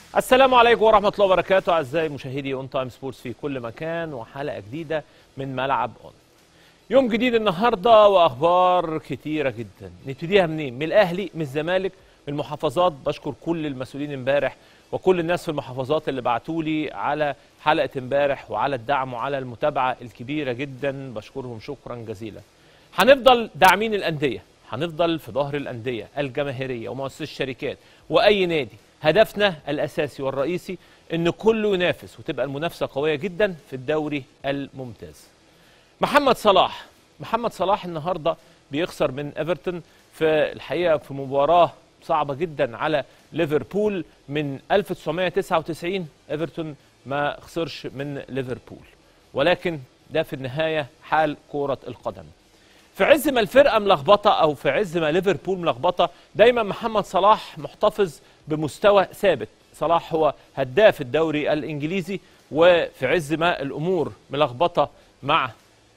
السلام عليكم ورحمة الله وبركاته أعزائي مشاهدي أون تايم سبورتس في كل مكان وحلقة جديدة من ملعب أون يوم جديد النهاردة وأخبار كتيرة جدا نبتديها منين؟ من الأهلي من الزمالك من المحافظات بشكر كل المسؤولين امبارح وكل الناس في المحافظات اللي بعتوا لي على حلقة امبارح وعلى الدعم وعلى المتابعة الكبيرة جدا بشكرهم شكرا جزيلا هنفضل داعمين الأندية هنفضل في ظهر الأندية الجماهيرية ومؤسسة الشركات وأي نادي هدفنا الأساسي والرئيسي إن كله ينافس وتبقى المنافسة قوية جدا في الدوري الممتاز محمد صلاح محمد صلاح النهارده بيخسر من ايفرتون في الحقيقه في مباراه صعبه جدا على ليفربول من 1999 ايفرتون ما خسرش من ليفربول ولكن ده في النهايه حال كره القدم في عز ما الفرقه ملخبطه او في عز ما ليفربول ملخبطه دايما محمد صلاح محتفظ بمستوى ثابت صلاح هو هداف الدوري الانجليزي وفي عز ما الامور ملخبطه مع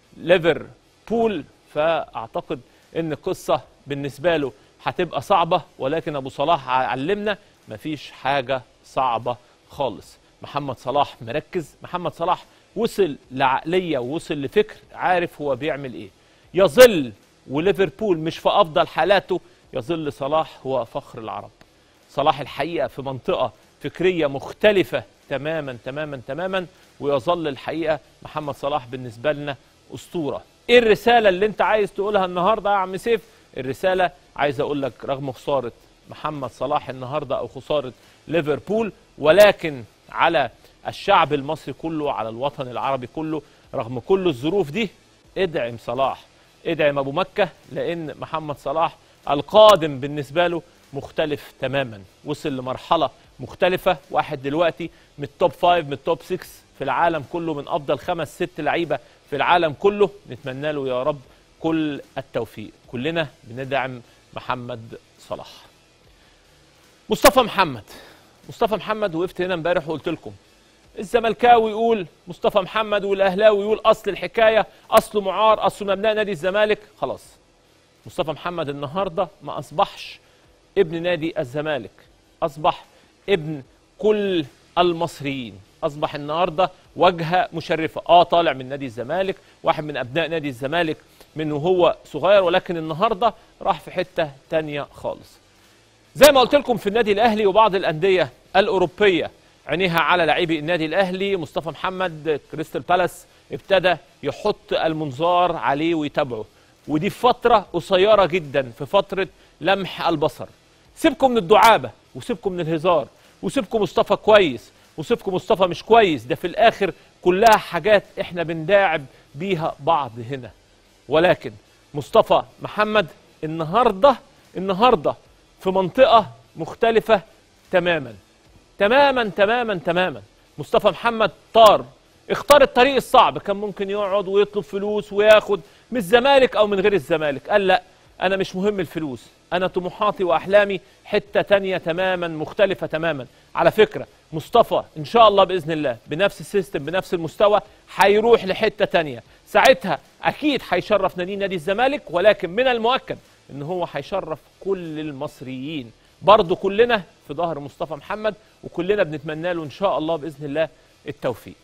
ليفربول فاعتقد ان القصه بالنسبه له هتبقى صعبه ولكن ابو صلاح علمنا مفيش حاجه صعبه خالص محمد صلاح مركز محمد صلاح وصل لعقليه ووصل لفكر عارف هو بيعمل ايه يظل وليفربول مش في افضل حالاته يظل صلاح هو فخر العرب صلاح الحقيقه في منطقه فكريه مختلفه تماما تماما تماما ويظل الحقيقه محمد صلاح بالنسبه لنا اسطوره ايه الرساله اللي انت عايز تقولها النهارده يا عم سيف الرساله عايز اقول لك رغم خساره محمد صلاح النهارده او خساره ليفربول ولكن على الشعب المصري كله على الوطن العربي كله رغم كل الظروف دي ادعم صلاح ادعم ابو مكه لان محمد صلاح القادم بالنسبه له مختلف تماما وصل لمرحله مختلفه واحد دلوقتي من التوب 5 من التوب 6 في العالم كله من افضل خمس ست لعيبه في العالم كله نتمنى له يا رب كل التوفيق كلنا بندعم محمد صلاح مصطفى محمد مصطفى محمد وقفت هنا امبارح وقلت لكم الزملكاوي يقول مصطفى محمد والاهلاوي يقول اصل الحكايه اصله معار اصله من ابناء نادي الزمالك خلاص مصطفى محمد النهارده ما اصبحش ابن نادي الزمالك اصبح ابن كل المصريين اصبح النهارده واجهه مشرفه اه طالع من نادي الزمالك واحد من ابناء نادي الزمالك من وهو صغير ولكن النهارده راح في حته تانية خالص زي ما قلت لكم في النادي الاهلي وبعض الانديه الاوروبيه عينيها على لاعبي النادي الاهلي مصطفى محمد كريستال بالاس ابتدى يحط المنظار عليه ويتابعه ودي في فتره قصيره جدا في فتره لمح البصر سيبكم من الدعابه وسيبكم من الهزار وسيبكم مصطفى كويس وسيبكم مصطفى مش كويس ده في الاخر كلها حاجات احنا بنداعب بيها بعض هنا ولكن مصطفى محمد النهارده النهارده في منطقه مختلفه تماما تماما تماما تماما مصطفى محمد طار اختار الطريق الصعب كان ممكن يقعد ويطلب فلوس وياخد من الزمالك او من غير الزمالك قال لا انا مش مهم الفلوس انا طموحاتي واحلامي حته تانية تماما مختلفه تماما على فكره مصطفى ان شاء الله باذن الله بنفس السيستم بنفس المستوى هيروح لحته تانية ساعتها اكيد هيشرف نادي نادي الزمالك ولكن من المؤكد ان هو هيشرف كل المصريين برضه كلنا في ظهر مصطفى محمد وكلنا بنتمنى له ان شاء الله باذن الله التوفيق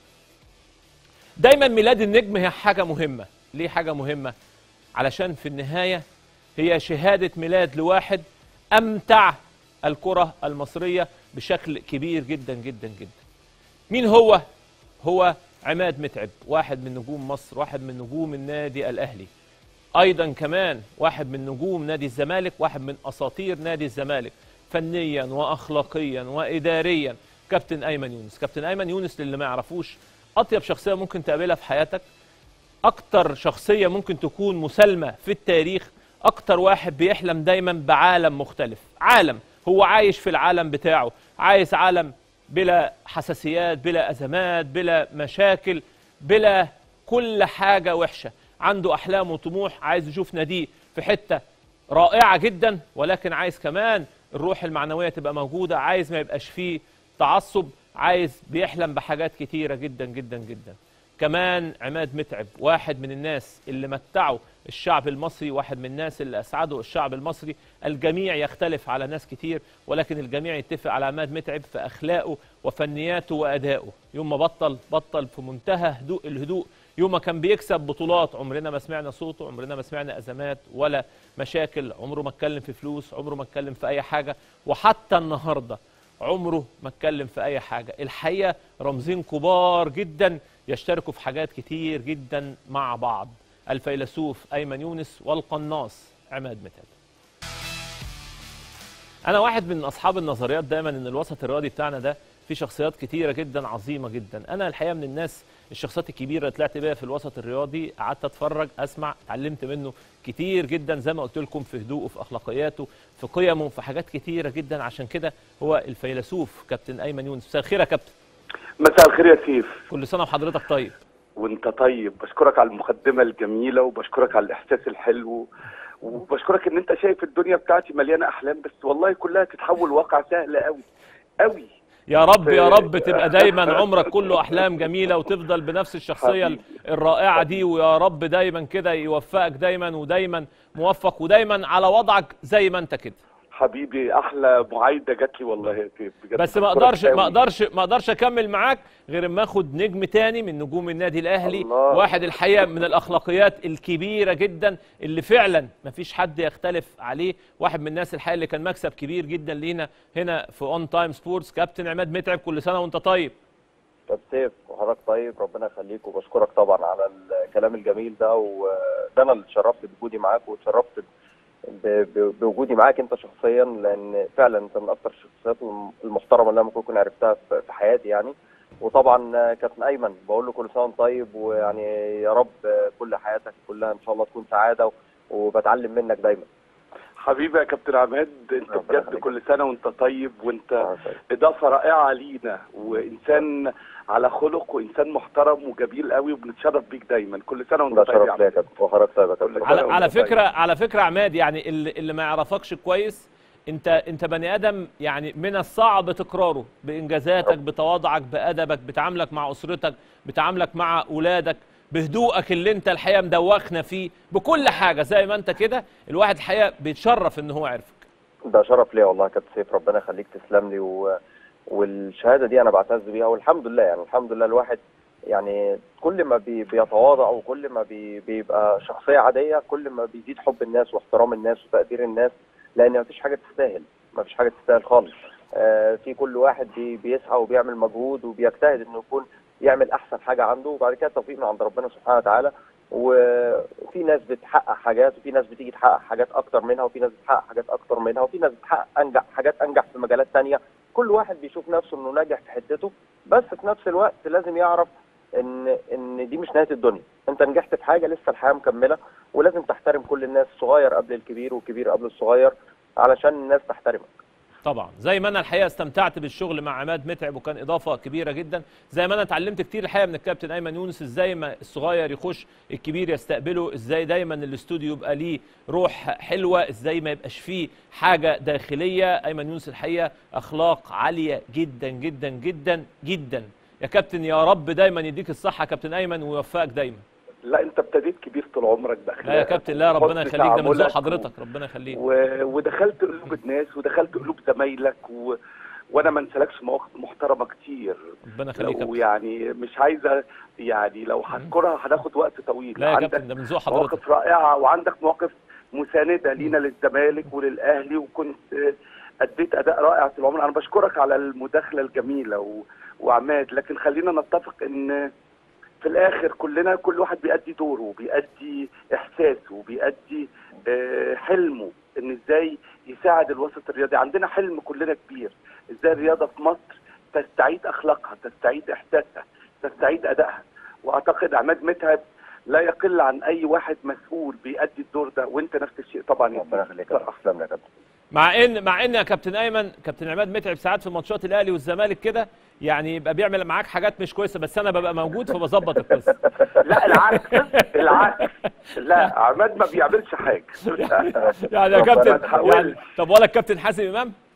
دايما ميلاد النجم هي حاجه مهمه ليه حاجه مهمه علشان في النهايه هي شهاده ميلاد لواحد امتع الكره المصريه بشكل كبير جدا جدا جدا مين هو هو عماد متعب واحد من نجوم مصر واحد من نجوم النادي الاهلي ايضا كمان واحد من نجوم نادي الزمالك واحد من اساطير نادي الزمالك فنيا واخلاقيا واداريا كابتن ايمن يونس كابتن ايمن يونس للي ما يعرفوش اطيب شخصيه ممكن تقابلها في حياتك اكتر شخصيه ممكن تكون مسالمه في التاريخ اكتر واحد بيحلم دايما بعالم مختلف عالم هو عايش في العالم بتاعه عايز عالم بلا حساسيات بلا ازمات بلا مشاكل بلا كل حاجه وحشه عنده احلام وطموح عايز يشوف ناديه في حته رائعه جدا ولكن عايز كمان الروح المعنويه تبقى موجوده عايز ما يبقاش فيه تعصب عايز بيحلم بحاجات كتيره جدا جدا جدا كمان عماد متعب واحد من الناس اللي متعوا الشعب المصري واحد من الناس اللي اسعدوا الشعب المصري الجميع يختلف على ناس كتير ولكن الجميع يتفق على عماد متعب في اخلاقه وفنياته وادائه يوم ما بطل بطل في منتهى هدوء الهدوء يوم ما كان بيكسب بطولات عمرنا ما سمعنا صوته عمرنا ما سمعنا ازمات ولا مشاكل عمره ما اتكلم في فلوس عمره ما اتكلم في اي حاجه وحتى النهارده عمره ما اتكلم في اي حاجه الحقيقه رمزين كبار جدا يشتركوا في حاجات كتير جدا مع بعض الفيلسوف ايمن يونس والقناص عماد متعب انا واحد من اصحاب النظريات دايما ان الوسط الرياضي بتاعنا ده فيه شخصيات كتيره جدا عظيمه جدا انا الحقيقه من الناس الشخصيات الكبيره اللي طلعت بيها في الوسط الرياضي قعدت اتفرج اسمع اتعلمت منه كتير جدا زي ما قلت لكم في هدوءه في اخلاقياته في قيمه في حاجات كتيره جدا عشان كده هو الفيلسوف كابتن ايمن يونس مساء الخير يا كابتن مساء الخير يا سيف كل سنه وحضرتك طيب وانت طيب بشكرك على المقدمه الجميله وبشكرك على الاحساس الحلو وبشكرك ان انت شايف الدنيا بتاعتي مليانه احلام بس والله كلها تتحول واقع سهل قوي قوي يا رب يا رب تبقى دايما عمرك كله احلام جميله وتفضل بنفس الشخصيه حبيبي. الرائعه دي ويا رب دايما كده يوفقك دايما ودايما موفق ودايما على وضعك زي ما انت كده حبيبي احلى معايده جات لي والله يا سيف بجد بس ما بشكرك اقدرش ما قوي. اقدرش ما اقدرش اكمل معاك غير اما اخد نجم تاني من نجوم النادي الاهلي الله. واحد الحقيقه من الاخلاقيات الكبيره جدا اللي فعلا ما فيش حد يختلف عليه واحد من الناس الحقيقه اللي كان مكسب كبير جدا لينا هنا في اون تايم سبورتس كابتن عماد متعب كل سنه وانت طيب طب سيف وحضرتك طيب ربنا يخليك وبشكرك طبعا على الكلام الجميل ده وده انا اللي اتشرفت بوجودي معاك واتشرفت ب- ب- بوجودي معاك انت شخصيا لان فعلا انت من اكثر الشخصيات الم- المحترمه اللي انا ممكن اكون عرفتها في في حياتي يعني وطبعا كابتن ايمن بقول له كل سنه وانت طيب ويعني يا رب كل حياتك كلها ان شاء الله تكون سعاده وبتعلم منك دايما حبيبي يا كابتن عماد انت ربنا بجد يخليك. كل سنه وانت طيب وانت اضافه رائعه لينا وانسان على خلق وانسان محترم وجميل قوي وبنتشرف بيك دايما كل سنه وانت ده طيب يا شرف ليا يا عماد. كابتن وحضرتك طيب يا كابتن على وأنت على طيب. فكره على فكره عماد يعني اللي, اللي ما يعرفكش كويس انت انت بني ادم يعني من الصعب تكراره بانجازاتك بتواضعك بادبك بتعاملك مع اسرتك بتعاملك مع اولادك بهدوءك اللي انت الحقيقه مدوخنا فيه بكل حاجه زي ما انت كده الواحد الحقيقه بيتشرف ان هو عرفك ده شرف ليا والله يا كابتن سيف ربنا يخليك تسلم لي و... والشهاده دي انا بعتز بيها والحمد لله يعني الحمد لله الواحد يعني كل ما بي... بيتواضع وكل ما بي... بيبقى شخصيه عاديه كل ما بيزيد حب الناس واحترام الناس وتقدير الناس لان مفيش حاجه تستاهل مفيش حاجه تستاهل خالص آه في كل واحد بي... بيسعى وبيعمل مجهود وبيجتهد انه يكون يعمل احسن حاجه عنده وبعد كده التوفيق من عند ربنا سبحانه وتعالى وفي ناس بتحقق حاجات وفي ناس بتيجي تحقق حاجات اكتر منها وفي ناس بتحقق حاجات اكتر منها وفي ناس بتحقق انجح حاجات انجح في مجالات تانية كل واحد بيشوف نفسه انه ناجح في حتته بس في نفس الوقت لازم يعرف ان ان دي مش نهايه الدنيا انت نجحت في حاجه لسه الحياه مكمله ولازم تحترم كل الناس الصغير قبل الكبير والكبير قبل الصغير علشان الناس تحترمك طبعا زي ما انا الحقيقه استمتعت بالشغل مع عماد متعب وكان اضافه كبيره جدا زي ما انا اتعلمت كتير الحقيقه من الكابتن ايمن يونس ازاي ما الصغير يخش الكبير يستقبله ازاي دايما الاستوديو يبقى ليه روح حلوه ازاي ما يبقاش فيه حاجه داخليه ايمن يونس الحقيقه اخلاق عاليه جدا جدا جدا جدا يا كابتن يا رب دايما يديك الصحه يا كابتن ايمن ويوفقك دايما لا انت ابتديت كبير طول عمرك باخلاقك لا يا كابتن لا ربنا وحسن يخليك ده من ذوق تعاملك حضرتك ربنا يخليك و... ودخلت قلوب الناس ودخلت قلوب زمايلك و... وانا ما انسالكش مواقف محترمه كتير ربنا يخليك يا كابتن ويعني مش عايزه يعني لو هذكرها هناخد وقت طويل لا يا عندك كابتن ده من ذوق حضرتك مواقف رائعه وعندك مواقف مسانده لينا للزمالك وللاهلي وكنت آه، اديت اداء رائع طول العمر انا بشكرك على المداخله الجميله و... وعماد لكن خلينا نتفق ان في الاخر كلنا كل واحد بيأدي دوره بيأدي احساسه بيأدي آه، حلمه ان ازاي يساعد الوسط الرياضي عندنا حلم كلنا كبير ازاي الرياضه في مصر تستعيد اخلاقها تستعيد احساسها تستعيد ادائها واعتقد عماد متعب لا يقل عن اي واحد مسؤول بيأدي الدور ده وانت نفس الشيء طبعا يا ربنا يخليك يا كابتن تسلم لي يا كابتن مع ان مع ان يا كابتن ايمن كابتن عماد متعب ساعات في ماتشات الاهلي والزمالك كده يعني يبقى بيعمل معاك حاجات مش كويسه بس انا ببقى موجود فبظبط القصه لا العكس العكس لا عماد ما بيعملش حاجه يعني يا كابتن ما تحاولش. يعني طب ولا الكابتن حازم امام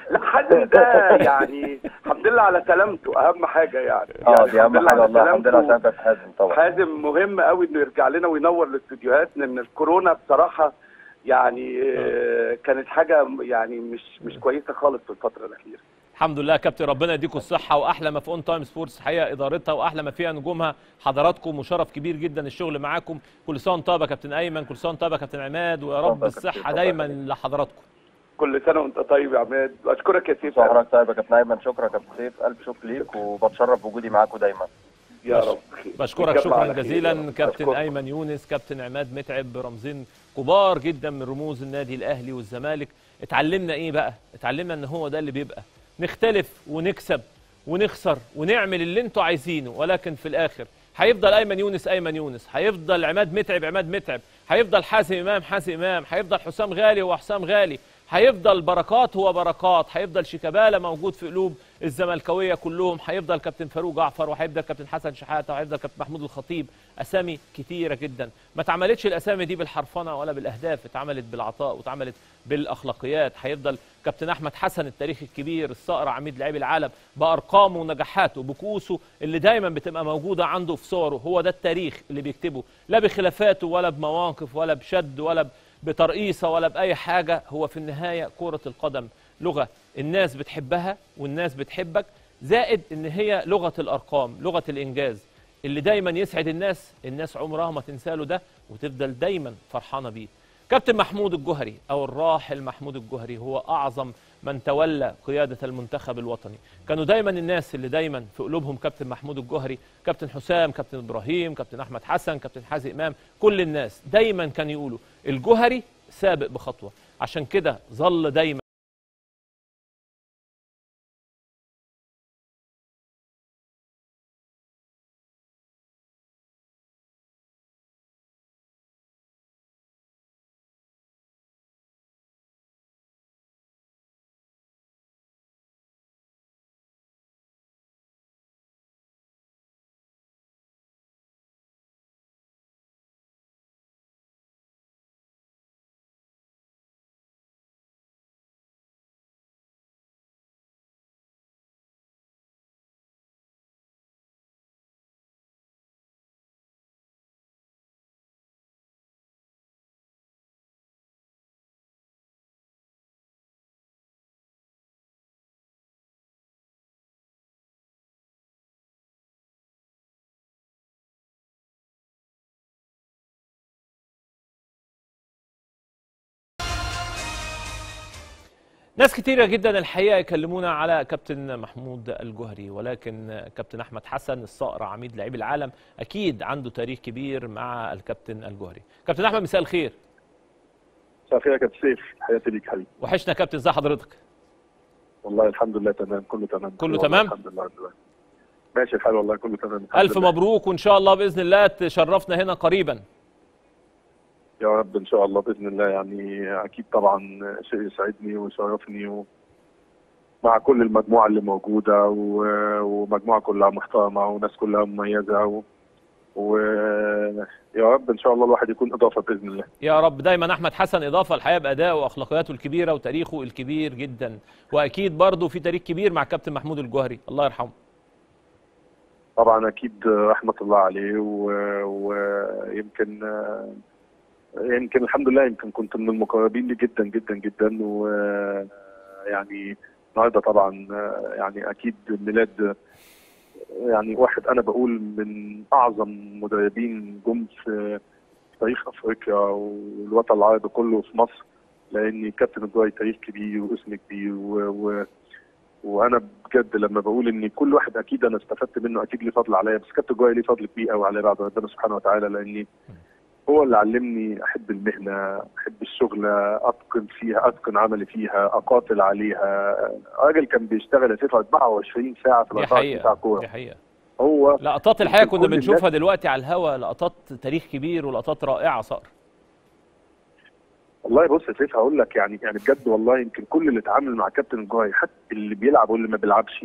لا حازم ده يعني الحمد لله على سلامته اهم حاجه يعني اه يعني دي اهم حاجه على والله الحمد لله سلامته. عشان كانت حازم طبعا حازم مهم قوي انه يرجع لنا وينور الاستوديوهات لان الكورونا بصراحه يعني آه، كانت حاجه يعني مش مش كويسه خالص في الفتره الاخيره الحمد لله يا كابتن ربنا يديكم الصحه واحلى ما في اون تايم سبورتس حقيقه ادارتها واحلى ما فيها نجومها حضراتكم وشرف كبير جدا الشغل معاكم كل سنه وانت طيب يا كابتن ايمن كل سنه وانت طيب يا كابتن عماد ويا رب طيب يا كابتن، الصحه طيب دايما يا كابتن. لحضراتكم كل سنه وانت طيب يا عماد اشكرك يا سيف شهرك طيب يا كابتن ايمن شكرا يا كابتن سيف الف شكر ليك وبتشرف بوجودي معاكم دايما يا رب خير. بشكرك نتجمع شكرا على خير يا جزيلا رب. كابتن أشكرك. ايمن يونس كابتن عماد متعب رمزين كبار جدا من رموز النادي الاهلي والزمالك اتعلمنا ايه بقى اتعلمنا ان هو ده اللي بيبقى نختلف ونكسب ونخسر ونعمل اللي انتوا عايزينه ولكن في الاخر هيفضل ايمن يونس ايمن يونس هيفضل عماد متعب عماد متعب هيفضل حازم امام حازم امام هيفضل حسام غالي هو حسام غالي هيفضل بركات هو بركات هيفضل شيكابالا موجود في قلوب الزملكاويه كلهم هيفضل كابتن فاروق جعفر وهيفضل كابتن حسن شحاته وهيفضل كابتن محمود الخطيب اسامي كتيره جدا ما اتعملتش الاسامي دي بالحرفنه ولا بالاهداف اتعملت بالعطاء واتعملت بالاخلاقيات هيفضل كابتن احمد حسن التاريخ الكبير الصقر عميد لاعبي العالم بارقامه ونجاحاته بكؤوسه اللي دايما بتبقى موجوده عنده في صوره هو ده التاريخ اللي بيكتبه لا بخلافاته ولا بمواقف ولا بشد ولا ب- بترقيصه ولا باي حاجه هو في النهايه كره القدم لغه الناس بتحبها والناس بتحبك زائد ان هي لغه الارقام لغه الانجاز اللي دايما يسعد الناس الناس عمرها ما تنسى له ده وتفضل دايما فرحانه بيه كابتن محمود الجهري او الراحل محمود الجهري هو اعظم من تولى قياده المنتخب الوطني كانوا دايما الناس اللي دايما في قلوبهم كابتن محمود الجهري كابتن حسام كابتن ابراهيم كابتن احمد حسن كابتن حازم امام كل الناس دايما كانوا يقولوا الجهري سابق بخطوه عشان كده ظل دايما ناس كتيرة جدا الحقيقة يكلمونا على كابتن محمود الجهري ولكن كابتن أحمد حسن الصقر عميد لاعبي العالم أكيد عنده تاريخ كبير مع الكابتن الجهري كابتن أحمد مساء الخير مساء الخير يا كابتن سيف حياتي ليك حبيبي وحشنا كابتن ازي حضرتك والله الحمد لله تمام كله تمام كله والله تمام؟ الحمد لله الحمد لله. ماشي الحال والله كله تمام الحمد ألف لله. مبروك وإن شاء الله بإذن الله تشرفنا هنا قريبا يا رب ان شاء الله باذن الله يعني اكيد طبعا شيء يسعدني ويشرفني و... مع كل المجموعه اللي موجوده و... ومجموعه كلها محترمه وناس كلها مميزه و... ويا رب ان شاء الله الواحد يكون اضافه باذن الله يا رب دايما أحمد حسن إضافة الحقيقة بأدائه وأخلاقياته الكبيرة وتاريخه الكبير جدا وأكيد برضه في تاريخ كبير مع كابتن محمود الجهري الله يرحمه طبعا اكيد رحمه الله عليه و- ويمكن آه، يمكن الحمد لله يمكن كنت من المقربين لي جدا جدا جدا ويعني النهارده طبعا آه، يعني اكيد ميلاد آه، يعني واحد انا بقول من اعظم مدربين جم في تاريخ افريقيا والوطن العربي كله في مصر لان كابتن الجوي تاريخ كبير واسم كبير و, و وانا بجد لما بقول ان كل واحد اكيد انا استفدت منه اكيد ليه فضل عليا بس كابتن جوي ليه فضل كبير قوي عليا بعد ربنا سبحانه وتعالى لاني هو اللي علمني احب المهنه احب الشغله اتقن فيها اتقن عملي فيها اقاتل عليها راجل كان بيشتغل يا سيف 24 ساعه في ال دي 24 ساعه حقيقة كوره دي حقيقة هو لقطات الحقيقة يمكن كنا كل بنشوفها دلوقتي على الهوا لقطات تاريخ كبير ولقطات رائعة صقر والله بص يا سيف هقول لك يعني يعني بجد والله يمكن كل اللي اتعامل مع كابتن الجوهري حتى اللي بيلعب واللي ما بيلعبش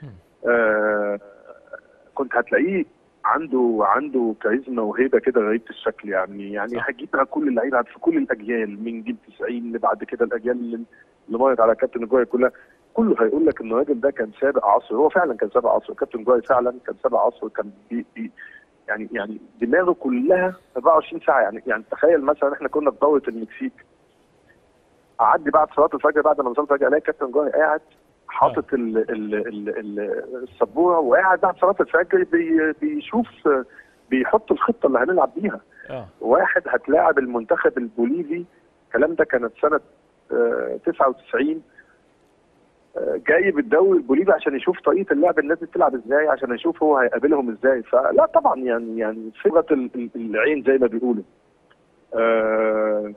آه كنت هتلاقيه عنده عنده كاريزما وهيبه كده غريبه الشكل يعني يعني صح. هتجيبها كل اللعيبه في كل الاجيال من جيل 90 اللي بعد كده الاجيال اللي اللي مرت على كابتن الجوهري كلها كله هيقول لك ان الراجل ده كان سابق عصره هو فعلا كان سابق عصره كابتن جوي فعلا كان سابق عصره كان بي بي يعني يعني دماغه كلها 24 ساعه يعني يعني تخيل مثلا احنا كنا في دوره المكسيك اعدي بعد صلاه الفجر بعد ما نصلي الفجر الاقي كابتن جوي قاعد حاطط ال ال ال ال السبوره وقاعد بعد صلاه الفجر بي بيشوف بيحط الخطه اللي هنلعب بيها اه واحد هتلاعب المنتخب البوليفي الكلام ده كانت سنه آه، 99 آه، جايب الدوري البوليفي عشان يشوف طريقه اللعب الناس دي بتلعب ازاي عشان يشوف هو هيقابلهم ازاي فلا طبعا يعني يعني صيغه ال- ال- العين زي ما بيقولوا آه،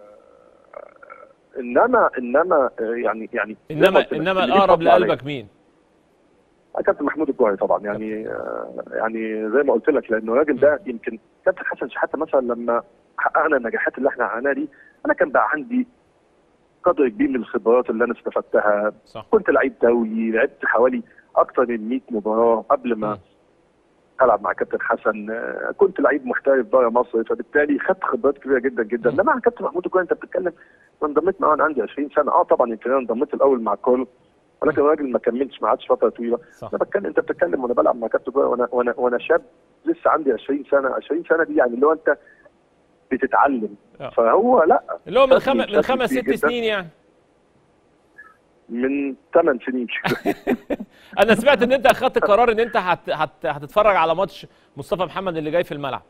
انما انما آه، يعني يعني زي ما انما قلت لك، انما اللي ليه الاقرب فضل عليه. لقلبك مين؟ كابتن محمود الجوهري طبعا يعني آه يعني زي ما قلت لك لانه الراجل ده يمكن كابتن حسن شحاته مثلا لما حققنا النجاحات اللي احنا حققناها دي انا كان بقى عندي قدر كبير من الخبرات اللي انا استفدتها صح كنت لعيب دولي لعبت حوالي اكثر من 100 مباراه قبل ما مم. العب مع كابتن حسن آه، كنت لعيب محترف بره مصر فبالتالي خدت خبرات كبيره جدا جدا مم. انما كابتن محمود الجوهري انت بتتكلم انا انضميت معاه وانا عندي 20 سنه اه طبعا يمكن انا انضميت الاول مع كول ولكن الراجل ما كملتش ما قعدش فتره طويله صح انا بتكلم انت بتتكلم وانا بلعب مع كابتن جوهري وانا وانا وانا شاب لسه عندي 20 سنه 20 سنه دي يعني اللي هو انت بتتعلم آه. فهو لا اللي هو من شكلي- خم... من شكلي خمس كبير ست جدا. سنين يعني من 8 سنين كده انا سمعت ان انت اخدت قرار ان انت هت... هت... هتتفرج على ماتش مصطفى محمد اللي جاي في الملعب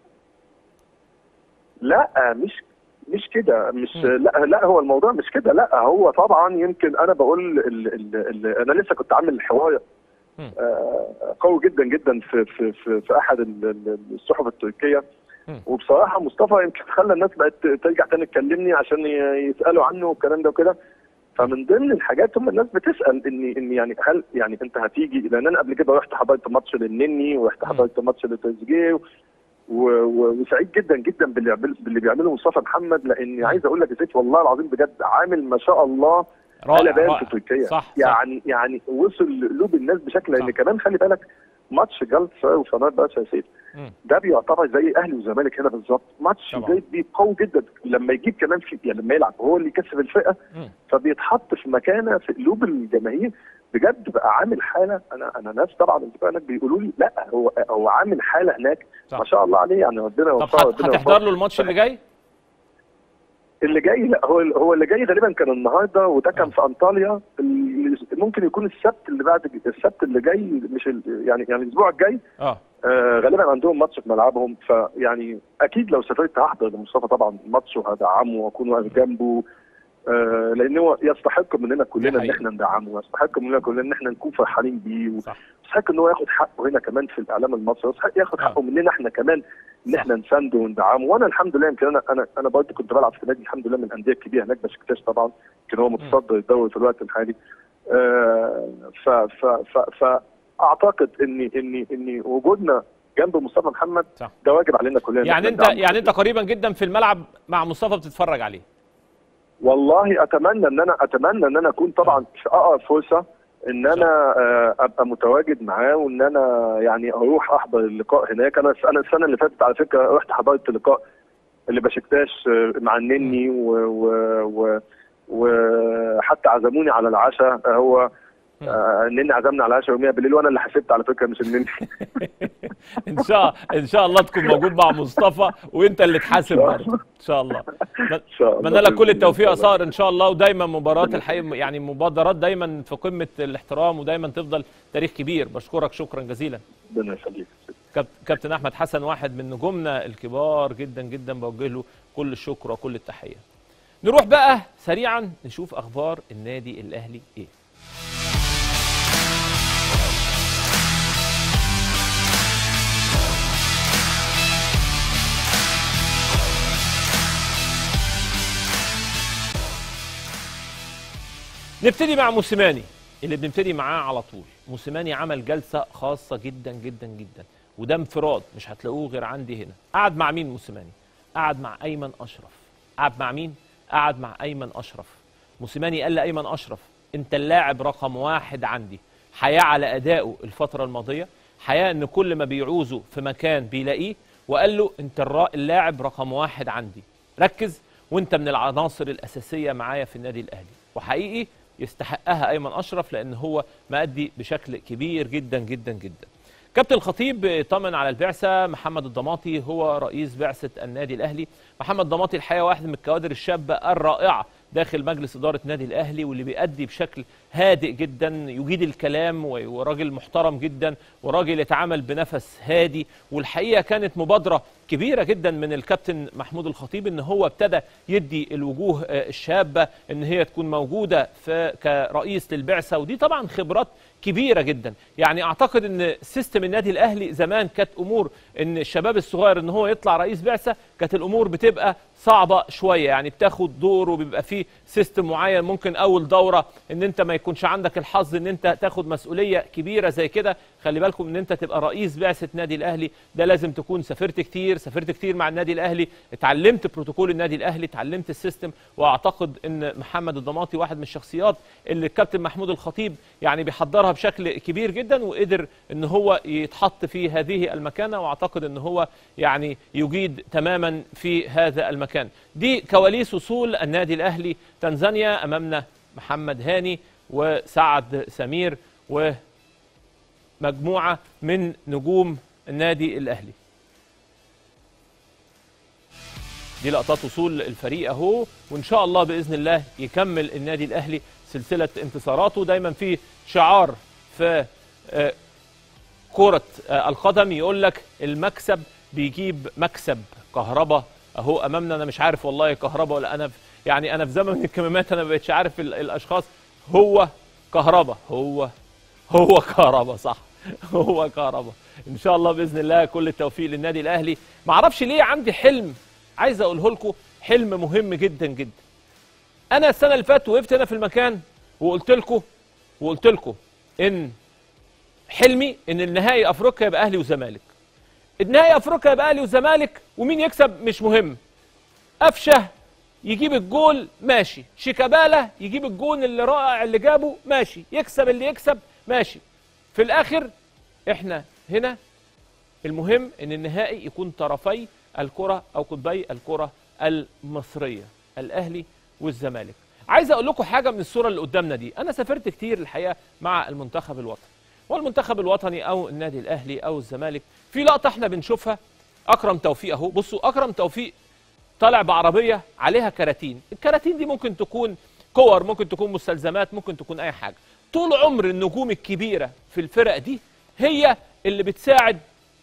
لا مش مش كده مش مم. لا لا هو الموضوع مش كده لا هو طبعا يمكن انا بقول ال ال ال انا لسه كنت عامل حوار مم. آه، قوي جدا جدا في في في, في احد ال- ال- الصحف التركيه مم. وبصراحه مصطفى يمكن خلى الناس بقت ترجع تاني تكلمني عشان ي- يسالوا عنه والكلام ده وكده فمن ضمن الحاجات هم الناس بتسال ان ان يعني هل يعني انت هتيجي لان انا قبل كده رحت حضرت ماتش للنني ورحت مم. حضرت ماتش لتريزيجيه و- و- وسعيد جدا جدا باللي يعمل- باللي بيعمله مصطفى محمد لاني عايز اقول لك يا سيف والله العظيم بجد عامل ما شاء الله رائع قلبان رائع في تركيا صح صح يعني يعني وصل لقلوب الناس بشكل لان صح. كمان خلي بالك ماتش جلطة وفنار باشا يا سيف مم. ده بيعتبر زي اهلي وزمالك هنا بالظبط ماتش طبعا. زي بي- قوي جدا لما يجيب كمان في يعني لما يلعب هو اللي يكسب الفرقه مم. فبيتحط في مكانه في قلوب الجماهير بجد بقى عامل حاله انا انا ناس طبعا انت هناك بيقولوا لي لا هو هو عامل حاله هناك صح. ما شاء الله عليه يعني ربنا طب يوفقه هت... ربنا هتحضر يوفقه. له الماتش اللي جاي؟ اللي جاي لا هو هو اللي جاي غالبا كان النهارده وده كان آه. في انطاليا ال- ممكن يكون السبت اللي بعد السبت اللي جاي مش ال- يعني يعني الاسبوع الجاي اه آه غالبا عندهم ماتش في ملعبهم فيعني اكيد لو سافرت هحضر لمصطفى طبعا الماتش وهدعمه واكون واقف جنبه آه لان هو يستحق مننا كلنا ان حقيقة. احنا ندعمه يستحق مننا كلنا ان احنا نكون فرحانين بيه صح يستحق ان هو ياخد حقه هنا كمان في الاعلام المصري يستحق ياخد آه. حقه مننا احنا كمان ان صح. احنا نسنده وندعمه وانا الحمد لله يمكن انا انا انا برضه كنت بلعب في نادي الحمد لله من الانديه الكبيره هناك بشكتاش طبعا يمكن هو متصدر الدوري في الوقت الحالي آه ف ف ف فاعتقد ان ان ان وجودنا جنب مصطفى محمد صح. ده واجب علينا كلنا إن يعني إحنا انت ندعمه. يعني انت قريبا جدا في الملعب مع مصطفى بتتفرج عليه والله اتمنى ان انا اتمنى ان انا اكون طبعا في اقرب فرصه ان انا آه، ابقى متواجد معاه وان انا يعني اروح احضر اللقاء هناك انا انا السنه اللي فاتت على فكره رحت حضرت لقاء اللي بشكتاش آه، مع النني و- و- و- وحتى عزموني على العشاء آه، هو مم. آه، النني عزمني على العشاء يوميها بالليل وانا اللي حسبت على فكره مش النني ان شاء ان شاء الله تكون موجود مع مصطفى وانت اللي تحاسب إن شاء برضه ان شاء الله ان شاء الله اتمنى لك كل بإذن التوفيق يا الله. صقر ان شاء الله ودايما مباريات الحقيقه يعني مبادرات دايما في قمه الاحترام ودايما تفضل تاريخ كبير بشكرك شكرا جزيلا ربنا يخليك كاب- كابتن احمد حسن واحد من نجومنا الكبار جدا جدا بوجه له كل الشكر وكل التحيه نروح بقى سريعا نشوف اخبار النادي الاهلي ايه نبتدي مع موسيماني اللي بنبتدي معاه على طول موسيماني عمل جلسه خاصه جدا جدا جدا وده انفراد مش هتلاقوه غير عندي هنا قعد مع مين موسيماني قعد مع ايمن اشرف قعد مع مين قعد مع ايمن اشرف موسيماني قال لايمن اشرف انت اللاعب رقم واحد عندي حياه على ادائه الفتره الماضيه حياه ان كل ما بيعوزه في مكان بيلاقيه وقال له انت الرا- اللاعب رقم واحد عندي ركز وانت من العناصر الاساسيه معايا في النادي الاهلي وحقيقي يستحقها ايمن اشرف لان هو مأدي بشكل كبير جدا جدا جدا كابتن الخطيب طمن على البعثه محمد الضماطي هو رئيس بعثه النادي الاهلي محمد ضماطي الحقيقه واحد من الكوادر الشابه الرائعه داخل مجلس اداره النادي الاهلي واللي بيأدي بشكل هادئ جدا يجيد الكلام وراجل محترم جدا وراجل يتعامل بنفس هادي والحقيقه كانت مبادره كبيره جدا من الكابتن محمود الخطيب ان هو ابتدى يدي الوجوه الشابه ان هي تكون موجوده في كرئيس للبعثه ودي طبعا خبرات كبيره جدا يعني اعتقد ان سيستم النادي الاهلي زمان كانت امور ان الشباب الصغير ان هو يطلع رئيس بعثه كانت الامور بتبقى صعبه شويه يعني بتاخد دور وبيبقى فيه سيستم معين ممكن اول دوره ان انت ما يكونش عندك الحظ ان انت تاخد مسؤوليه كبيره زي كده خلي بالكم ان انت تبقى رئيس بعثه نادي الاهلي ده لازم تكون سافرت كتير سافرت كتير مع النادي الاهلي اتعلمت بروتوكول النادي الاهلي اتعلمت السيستم واعتقد ان محمد الضماطي واحد من الشخصيات اللي الكابتن محمود الخطيب يعني بيحضرها بشكل كبير جدا وقدر ان هو يتحط في هذه المكانه واعتقد ان هو يعني يجيد تماما في هذا المكان دي كواليس وصول النادي الاهلي تنزانيا امامنا محمد هاني وسعد سمير ومجموعه من نجوم النادي الاهلي دي لقطات وصول الفريق اهو وان شاء الله باذن الله يكمل النادي الاهلي سلسله انتصاراته دايما في شعار في كره القدم يقول لك المكسب بيجيب مكسب كهربا اهو امامنا انا مش عارف والله كهربا ولا انا في يعني انا في زمن الكمامات انا ما بقتش عارف الاشخاص هو كهربا هو هو كهربا صح هو كهربا ان شاء الله باذن الله كل التوفيق للنادي الاهلي ما اعرفش ليه عندي حلم عايز اقوله لكم حلم مهم جدا جدا انا السنه اللي فاتت وقفت هنا في المكان وقلت لكم وقلت لكم ان حلمي ان النهائي افريقيا يبقى اهلي وزمالك النهائي افريقيا يبقى اهلي وزمالك ومين يكسب مش مهم قفشه يجيب الجول ماشي شيكابالا يجيب الجون اللي رائع اللي جابه ماشي يكسب اللي يكسب ماشي في الاخر احنا هنا المهم ان النهائي يكون طرفي الكره او قطبي الكره المصريه الاهلي والزمالك عايز اقول لكم حاجه من الصوره اللي قدامنا دي انا سافرت كتير الحقيقه مع المنتخب الوطني والمنتخب الوطني او النادي الاهلي او الزمالك في لقطه احنا بنشوفها اكرم توفيق اهو بصوا اكرم توفيق طالع بعربيه عليها كراتين الكراتين دي ممكن تكون كور ممكن تكون مستلزمات ممكن تكون اي حاجه طول عمر النجوم الكبيره في الفرق دي هي اللي بتساعد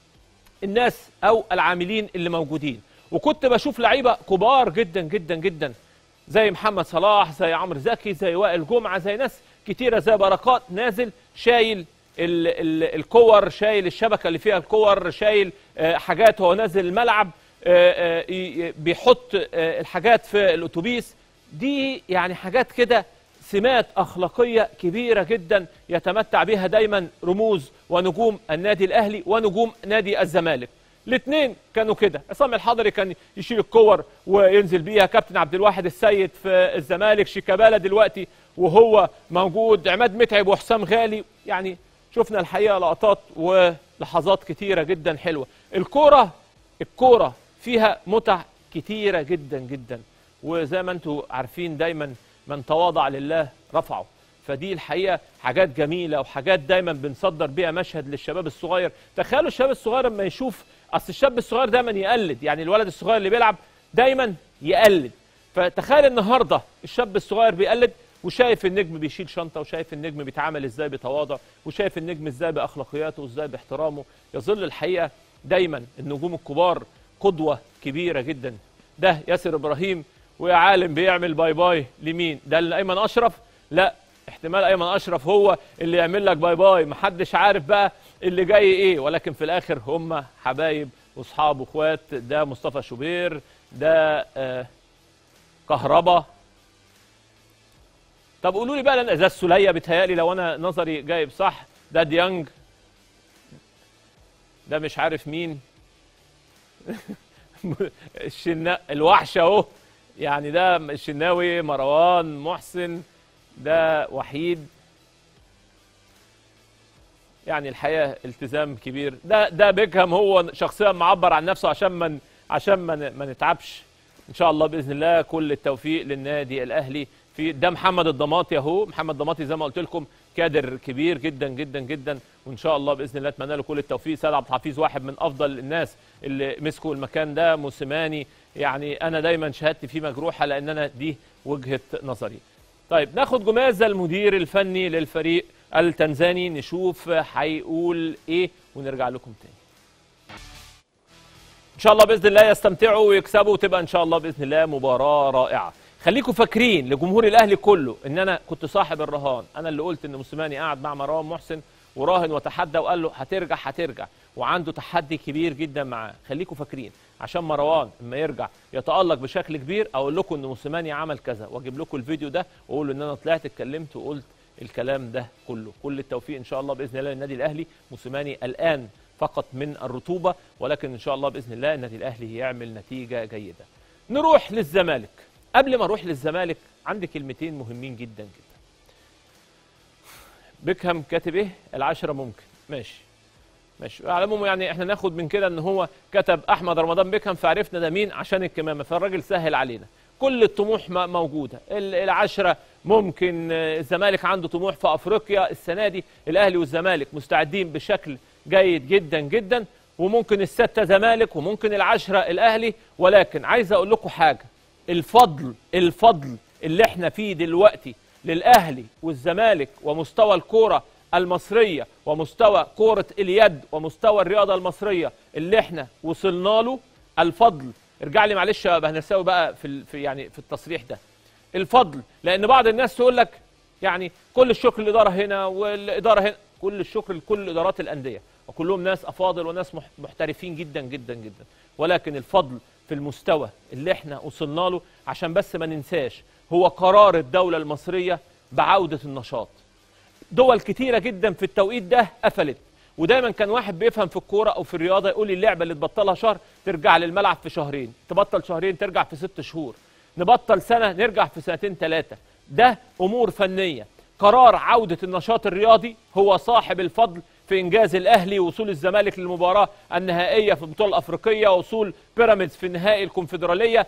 الناس او العاملين اللي موجودين وكنت بشوف لعيبه كبار جدا جدا جدا زي محمد صلاح زي عمرو زكي زي وائل جمعه زي ناس كتيره زي بركات نازل شايل ال ال الكور شايل الشبكه اللي فيها الكور شايل آه حاجات هو نازل الملعب آه آه بيحط الحاجات في الاتوبيس دي يعني حاجات كده سمات اخلاقيه كبيره جدا يتمتع بها دايما رموز ونجوم النادي الاهلي ونجوم نادي الزمالك الاثنين كانوا كده عصام الحضري كان يشيل الكور وينزل بيها كابتن عبد الواحد السيد في الزمالك شيكابالا دلوقتي وهو موجود عماد متعب وحسام غالي يعني شفنا الحقيقه لقطات ولحظات كتيره جدا حلوه الكوره الكوره فيها متع كتيره جدا جدا وزي ما انتم عارفين دايما من تواضع لله رفعه فدي الحقيقه حاجات جميله وحاجات دايما بنصدر بيها مشهد للشباب الصغير تخيلوا الشباب الصغير لما يشوف اصل الشاب الصغير دايما يقلد يعني الولد الصغير اللي بيلعب دايما يقلد فتخيل النهارده الشاب الصغير بيقلد وشايف النجم بيشيل شنطه وشايف النجم بيتعامل ازاي بتواضع وشايف النجم ازاي باخلاقياته وازاي باحترامه يظل الحقيقه دايما النجوم الكبار قدوه كبيره جدا ده ياسر ابراهيم ويا عالم بيعمل باي باي لمين ده لايمن اشرف لا احتمال ايمن اشرف هو اللي يعمل لك باي باي محدش عارف بقى اللي جاي ايه ولكن في الاخر هم حبايب واصحاب واخوات ده مصطفى شوبير ده آه كهربا طب قولوا لي بقى ده السوليه بيتهيألي لو انا نظري جايب صح ده ديانج ده مش عارف مين الشنا الوحش اهو يعني ده الشناوي مروان محسن ده وحيد يعني الحقيقه التزام كبير ده ده بيكهام هو شخصيا معبر عن نفسه عشان ما عشان ما ما نتعبش ان شاء الله باذن الله كل التوفيق للنادي الاهلي في في ده محمد الضماطي اهو محمد الضماطي زي ما قلت لكم كادر كبير جدا جدا جدا وان شاء الله باذن الله اتمنى له كل التوفيق سيد عبد الحفيظ واحد من افضل الناس اللي مسكوا المكان ده موسيماني يعني انا دايما شهادتي فيه مجروحه لان انا دي وجهه نظري طيب ناخد جمازة المدير الفني للفريق التنزاني نشوف هيقول ايه ونرجع لكم تاني ان شاء الله باذن الله يستمتعوا ويكسبوا وتبقى ان شاء الله باذن الله مباراه رائعه خليكم فاكرين لجمهور الاهلي كله ان انا كنت صاحب الرهان انا اللي قلت ان موسيماني قاعد مع مروان محسن وراهن وتحدى وقال له هترجع هترجع وعنده تحدي كبير جدا معاه خليكم فاكرين عشان مروان اما يرجع يتالق بشكل كبير اقول لكم ان موسيماني عمل كذا واجيب لكم الفيديو ده واقول ان انا طلعت اتكلمت وقلت الكلام ده كله كل التوفيق ان شاء الله باذن الله للنادي الاهلي موسيماني الان فقط من الرطوبه ولكن ان شاء الله باذن الله النادي الاهلي يعمل نتيجه جيده نروح للزمالك قبل ما اروح للزمالك عندي كلمتين مهمين جدا جدا بيكهام كاتب ايه العشرة ممكن ماشي ماشي على العموم يعني احنا ناخد من كده ان هو كتب احمد رمضان بيكهام فعرفنا ده مين عشان الكمامه فالراجل سهل علينا كل الطموح م- موجوده ال- العشرة ممكن آه، الزمالك عنده طموح في افريقيا السنه دي الاهلي والزمالك مستعدين بشكل جيد جدا جدا وممكن الستة زمالك وممكن العشرة الاهلي ولكن عايز اقول لكم حاجه الفضل الفضل اللي احنا فيه دلوقتي للاهلي والزمالك ومستوى الكوره المصريه ومستوى كوره اليد ومستوى الرياضه المصريه اللي احنا وصلنا له الفضل ارجع لي معلش يا بهنساوي بقى في ال- في يعني في التصريح ده الفضل لان بعض الناس تقول لك يعني كل الشكر للاداره هنا والاداره هنا كل الشكر لكل ادارات الانديه وكلهم ناس افاضل وناس مح- محترفين جدا جدا جدا ولكن الفضل في المستوى اللي احنا وصلنا له عشان بس ما ننساش هو قرار الدوله المصريه بعوده النشاط دول كتيره جدا في التوقيت ده قفلت ودايما كان واحد بيفهم في الكوره او في الرياضه يقول لي اللعبه اللي تبطلها شهر ترجع للملعب في شهرين تبطل شهرين ترجع في ست شهور نبطل سنه نرجع في سنتين ثلاثه ده امور فنيه قرار عوده النشاط الرياضي هو صاحب الفضل في انجاز الاهلي وصول الزمالك للمباراه النهائيه في البطوله الافريقيه وصول بيراميدز في نهائي الكونفدراليه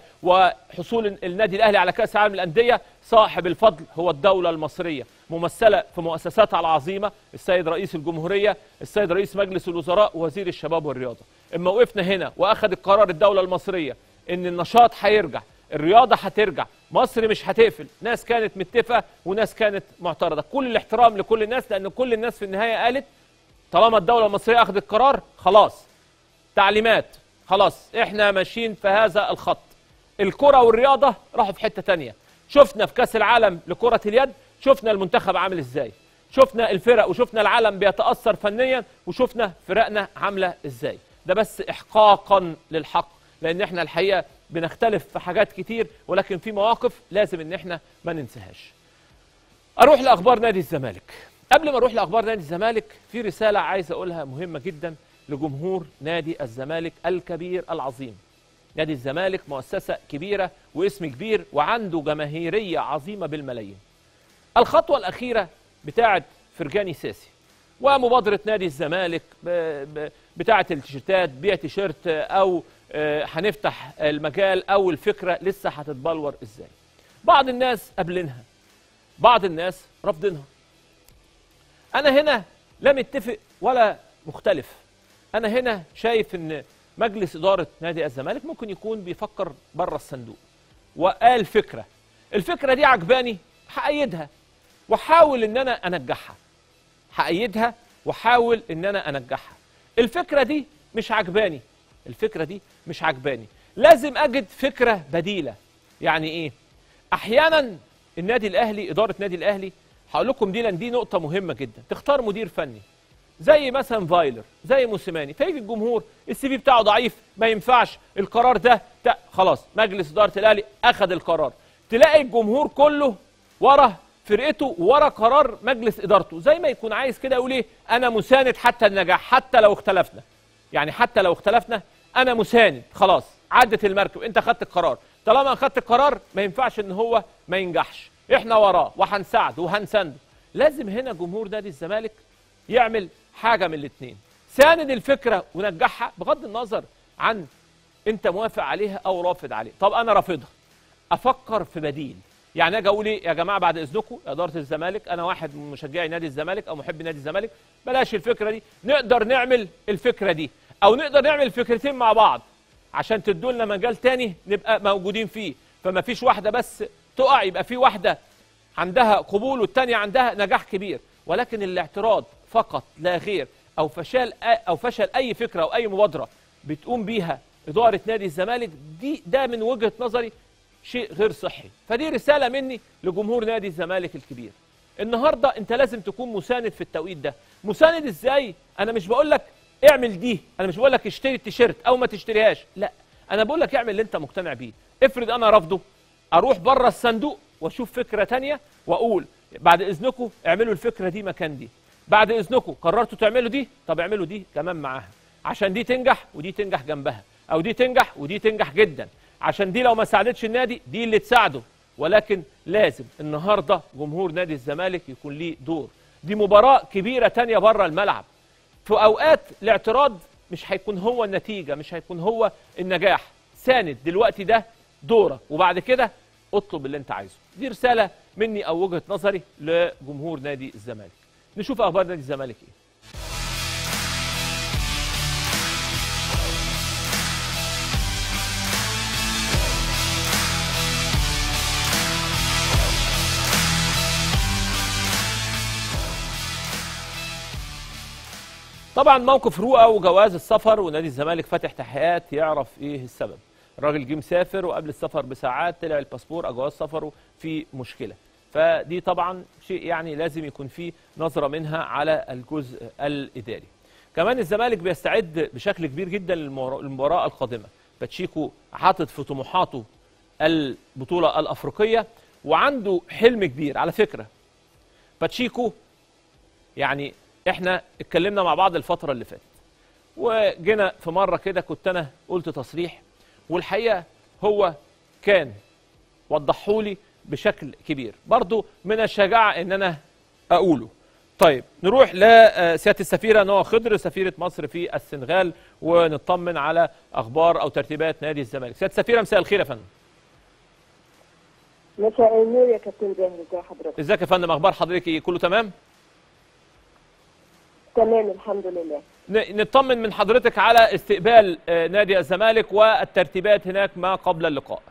وحصول النادي الاهلي على كاس العالم للانديه صاحب الفضل هو الدوله المصريه ممثله في مؤسساتها العظيمه السيد رئيس الجمهوريه السيد رئيس مجلس الوزراء ووزير الشباب والرياضه اما وقفنا هنا واخذ القرار الدوله المصريه ان النشاط هيرجع الرياضه هترجع مصر مش هتقفل ناس كانت متفقه وناس كانت معترضه كل الاحترام لكل الناس لان كل الناس في النهايه قالت طالما الدوله المصريه اخذت قرار خلاص تعليمات خلاص احنا ماشيين في هذا الخط الكره والرياضه راحوا في حته تانية شفنا في كاس العالم لكره اليد شفنا المنتخب عامل ازاي شفنا الفرق وشفنا العالم بيتاثر فنيا وشفنا فرقنا عامله ازاي ده بس احقاقا للحق لان احنا الحقيقه بنختلف في حاجات كتير ولكن في مواقف لازم ان احنا ما ننساهاش اروح لاخبار نادي الزمالك قبل ما اروح لاخبار نادي الزمالك في رساله عايز اقولها مهمه جدا لجمهور نادي الزمالك الكبير العظيم نادي الزمالك مؤسسه كبيره واسم كبير وعنده جماهيريه عظيمه بالملايين الخطوه الاخيره بتاعه فرجاني ساسي ومبادره نادي الزمالك ب- ب- بتاعه التيشيرتات بيع تيشيرت او آه، هنفتح المجال او الفكره لسه هتتبلور ازاي بعض الناس قابلينها بعض الناس رافضينها انا هنا لا متفق ولا مختلف انا هنا شايف ان مجلس اداره نادي الزمالك ممكن يكون بيفكر بره الصندوق وقال فكره الفكره دي عجباني هأيدها واحاول ان انا انجحها هأيدها واحاول ان انا انجحها الفكره دي مش عجباني الفكره دي مش عجباني لازم اجد فكره بديله يعني ايه احيانا النادي الاهلي اداره نادي الاهلي هقول لكم دي لان دي نقطه مهمه جدا تختار مدير فني زي مثلا فايلر زي موسيماني فيجي الجمهور السي في بتاعه ضعيف ما ينفعش القرار ده تا- خلاص مجلس اداره الاهلي اخذ القرار تلاقي الجمهور كله ورا فرقته ورا قرار مجلس ادارته زي ما يكون عايز كده يقول ايه انا مساند حتى النجاح حتى لو اختلفنا يعني حتى لو اختلفنا انا مساند خلاص عدت المركب انت خدت القرار طالما خدت القرار ما ينفعش ان هو ما ينجحش احنا وراه وهنساعده وهنسنده لازم هنا جمهور نادي الزمالك يعمل حاجه من الاثنين ساند الفكره ونجحها بغض النظر عن انت موافق عليها او رافض عليها طب انا رافضها افكر في بديل يعني اجي اقول ايه يا جماعه بعد اذنكم يا اداره الزمالك انا واحد من مشجعي نادي الزمالك او محبي نادي الزمالك بلاش الفكره دي نقدر نعمل الفكره دي او نقدر نعمل الفكرتين مع بعض عشان تدوا لنا مجال تاني نبقى موجودين فيه فما فيش واحده بس تقع يبقى في واحده عندها قبول والتانية عندها نجاح كبير ولكن الاعتراض فقط لا غير او فشل او فشل اي فكره او اي مبادره بتقوم بيها اداره نادي الزمالك دي ده من وجهه نظري شيء غير صحي فدي رساله مني لجمهور نادي الزمالك الكبير النهارده انت لازم تكون مساند في التوقيت ده مساند ازاي انا مش بقول لك اعمل دي انا مش بقول لك اشتري التيشيرت او ما تشتريهاش لا انا بقول لك اعمل اللي انت مقتنع بيه افرض انا رافضه اروح بره الصندوق واشوف فكره تانية واقول بعد اذنكم اعملوا الفكره دي مكان دي بعد اذنكم قررتوا تعملوا دي طب اعملوا دي كمان معاها عشان دي تنجح ودي تنجح جنبها او دي تنجح ودي تنجح جدا عشان دي لو ما ساعدتش النادي دي اللي تساعده ولكن لازم النهارده جمهور نادي الزمالك يكون ليه دور دي مباراه كبيره تانية بره الملعب في اوقات الاعتراض مش هيكون هو النتيجه مش هيكون هو النجاح ساند دلوقتي ده دورك وبعد كده اطلب اللي انت عايزه دي رساله مني او وجهه نظري لجمهور نادي الزمالك نشوف اخبار نادي الزمالك ايه طبعا موقف رؤى وجواز السفر ونادي الزمالك فاتح تحقيقات يعرف ايه السبب الراجل جه مسافر وقبل السفر بساعات طلع الباسبور او جواز سفره في مشكله فدي طبعا شيء يعني لازم يكون فيه نظره منها على الجزء الاداري كمان الزمالك بيستعد بشكل كبير جدا للمباراه القادمه باتشيكو حاطط في طموحاته البطوله الافريقيه وعنده حلم كبير على فكره باتشيكو يعني احنا اتكلمنا مع بعض الفتره اللي فاتت وجينا في مره كده كنت انا قلت تصريح والحقيقه هو كان وضحولي بشكل كبير برضو من الشجاعه ان انا اقوله طيب نروح لسياده السفيره نوى خضر سفيره مصر في السنغال ونطمن على اخبار او ترتيبات نادي الزمالك سياده السفيره مساء الخير يا فندم مساء النور يا كابتن زاهر ازي حضرتك ازيك يا فندم اخبار حضرتك ايه كله تمام تمام الحمد لله ن- نطمن من حضرتك على استقبال آه، نادي الزمالك والترتيبات هناك ما قبل اللقاء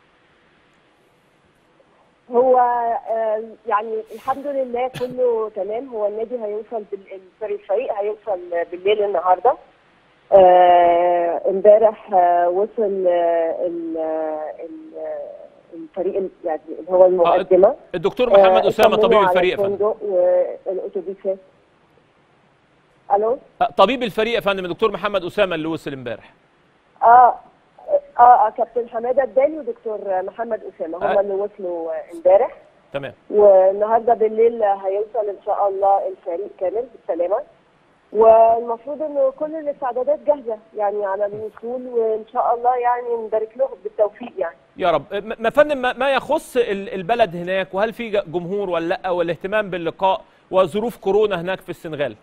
هو آه، يعني الحمد لله كله تمام هو النادي هيوصل بال- الفريق الفريق هيوصل بالليل النهارده آه، امبارح آه، وصل آه، ال- ال- الفريق ال- يعني اللي هو المقدمه الدكتور محمد آه، اسامه طبيب اطمنوا على الفريق يا فندم الفندق والاتوبيسات الو آه، طبيب الفريق يا فندم الدكتور محمد اسامه اللي وصل امبارح اه اه اه كابتن حماده الدالي ودكتور محمد اسامه هم آه. اللي وصلوا امبارح تمام والنهارده بالليل هيوصل ان شاء الله الفريق كامل بالسلامه والمفروض انه كل الاستعدادات جاهزه يعني على الوصول وان شاء الله يعني نبارك لهم بالتوفيق يعني يا رب م- ما فندم ما- ما يخص ال- البلد هناك وهل في ج- جمهور ولا لا والاهتمام باللقاء وظروف كورونا هناك في السنغال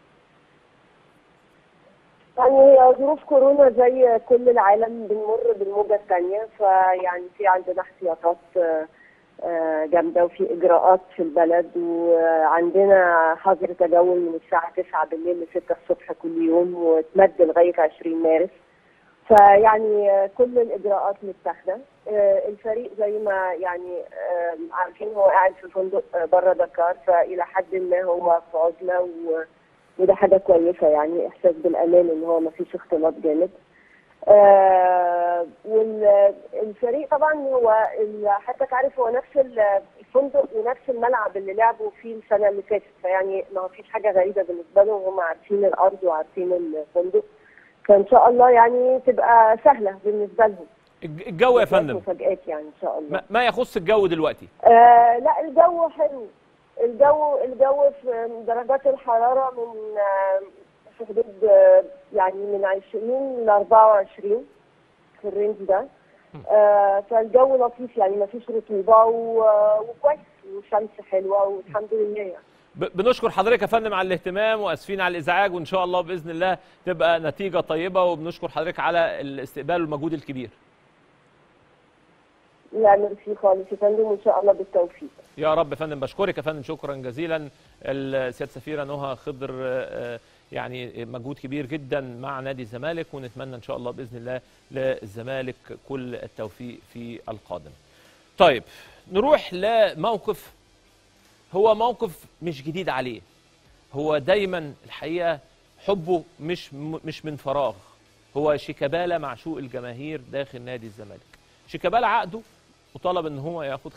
يعني هي ظروف كورونا زي كل العالم بنمر بالموجه الثانيه فيعني في عندنا احتياطات آه، آه، جامده وفي اجراءات في البلد وعندنا حظر تجول من الساعه 9 بالليل ل 6 الصبح كل يوم وتمد لغايه 20 مارس فيعني آه، كل الاجراءات متاخده آه، الفريق زي ما يعني آه، عارفين هو قاعد في فندق آه، بره دكار فالى حد ما هو في عزله و وده حاجه كويسه يعني احساس بالامان ان هو ما فيش اختلاط جامد آه والفريق طبعا هو ال- حضرتك عارف هو نفس ال- الفندق ونفس الملعب اللي لعبوا فيه السنه اللي فاتت فيعني ما فيش حاجه غريبه بالنسبه لهم هم عارفين الارض وعارفين الفندق فان شاء الله يعني تبقى سهله بالنسبه لهم الج- الجو يا فندم مفاجات يعني ان شاء الله ما- ما يخص الجو دلوقتي آه لا الجو حلو الجو الجو في درجات الحرارة من آه، في حدود آه، يعني من 20 ل 24 في الرينج ده آه فالجو لطيف يعني ما فيش رطوبة و- وكويس والشمس حلوة والحمد لله يعني ب- بنشكر حضرتك يا فندم على الاهتمام واسفين على الازعاج وان شاء الله باذن الله تبقى نتيجه طيبه وبنشكر حضرتك على الاستقبال والمجهود الكبير لا ميرسي خالص يا فندم وان شاء الله بالتوفيق يا رب يا فندم بشكرك يا فندم شكرا جزيلا السياده السفيره نهى خضر آه، يعني مجهود كبير جدا مع نادي الزمالك ونتمنى ان شاء الله باذن الله للزمالك كل التوفيق في القادم. طيب نروح لموقف هو موقف مش جديد عليه. هو دايما الحقيقه حبه مش مش من فراغ. هو شيكابالا معشوق الجماهير داخل نادي الزمالك. شيكابالا عقده وطلب ان هو ياخد 50%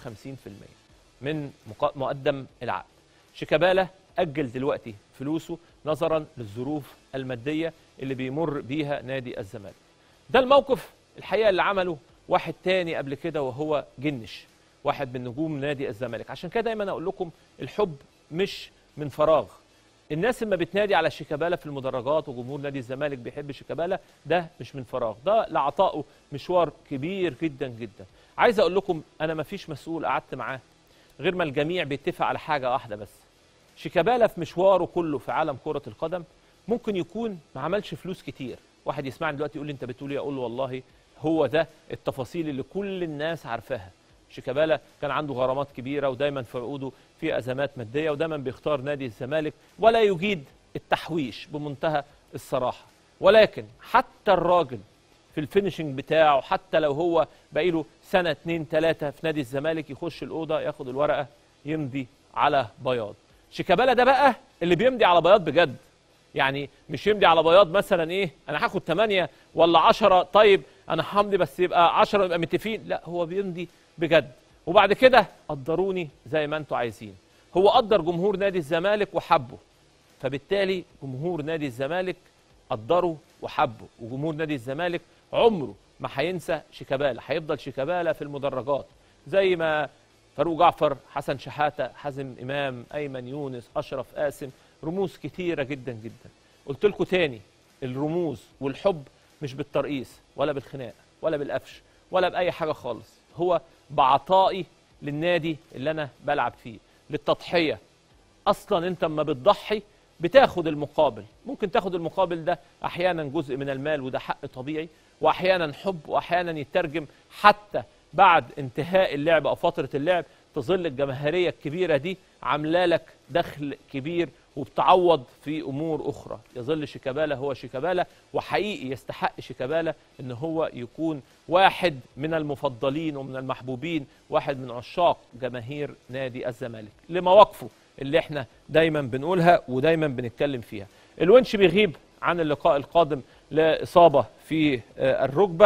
من مقا- مقدم العقد. شيكابالا اجل دلوقتي فلوسه نظرا للظروف الماديه اللي بيمر بيها نادي الزمالك. ده الموقف الحقيقه اللي عمله واحد تاني قبل كده وهو جنش واحد من نجوم نادي الزمالك عشان كده دايما اقول لكم الحب مش من فراغ الناس لما بتنادي على شيكابالا في المدرجات وجمهور نادي الزمالك بيحب شيكابالا ده مش من فراغ ده لعطائه مشوار كبير جدا جدا عايز اقول لكم انا ما فيش مسؤول قعدت معاه غير ما الجميع بيتفق على حاجه واحده بس شيكابالا في مشواره كله في عالم كره القدم ممكن يكون ما عملش فلوس كتير واحد يسمعني دلوقتي يقول لي انت بتقول ايه اقول له والله هو ده التفاصيل اللي كل الناس عارفاها شيكابالا كان عنده غرامات كبيره ودايما في عقوده في ازمات ماديه ودايما بيختار نادي الزمالك ولا يجيد التحويش بمنتهى الصراحه ولكن حتى الراجل في الفينشنج بتاعه حتى لو هو بقيله سنه اتنين تلاته في نادي الزمالك يخش الاوضه ياخد الورقه يمضي على بياض شيكابالا ده بقى اللي بيمضي على بياض بجد يعني مش يمضي على بياض مثلا ايه انا هاخد 8 ولا 10 طيب انا همضي بس يبقى 10 يبقى متفقين لا هو بيمضي بجد وبعد كده قدروني زي ما انتوا عايزين هو قدر جمهور نادي الزمالك وحبه فبالتالي جمهور نادي الزمالك قدره وحبه وجمهور نادي الزمالك عمره ما هينسى شيكابالا هيفضل شيكابالا في المدرجات زي ما فاروق جعفر حسن شحاته حازم امام ايمن يونس اشرف قاسم رموز كتيره جدا جدا قلت لكم تاني الرموز والحب مش بالترقيص ولا بالخناق ولا بالقفش ولا باي حاجه خالص هو بعطائي للنادي اللي انا بلعب فيه للتضحيه اصلا انت اما بتضحي بتاخد المقابل ممكن تاخد المقابل ده احيانا جزء من المال وده حق طبيعي واحيانا حب واحيانا يترجم حتى بعد انتهاء اللعب او فتره اللعب تظل الجماهيريه الكبيره دي عامله لك دخل كبير وبتعوض في امور اخرى يظل شيكابالا هو شيكابالا وحقيقي يستحق شيكابالا ان هو يكون واحد من المفضلين ومن المحبوبين واحد من عشاق جماهير نادي الزمالك لمواقفه اللي احنا دايما بنقولها ودايما بنتكلم فيها الونش بيغيب عن اللقاء القادم لاصابه في آه، الركبه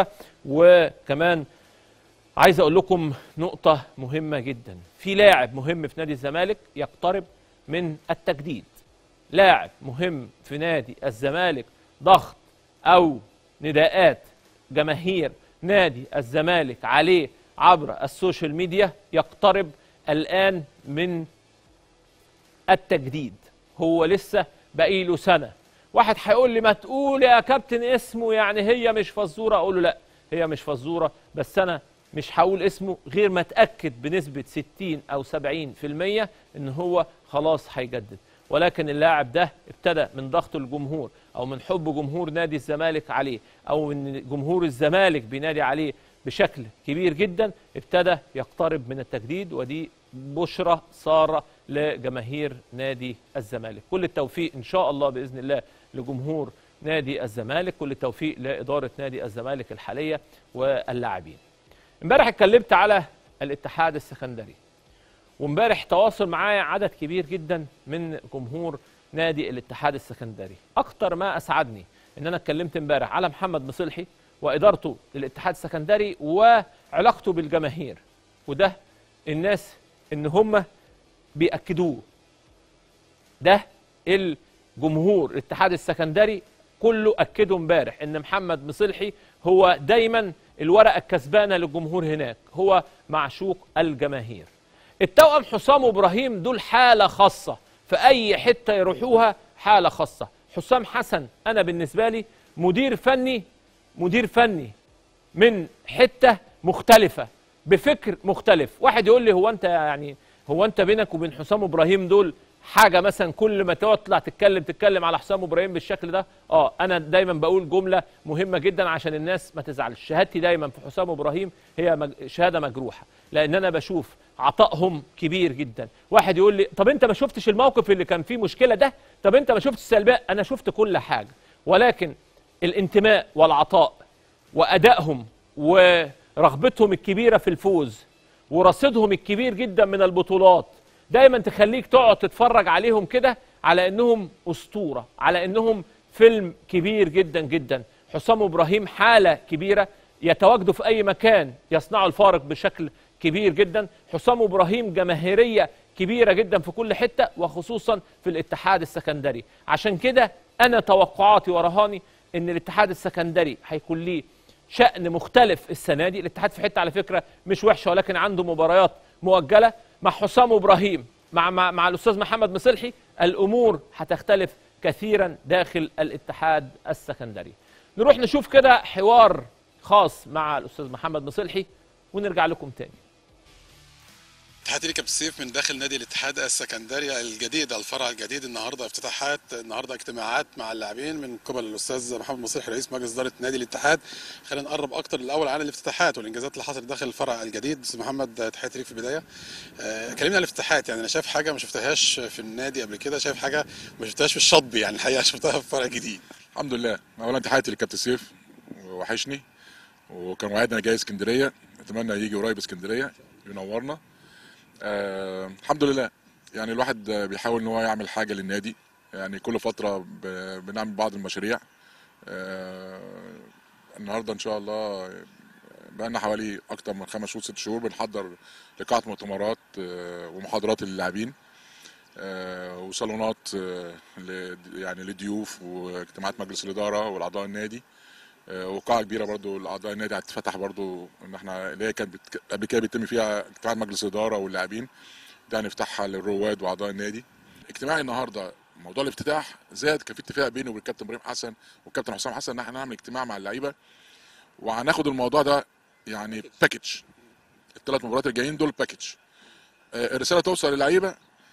وكمان عايز اقول لكم نقطة مهمة جدا، في لاعب مهم في نادي الزمالك يقترب من التجديد. لاعب مهم في نادي الزمالك ضغط او نداءات جماهير نادي الزمالك عليه عبر السوشيال ميديا يقترب الان من التجديد. هو لسه باقي له سنة. واحد هيقول لي ما تقول يا كابتن اسمه يعني هي مش فزورة اقول له لا هي مش فزورة بس انا مش هقول اسمه غير ما اتاكد بنسبه 60 او 70% ان هو خلاص هيجدد ولكن اللاعب ده ابتدى من ضغط الجمهور او من حب جمهور نادي الزمالك عليه او من جمهور الزمالك بينادي عليه بشكل كبير جدا ابتدى يقترب من التجديد ودي بشرى ساره لجماهير نادي الزمالك كل التوفيق ان شاء الله باذن الله لجمهور نادي الزمالك كل التوفيق لاداره نادي الزمالك الحاليه واللاعبين امبارح اتكلمت على الاتحاد السكندري وامبارح تواصل معايا عدد كبير جدا من جمهور نادي الاتحاد السكندري اكتر ما اسعدني ان انا اتكلمت امبارح على محمد مصلحي وادارته للاتحاد السكندري وعلاقته بالجماهير وده الناس ان هم بياكدوه ده الجمهور الاتحاد السكندري كله اكده امبارح ان محمد مصلحي هو دايما الورقه الكسبانه للجمهور هناك هو معشوق الجماهير التوأم حسام وابراهيم دول حاله خاصه في اي حته يروحوها حاله خاصه حسام حسن انا بالنسبه لي مدير فني مدير فني من حته مختلفه بفكر مختلف واحد يقول لي هو انت يعني هو انت بينك وبين حسام وابراهيم دول حاجه مثلا كل ما تطلع تتكلم تتكلم على حسام ابراهيم بالشكل ده اه انا دايما بقول جمله مهمه جدا عشان الناس ما تزعلش شهادتي دايما في حسام ابراهيم هي مج... شهاده مجروحه لان انا بشوف عطائهم كبير جدا واحد يقول لي طب انت ما شفتش الموقف اللي كان فيه مشكله ده طب انت ما شفتش السلبيه انا شفت كل حاجه ولكن الانتماء والعطاء وادائهم ورغبتهم الكبيره في الفوز ورصيدهم الكبير جدا من البطولات دايما تخليك تقعد تتفرج عليهم كده على انهم اسطوره على انهم فيلم كبير جدا جدا حسام ابراهيم حاله كبيره يتواجدوا في اي مكان يصنعوا الفارق بشكل كبير جدا حسام ابراهيم جماهيريه كبيره جدا في كل حته وخصوصا في الاتحاد السكندري عشان كده انا توقعاتي ورهاني ان الاتحاد السكندري هيكون ليه شأن مختلف السنه دي الاتحاد في حته على فكره مش وحشه ولكن عنده مباريات مؤجله مع حسام ابراهيم مع مع, مع الاستاذ محمد مصلحي الامور هتختلف كثيرا داخل الاتحاد السكندري نروح نشوف كده حوار خاص مع الاستاذ محمد مصلحي ونرجع لكم تاني اتحاد ريكا بالسيف من داخل نادي الاتحاد السكندري الجديد الفرع الجديد النهارده افتتاحات النهارده اجتماعات مع اللاعبين من قبل الاستاذ محمد مصيح رئيس مجلس اداره نادي الاتحاد خلينا نقرب اكتر الاول عن الافتتاحات والانجازات اللي حصلت داخل الفرع الجديد استاذ محمد تحيه ليك في البدايه آه، كلمنا عن الافتتاحات يعني انا شايف حاجه ما شفتهاش في النادي قبل كده شايف حاجه ما شفتهاش في الشطب يعني الحقيقه شفتها في فرع جديد الحمد لله اولا تحياتي لكابتن سيف وحشني وكان وعدنا جاي اسكندريه اتمنى يجي قريب اسكندريه ينورنا آه الحمد لله يعني الواحد بيحاول ان هو يعمل حاجه للنادي يعني كل فتره ب- بنعمل بعض المشاريع آه النهارده ان شاء الله بقالنا حوالي اكتر من خمس شهور ست شهور بنحضر لقاعه مؤتمرات آه ومحاضرات للاعبين آه، وصالونات آه، ل- يعني للضيوف واجتماعات مجلس الاداره والاعضاء النادي آه، وقاعه كبيره برضو لاعضاء النادي هتفتح برضو ان احنا اللي هي كانت بتك- قبل كده بيتم فيها اجتماعات مجلس الاداره واللاعبين ده هنفتحها للرواد واعضاء النادي اجتماعي النهارده موضوع الافتتاح زاد كان في اتفاق بيني وبين الكابتن ابراهيم حسن والكابتن حسام حسن ان احنا نعمل اجتماع مع اللعيبه وهناخد الموضوع ده يعني باكج الثلاث مباريات الجايين دول باكج آه، الرساله توصل للعيبه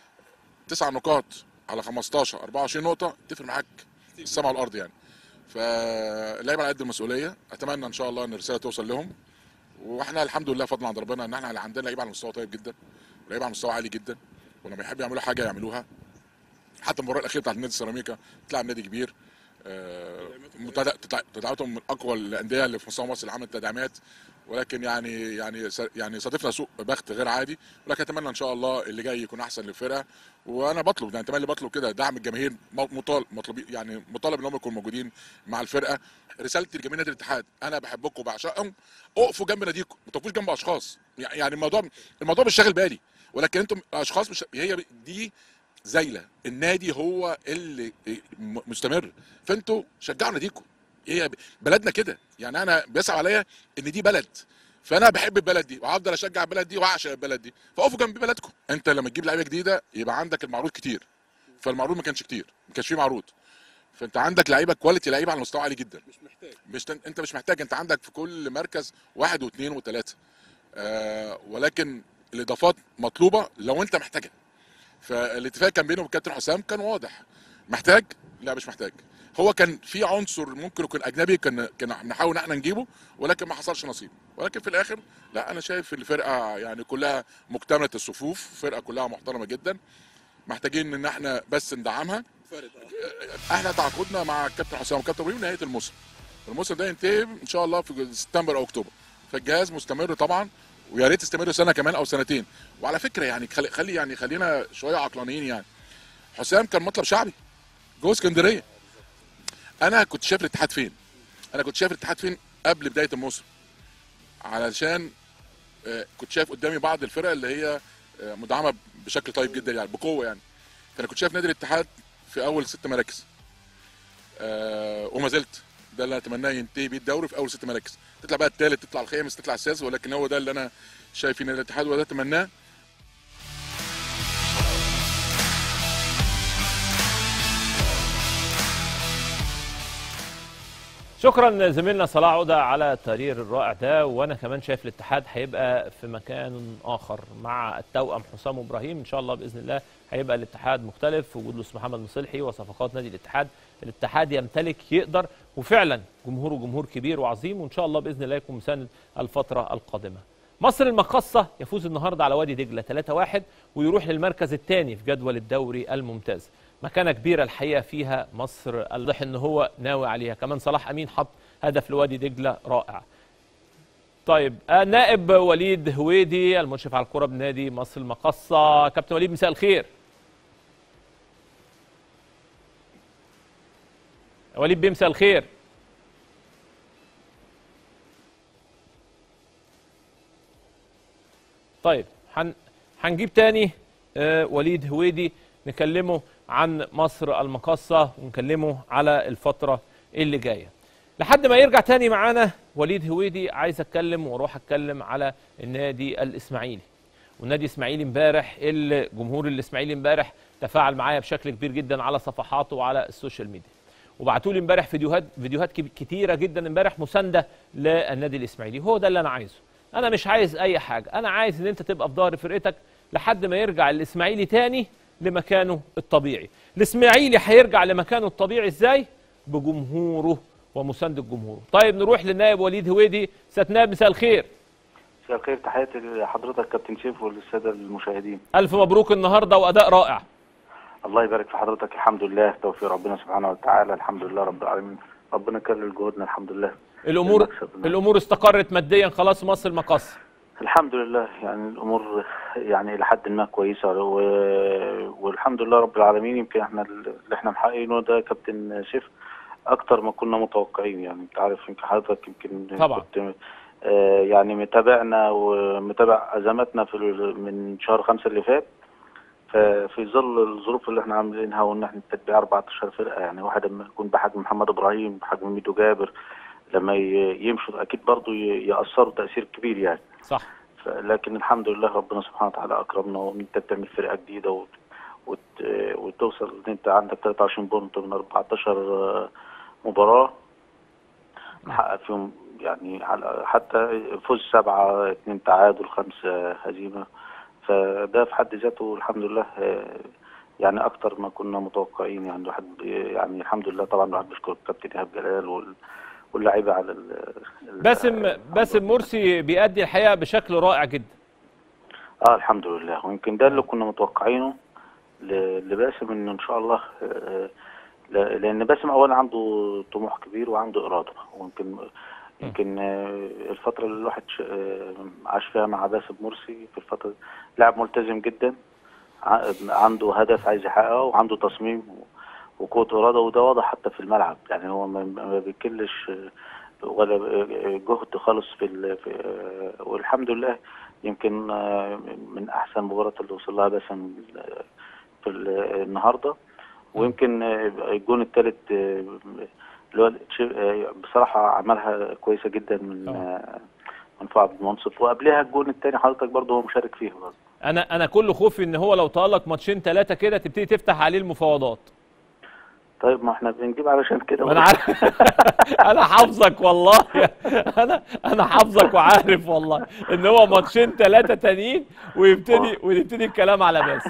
تسع نقاط على 15 24 نقطه تفرق معاك السما والارض يعني فاللعيبه على قد المسؤوليه اتمنى ان شاء الله ان الرساله توصل لهم واحنا الحمد لله فضلا عند ربنا ان احنا عندنا لعيبه على مستوى طيب جدا ولعيبه على مستوى عالي جدا ولما يحبوا يعملوا حاجه يعملوها حتى المباراه الاخيره بتاعت نادي سيراميكا بتلعب نادي كبير آه، متد- تدع- تدعيماتهم من اقوى الانديه اللي في مستوى مصر اللي عملت تدعيمات ولكن يعني يعني س- يعني صادفنا سوء بخت غير عادي ولكن اتمنى ان شاء الله اللي جاي يكون احسن للفرقه وانا بطلب يعني تملي بطلب كده دعم الجماهير م- مطالب مطلوب يعني مطالب ان هم يكونوا موجودين مع الفرقه رسالتي لجميع نادي الاتحاد انا بحبكم وبعشقهم اقفوا جنب ناديكم ما تقفوش جنب اشخاص يعني الموضوع الموضوع مش شاغل بالي ولكن انتم اشخاص مش هي دي زايله النادي هو اللي م- مستمر فانتوا شجعوا ناديكم هي بلدنا كده يعني انا بيصعب عليا ان دي بلد فانا بحب البلد دي وهفضل اشجع البلد دي واعشق البلد دي فاقفوا جنب بلدكم انت لما تجيب لعيبه جديده يبقى عندك المعروض كتير فالمعروض ما كانش كتير ما كانش فيه معروض فانت عندك لعيبه كواليتي لعيبه على مستوى عالي جدا مش محتاج مش تن... انت مش محتاج انت عندك في كل مركز واحد واثنين وثلاثه آه ولكن الاضافات مطلوبه لو انت محتاجها فالاتفاق كان بينه وبين كابتن حسام كان واضح محتاج لا مش محتاج هو كان في عنصر ممكن يكون اجنبي كان كان بنحاول ان احنا نجيبه ولكن ما حصلش نصيب ولكن في الاخر لا انا شايف الفرقه يعني كلها مكتمله الصفوف فرقه كلها محترمه جدا محتاجين ان احنا بس ندعمها احنا تعاقدنا مع الكابتن حسام والكابتن ابراهيم نهايه الموسم الموسم ده ينتهي ان شاء الله في سبتمبر او اكتوبر فالجهاز مستمر طبعا ويا ريت يستمر سنه كمان او سنتين وعلى فكره يعني خلي, خلي يعني خلينا شويه عقلانيين يعني حسام كان مطلب شعبي جوه اسكندريه انا كنت شايف الاتحاد فين انا كنت شايف الاتحاد فين قبل بدايه الموسم علشان آه، كنت شايف قدامي بعض الفرق اللي هي آه، مدعمه بشكل طيب جدا يعني بقوه يعني فانا كنت شايف نادي الاتحاد في اول ست مراكز آه، وما زلت ده اللي اتمناه ينتهي بيه الدوري في اول ست مراكز تطلع بقى الثالث تطلع الخامس تطلع السادس ولكن هو ده اللي انا شايف ان الاتحاد وده اتمناه شكرا زميلنا صلاح عودة على التقرير الرائع ده وانا كمان شايف الاتحاد هيبقى في مكان اخر مع التوأم حسام ابراهيم ان شاء الله باذن الله هيبقى الاتحاد مختلف في وجود لص محمد مصلحي وصفقات نادي الاتحاد الاتحاد يمتلك يقدر وفعلا جمهوره جمهور كبير وعظيم وان شاء الله باذن الله يكون مساند الفتره القادمه مصر المقصة يفوز النهارده على وادي دجله 3-1 ويروح للمركز الثاني في جدول الدوري الممتاز مكانه كبيره الحقيقه فيها مصر الواضح ان هو ناوي عليها كمان صلاح امين حط هدف لوادي دجله رائع طيب آه، نائب وليد هويدي المشرف على الكره بنادي مصر المقصه كابتن وليد مساء الخير وليد بيه مساء الخير طيب هن... هنجيب تاني آه، وليد هويدي نكلمه عن مصر المقاصة ونكلمه على الفترة اللي جاية لحد ما يرجع تاني معانا وليد هويدي عايز اتكلم واروح اتكلم على النادي الاسماعيلي والنادي الاسماعيلي امبارح الجمهور الاسماعيلي امبارح تفاعل معايا بشكل كبير جدا على صفحاته وعلى السوشيال ميديا وبعتوا لي امبارح فيديوهات فيديوهات كب- كتيره جدا امبارح مسانده للنادي الاسماعيلي هو ده اللي انا عايزه انا مش عايز اي حاجه انا عايز ان انت تبقى في ظهر فرقتك لحد ما يرجع الاسماعيلي تاني لمكانه الطبيعي الاسماعيلي هيرجع لمكانه الطبيعي ازاي بجمهوره ومساند الجمهور طيب نروح للنائب وليد هويدي سيادة نائب مساء الخير مساء الخير تحياتي لحضرتك كابتن سيف وللساده المشاهدين الف مبروك النهارده واداء رائع الله يبارك في حضرتك الحمد لله توفيق ربنا سبحانه وتعالى الحمد لله رب العالمين ربنا كرر جهودنا الحمد لله الامور المكسب. الامور استقرت ماديا خلاص مصر المقص الحمد لله يعني الامور يعني الى حد ما كويسه و... والحمد لله رب العالمين يمكن احنا اللي احنا محققينه ده كابتن سيف اكتر ما كنا متوقعين يعني انت عارف يمكن حضرتك يمكن طبعا. كنت آه، يعني متابعنا ومتابع ازماتنا في ال- من شهر خمسة اللي فات ففي ظل الظروف اللي احنا عاملينها وان احنا تتبع 14 فرقه يعني واحد لما يكون بحجم محمد ابراهيم بحجم ميدو جابر لما ي- يمشوا اكيد برضه ي- ياثروا تاثير كبير يعني صح ف- لكن الحمد لله ربنا سبحانه وتعالى اكرمنا وان انت بتعمل فرقه جديده وت... وت... وتوصل ان انت عندك 23 بونت من 14 مباراه محقق فيهم يعني على حتى فوز سبعه اثنين تعادل خمسه هزيمه فده في حد ذاته الحمد لله آه، يعني اكتر ما كنا متوقعين يعني الواحد بي- يعني الحمد لله طبعا الواحد بيشكر الكابتن ايهاب جلال وال... واللعيبه على ال... ال- باسم الحمد باسم لله. مرسي بيأدي الحقيقه بشكل رائع جدا اه الحمد لله ويمكن ده اللي كنا متوقعينه ل- لباسم انه ان شاء الله آه، ل- لان باسم اولا عنده طموح كبير وعنده اراده ويمكن يمكن آه، الفتره اللي الواحد ش- آه، عاش فيها مع باسم مرسي في الفتره لاعب ملتزم جدا ع- عنده هدف عايز يحققه وعنده تصميم وقوه اراده وده واضح حتى في الملعب يعني هو ما ما بيكلش آه، ولا آه، جهد خالص في, ال- في آه، والحمد لله يمكن آه، من احسن مباريات اللي وصل لها باسم آه، في ال- النهارده ويمكن آه، الجون الثالث اللي هو تشي- آه، بصراحه عملها كويسه جدا من طبعا. آه، من فؤاد بن منصف وقبلها الجون الثاني حضرتك برضه هو مشارك فيه برضه انا انا كل خوفي ان هو لو تألق ماتشين ثلاثه كده تبتدي تفتح عليه المفاوضات طيب ما احنا بنجيب علشان كده ما انا عارف انا حافظك والله انا انا حافظك وعارف والله ان هو ماتشين ثلاثه تانيين ويبتدي ويبتدي الكلام على باسم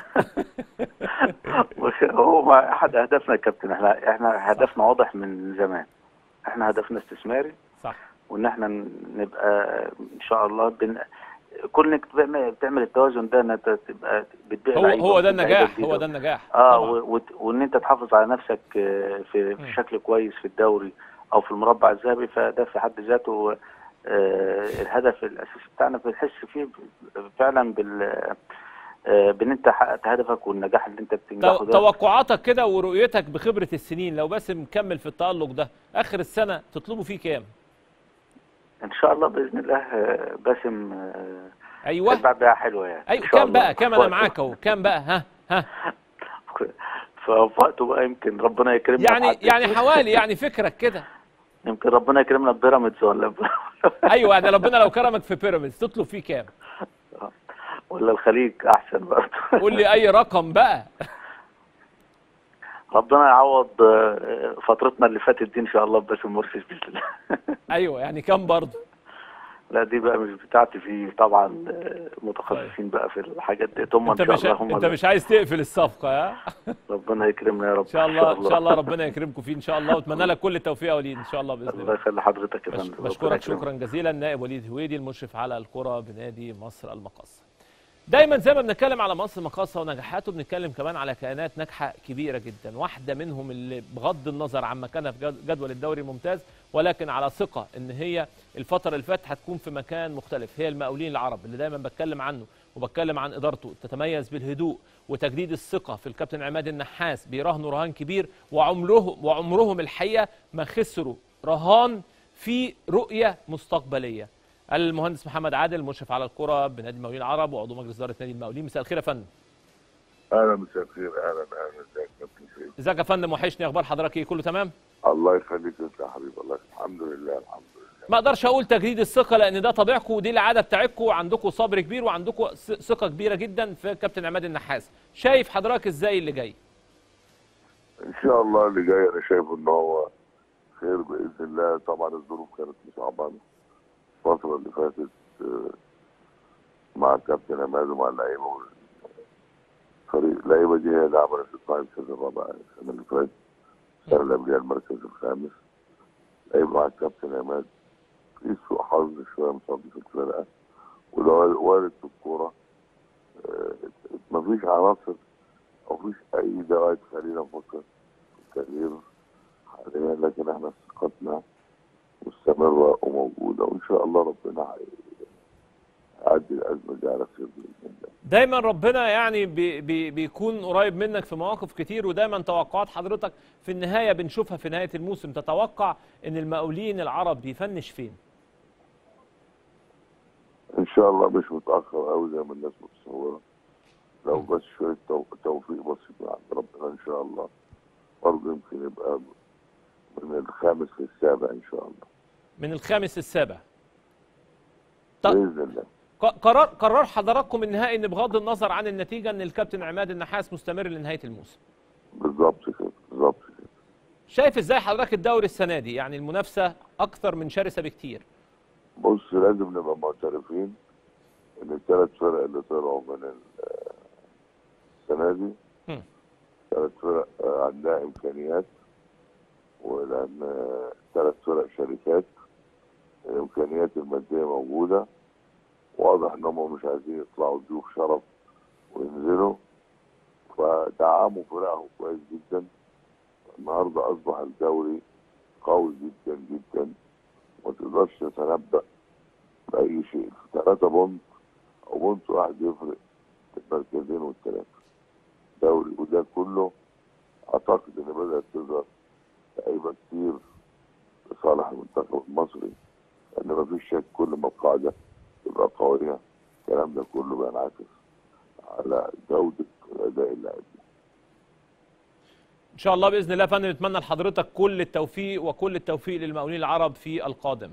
هو ما احد اهدافنا يا كابتن احنا احنا هدفنا واضح من زمان احنا هدفنا استثماري صح وان احنا نبقى ان شاء الله بن... كل انك بتعمل بتعمل التوازن ده ان انت تبقى بتبيع هو لعيبة هو ده وتجيب لعيبة النجاح جديدة. هو ده النجاح اه طبعاً. و... وت- وان انت تحافظ على نفسك آه، في في شكل كويس في الدوري او في المربع الذهبي فده في حد ذاته آه الهدف الاساسي بتاعنا بنحس فيه فعلا بال آه، بان انت حققت هدفك والنجاح اللي انت تو- بتنجحه ده توقعاتك كده ورؤيتك بخبره السنين لو باسم مكمل في التألق ده اخر السنه تطلبوا فيه كام ان شاء الله باذن الله آه، باسم آه، ايوه هيبقى بيعه حلوه يعني ايوه إن شاء كام الله. بقى كام في انا وقته. معاك اهو كام بقى ها ها ففي وقته بقى يمكن ربنا يكرمنا يعني بحد. يعني حوالي يعني فكرك كده يمكن ربنا يكرمنا ببيراميدز ولا ب... ايوه يعني ربنا لو كرمك في بيراميدز تطلب فيه كام ولا الخليج احسن برضه قول لي اي رقم بقى ربنا يعوض آه، فترتنا اللي فاتت دي ان شاء الله بباسم مرسي باذن الله ايوه يعني كام برضه لا دي بقى مش بتاعتي في طبعا آه، متخصصين بقى في الحاجات دي هم انت ان شاء مش الله هم انت اللي- مش عايز تقفل الصفقه ها ربنا يكرمنا يا رب ان شاء الله ان شاء الله ربنا يكرمكم فيه ان شاء الله واتمنى لك كل التوفيق يا وليد ان شاء الله باذن الله الله يخلي حضرتك يا بش- فندم ربنا بشكرك يكرمك. شكرا جزيلا نائب وليد هويدي المشرف على الكره بنادي مصر المقاصه دايما زي ما بنتكلم على مصر المقاصه ونجاحاته بنتكلم كمان على كيانات ناجحه كبيره جدا واحده منهم اللي بغض النظر عن مكانها في جد- جدول الدوري الممتاز ولكن على ثقه ان هي الفتره اللي فاتت هتكون في مكان مختلف هي المقاولين العرب اللي دايما بتكلم عنه وبتكلم عن ادارته تتميز بالهدوء وتجديد الثقه في الكابتن عماد النحاس بيراهنوا رهان كبير وعمرهم وعمرهم الحقيقه ما خسروا رهان في رؤيه مستقبليه المهندس محمد عادل مشرف على الكره بنادي المقاولين العرب وعضو مجلس اداره نادي المقاولين مساء الخير يا فندم اهلا مساء الخير اهلا اهلا ازيك يا كابتن سيد ازيك يا فندم وحشني اخبار حضرتك ايه كله تمام الله يخليك انت يا حبيبي الله الحمد لله الحمد لله ما اقدرش اقول تجديد الثقه لان ده طبيعكم ودي العاده بتاعتكم وعندكم صبر كبير وعندكم ث- ثقه كبيره جدا في كابتن عماد النحاس شايف حضرتك ازاي اللي جاي ان شاء الله اللي جاي انا شايف ان هو خير باذن الله طبعا الظروف كانت مصعبه الفتره اللي فاتت آه، مع الكابتن عماد ومع اللعيبه وال- فريق اللعيبه دي هي اللي عملت التايم سيزون الرابع السنه اللي فاتت السنه اللي قبلها المركز الخامس لعيب مع الكابتن عماد في سوء حظ شويه مصاب في الفرقه وده وارد في الكوره آه، مفيش عناصر او مفيش اي دواعي تخلينا نفكر في التغيير حاليا لكن احنا ثقتنا مستمره وموجوده وان شاء الله ربنا هي- هيعدي الازمه دي على خير باذن الله دايما ربنا يعني بي بي بيكون قريب منك في مواقف كتير ودايما توقعات حضرتك في النهايه بنشوفها في نهايه الموسم تتوقع ان المقاولين العرب بيفنش فين ان شاء الله مش متاخر قوي زي ما الناس متصوره لو بس شويه تو- توفيق بسيط من عند ربنا ان شاء الله برضه يمكن يبقى من الخامس للسابع ان شاء الله من الخامس للسابع طب باذن الله ق- قرار قرار حضراتكم النهائي ان بغض النظر عن النتيجه ان الكابتن عماد النحاس مستمر لنهايه الموسم بالظبط كده بالظبط كده شايف ازاي حضرتك الدوري السنه دي يعني المنافسه اكثر من شرسه بكتير بص لازم نبقى معترفين ان الثلاث فرق اللي طلعوا من ال- السنه دي مم. ثلاث فرق آه، عندها امكانيات ولان ثلاث فرق شركات الامكانيات الماديه موجوده واضح ان هم مش عايزين يطلعوا ضيوف شرف وينزلوا فدعموا فرقهم كويس جدا النهارده اصبح الدوري قوي جدا جدا ما تقدرش تتنبأ بأي شيء ثلاثة بونت أو بونت واحد يفرق المركزين والثلاثة دوري وده كله أعتقد إن بدأت تظهر لعيبة كتير لصالح المنتخب المصري لأن مفيش شك كل ما القاعدة تبقى قوية الكلام ده كله بينعكس على جودة أداء اللاعبين ان شاء الله باذن الله يا فندم نتمنى لحضرتك كل التوفيق وكل التوفيق للمقاولين العرب في القادم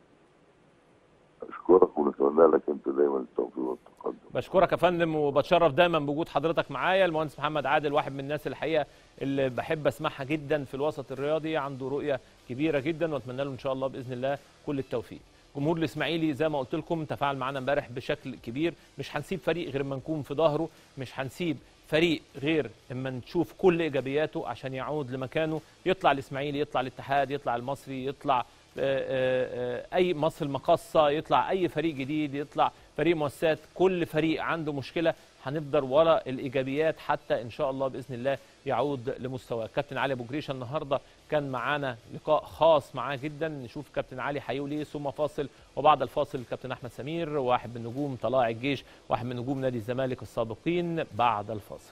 أشكرك ونتمنى لك أنت دايما التوفيق والتقدم بشكرك يا فندم وبتشرف دايما بوجود حضرتك معايا المهندس محمد عادل واحد من الناس الحقيقه اللي بحب اسمعها جدا في الوسط الرياضي عنده رؤيه كبيره جدا واتمنى له ان شاء الله باذن الله كل التوفيق جمهور الاسماعيلي زي ما قلت لكم تفاعل معانا امبارح بشكل كبير مش هنسيب فريق غير ما نكون في ظهره مش هنسيب فريق غير اما نشوف كل ايجابياته عشان يعود لمكانه يطلع الاسماعيلي يطلع الاتحاد يطلع المصري يطلع آه، آه، آه، اي مصر المقاصه يطلع اي فريق جديد يطلع فريق مؤسسات كل فريق عنده مشكله هنفضل ورا الايجابيات حتى ان شاء الله باذن الله يعود لمستواه كابتن علي ابو جريشه النهارده كان معانا لقاء خاص معاه جدا نشوف كابتن علي هيقول ايه ثم فاصل وبعد الفاصل كابتن احمد سمير واحد من نجوم طلائع الجيش واحد من نجوم نادي الزمالك السابقين بعد الفاصل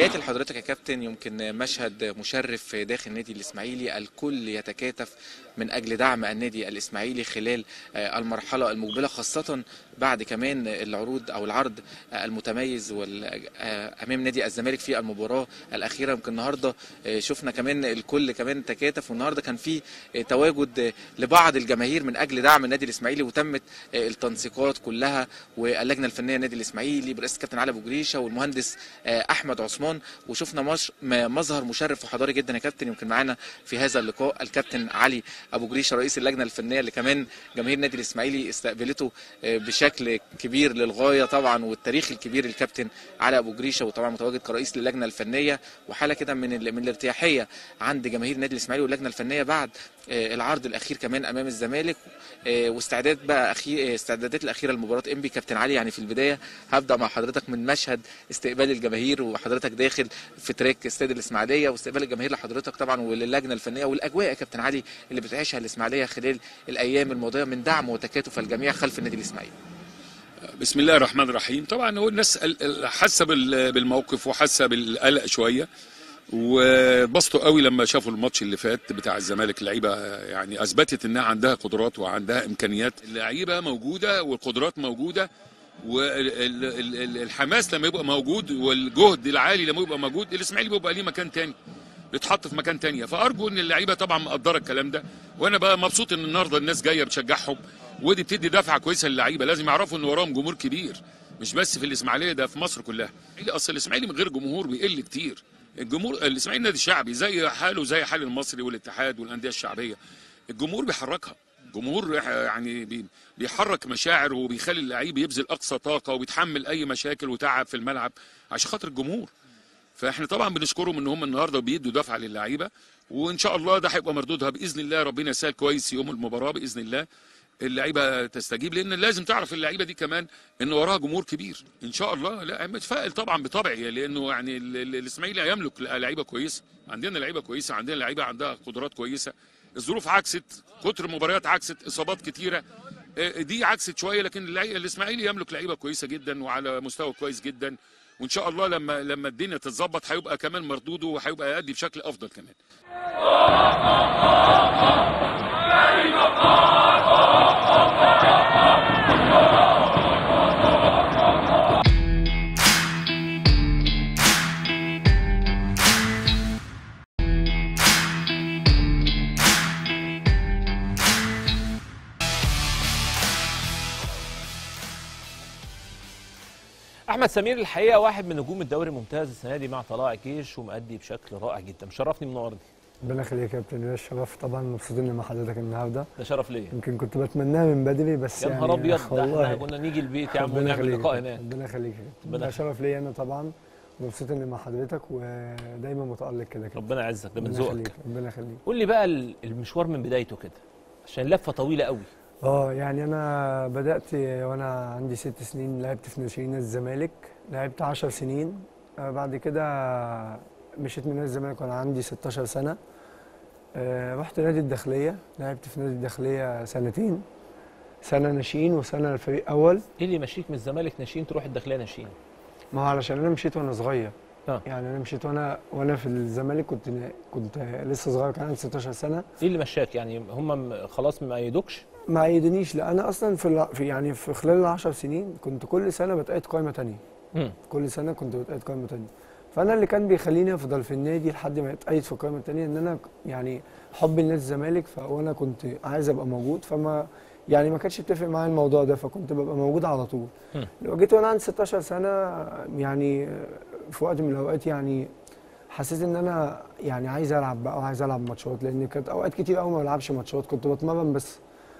تحياتي لحضرتك يا كابتن يمكن مشهد مشرف داخل النادي الاسماعيلي الكل يتكاتف من اجل دعم النادي الاسماعيلي خلال آه، المرحله المقبله خاصه بعد كمان العروض او العرض آه، المتميز وال- آه، امام نادي الزمالك في المباراه الاخيره يمكن النهارده آه، شفنا كمان الكل كمان تكاتف والنهارده كان في آه، تواجد آه، لبعض الجماهير من اجل دعم النادي الاسماعيلي وتمت آه، التنسيقات كلها واللجنه الفنيه النادي الاسماعيلي برئاسه الكابتن علي ابو جريشه والمهندس آه، احمد عثمان وشفنا مش م- مظهر مشرف وحضاري جدا يا كابتن يمكن معانا في هذا اللقاء الكابتن علي ابو جريشه رئيس اللجنه الفنيه اللي كمان جماهير النادي الاسماعيلي استقبلته آه، بشكل كبير للغايه طبعا والتاريخ الكبير الكابتن علي ابو جريشه وطبعا متواجد كرئيس للجنه الفنيه وحاله كده من ال- من الارتياحيه عند جماهير النادي الاسماعيلي واللجنه الفنيه بعد آه، العرض الاخير كمان امام الزمالك آه، واستعداد بقى اخير استعدادات الاخيره لمباراه انبي كابتن علي يعني في البدايه هبدا مع حضرتك من مشهد استقبال الجماهير وحضرتك داخل في تراك استاد الاسماعيليه واستقبال الجماهير لحضرتك طبعا وللجنه الفنيه والاجواء يا كابتن علي اللي بتعيشها الاسماعيليه خلال الايام الماضيه من دعم وتكاتف الجميع خلف النادي الاسماعيلي بسم الله الرحمن الرحيم طبعا هو الناس ال- ال- حاسه بال- بالموقف وحاسه بالقلق شويه وبسطوا قوي لما شافوا الماتش اللي فات بتاع الزمالك اللعيبه يعني اثبتت انها عندها قدرات وعندها امكانيات اللعيبه موجوده والقدرات موجوده والحماس لما يبقى موجود والجهد العالي لما يبقى موجود الاسماعيلي بيبقى ليه مكان تاني بيتحط في مكان تانية فارجو ان اللعيبه طبعا مقدره الكلام ده وانا بقى مبسوط ان النهارده الناس جايه بتشجعهم ودي بتدي دفعه كويسه للعيبه لازم يعرفوا ان وراهم جمهور كبير مش بس في الاسماعيليه ده في مصر كلها اصل الاسماعيلي من غير جمهور بيقل كتير الجمهور الاسماعيلي نادي شعبي زي حاله زي حال المصري والاتحاد والانديه الشعبيه الجمهور بيحركها جمهور يعني بي- بيحرك مشاعر وبيخلي اللعيب يبذل اقصى طاقه وبيتحمل اي مشاكل وتعب في الملعب عشان خاطر الجمهور فاحنا طبعا بنشكرهم ان هم النهارده بيدوا دفعه للعيبه وان شاء الله ده هيبقى مردودها باذن الله ربنا يسهل كويس يوم المباراه باذن الله اللعيبه تستجيب لان لازم تعرف اللعيبه دي كمان ان وراها جمهور كبير ان شاء الله لا متفائل طبعا بطبعي لانه يعني ال- ال- الاسماعيلي يملك لعيبه كويسه عندنا لعيبه كويسه عندنا لعيبه عندها قدرات كويسه الظروف عكست كتر مباريات عكست اصابات كتيره آه، دي عكست شويه لكن اللعي- الاسماعيلي يملك لعيبه كويسه جدا وعلى مستوى كويس جدا وان شاء الله لما لما الدنيا تتظبط هيبقى كمان مردوده وهيبقى يأدي بشكل افضل كمان احمد سمير الحقيقه واحد من نجوم الدوري الممتاز السنه دي مع طلائع الجيش ومؤدي بشكل رائع جدا مشرفني منورني ربنا يخليك يا كابتن ده الشرف طبعا مبسوط اني مع حضرتك النهارده ده شرف ليا يمكن كنت بتمناه من بدري بس يا يعني نهار ابيض ده احنا والله كنا نيجي البيت يا عم ربنا ونعمل يخليك لقاء يا هناك كابتن، ربنا يخليك يا كابتن. ربنا ده يخليك. شرف ليا انا طبعا ومبسوط اني مع حضرتك ودايما متالق كده كده ربنا يعزك ده من ربنا ذوقك يخليك، ربنا يخليك قول لي بقى ال- المشوار من بدايته كده عشان لفه طويله قوي اه يعني انا بدات وانا عندي ست سنين لعبت في ناشئين الزمالك لعبت 10 سنين آه، بعد كده مشيت من نادي الزمالك وانا عندي 16 سنه آه، رحت نادي الداخليه لعبت في نادي الداخليه سنتين سنه ناشئين وسنه الفريق اول ايه اللي يمشيك من الزمالك ناشئين تروح الداخليه ناشئين ما هو علشان انا مشيت وانا صغير آه. يعني انا مشيت وانا وانا في الزمالك كنت كنت لسه صغير كان عندي 16 سنه ايه اللي مشاك يعني هم م- خلاص ما يدوكش ما ايدنيش لا انا اصلا في, الع- في يعني في خلال ال 10 سنين كنت كل سنه بتقيد قائمه تانية مم. كل سنه كنت بتقيد قائمه تانية فانا اللي كان بيخليني افضل في النادي لحد ما اتقيد في القائمه التانية ان انا يعني حب النادي الزمالك ف- وانا كنت عايز ابقى موجود فما يعني ما كانش بتفرق معايا الموضوع ده فكنت ببقى موجود على طول مم. لو جيت وانا عندي 16 سنه يعني في وقت من الاوقات يعني حسيت ان انا يعني عايز العب بقى وعايز العب ماتشات لان كانت اوقات كتير قوي ما بلعبش ماتشات كنت بتمرن بس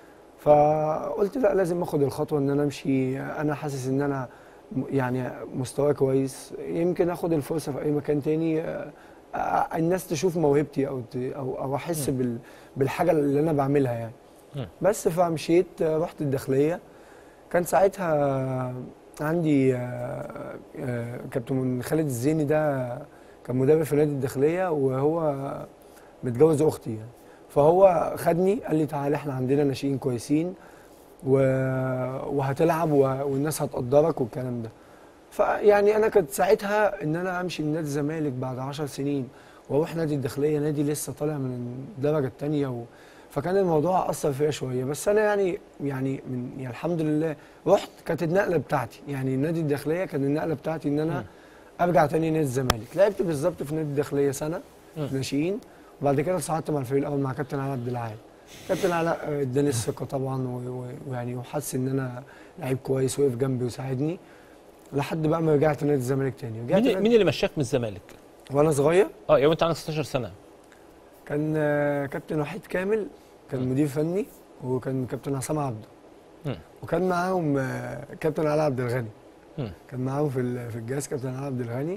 فقلت لا لازم اخد الخطوه ان انا امشي انا حاسس ان انا م- يعني مستواي كويس يمكن اخد الفرصه في اي مكان تاني آه، آه، الناس تشوف موهبتي او ت- او او احس مم. بال بالحاجه اللي انا بعملها يعني مم. بس فمشيت آه، رحت الداخليه كان ساعتها عندي آه، آه، كابتن خالد الزيني ده كان مدرب في نادي الداخليه وهو متجوز اختي يعني فهو خدني قال لي تعالى احنا عندنا ناشئين كويسين و... وهتلعب و... والناس هتقدرك والكلام ده فيعني انا كنت ساعتها ان انا امشي من نادي الزمالك بعد 10 سنين واروح نادي الداخليه نادي لسه طالع من الدرجه الثانيه و... فكان الموضوع اثر فيا شويه بس انا يعني يعني من يعني الحمد لله رحت كانت النقله بتاعتي يعني نادي الداخليه كان النقله بتاعتي ان انا ارجع تاني نادي الزمالك لعبت بالظبط في نادي الداخليه سنه مم. ناشئين وبعد كده صعدت مع الفريق الاول مع كابتن علاء عبد العال كابتن علاء آه، اداني الثقه طبعا و- و- ويعني وحس ان انا لعيب كويس وقف جنبي وساعدني لحد بقى ما رجعت نادي الزمالك تاني رجعت مين نادي- مين اللي مشاك من الزمالك؟ وانا صغير اه يعني وانت عندك 16 سنه كان آه، كابتن وحيد كامل كان مدير فني وكان كابتن عصام عبده مم. وكان معاهم آه، كابتن علاء عبد الغني مم. كان معاهم في ال- في الجهاز كابتن علاء عبد الغني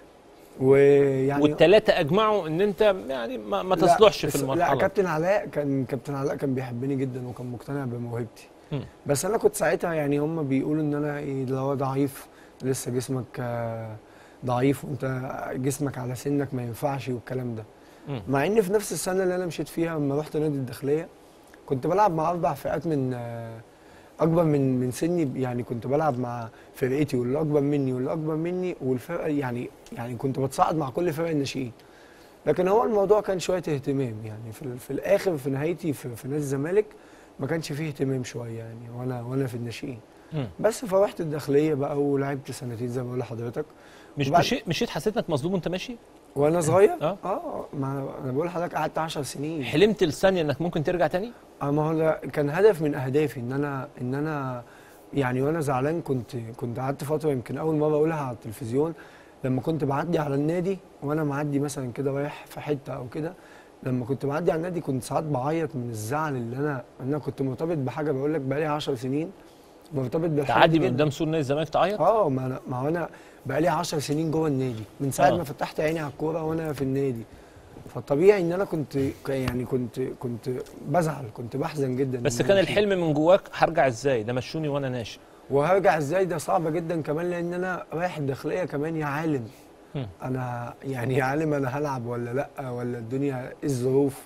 ويعني والثلاثه اجمعوا ان انت يعني ما, ما لا، تصلحش في بس- المرحله لا كابتن علاء كان كابتن علاء كان بيحبني جدا وكان مقتنع بموهبتي مم. بس انا كنت ساعتها يعني هم بيقولوا ان انا ايه اللي هو ضعيف لسه جسمك آه، ضعيف وانت جسمك على سنك ما ينفعش والكلام ده مم. مع ان في نفس السنه اللي انا مشيت فيها لما رحت نادي الداخليه كنت بلعب مع اربع فئات من آه، اكبر من من سني يعني كنت بلعب مع فرقتي واللي اكبر مني واللي اكبر مني والفرقه يعني يعني كنت بتصعد مع كل فرق الناشئين لكن هو الموضوع كان شويه اهتمام يعني في, ال- في الاخر في نهايتي في, في نادي الزمالك ما كانش فيه اهتمام شويه يعني وانا وانا في الناشئين مم. بس فروحت الداخليه بقى ولعبت سنتين زي ما بقول لحضرتك مش وبعد- مشيت مشيت حسيت انك مظلوم وانت ماشي؟ وانا صغير اه اه ما انا بقول لحضرتك قعدت 10 سنين حلمت لثانيه انك ممكن ترجع تاني؟ اه ما هو ده كان هدف من اهدافي ان انا ان انا يعني وانا زعلان كنت كنت قعدت فتره يمكن اول مره اقولها على التلفزيون لما كنت بعدي على النادي وانا معدي مثلا كده رايح في حته او كده لما كنت بعدي على النادي كنت ساعات بعيط من الزعل اللي انا انا كنت مرتبط بحاجه بقول لك بقالي 10 سنين مرتبط بالحاجه تعدي دي من جداً. قدام سور نادي الزمالك تعيط؟ اه ما انا ما هو انا بقالي 10 سنين جوه النادي من ساعه آه. ما فتحت عيني على الكوره وانا في النادي فطبيعي ان انا كنت يعني كنت كنت بزعل كنت بحزن جدا بس إن كان أنا الحلم من جواك هرجع ازاي؟ ده مشوني وانا ناشئ وهرجع ازاي ده صعب جدا كمان لان انا رايح الداخليه كمان يا عالم مم. انا يعني يا عالم انا هلعب ولا لا ولا الدنيا ايه الظروف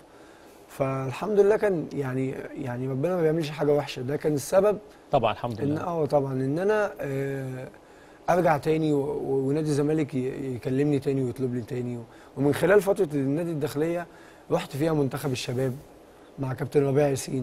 فالحمد لله كان يعني يعني ربنا ما بيعملش حاجه وحشه ده كان السبب طبعا الحمد ان لله اه طبعا ان انا آه، ارجع تاني و- و- ونادي الزمالك ي- يكلمني تاني ويطلب لي تاني و- ومن خلال فتره النادي الداخليه رحت فيها منتخب الشباب مع كابتن ربيع ياسين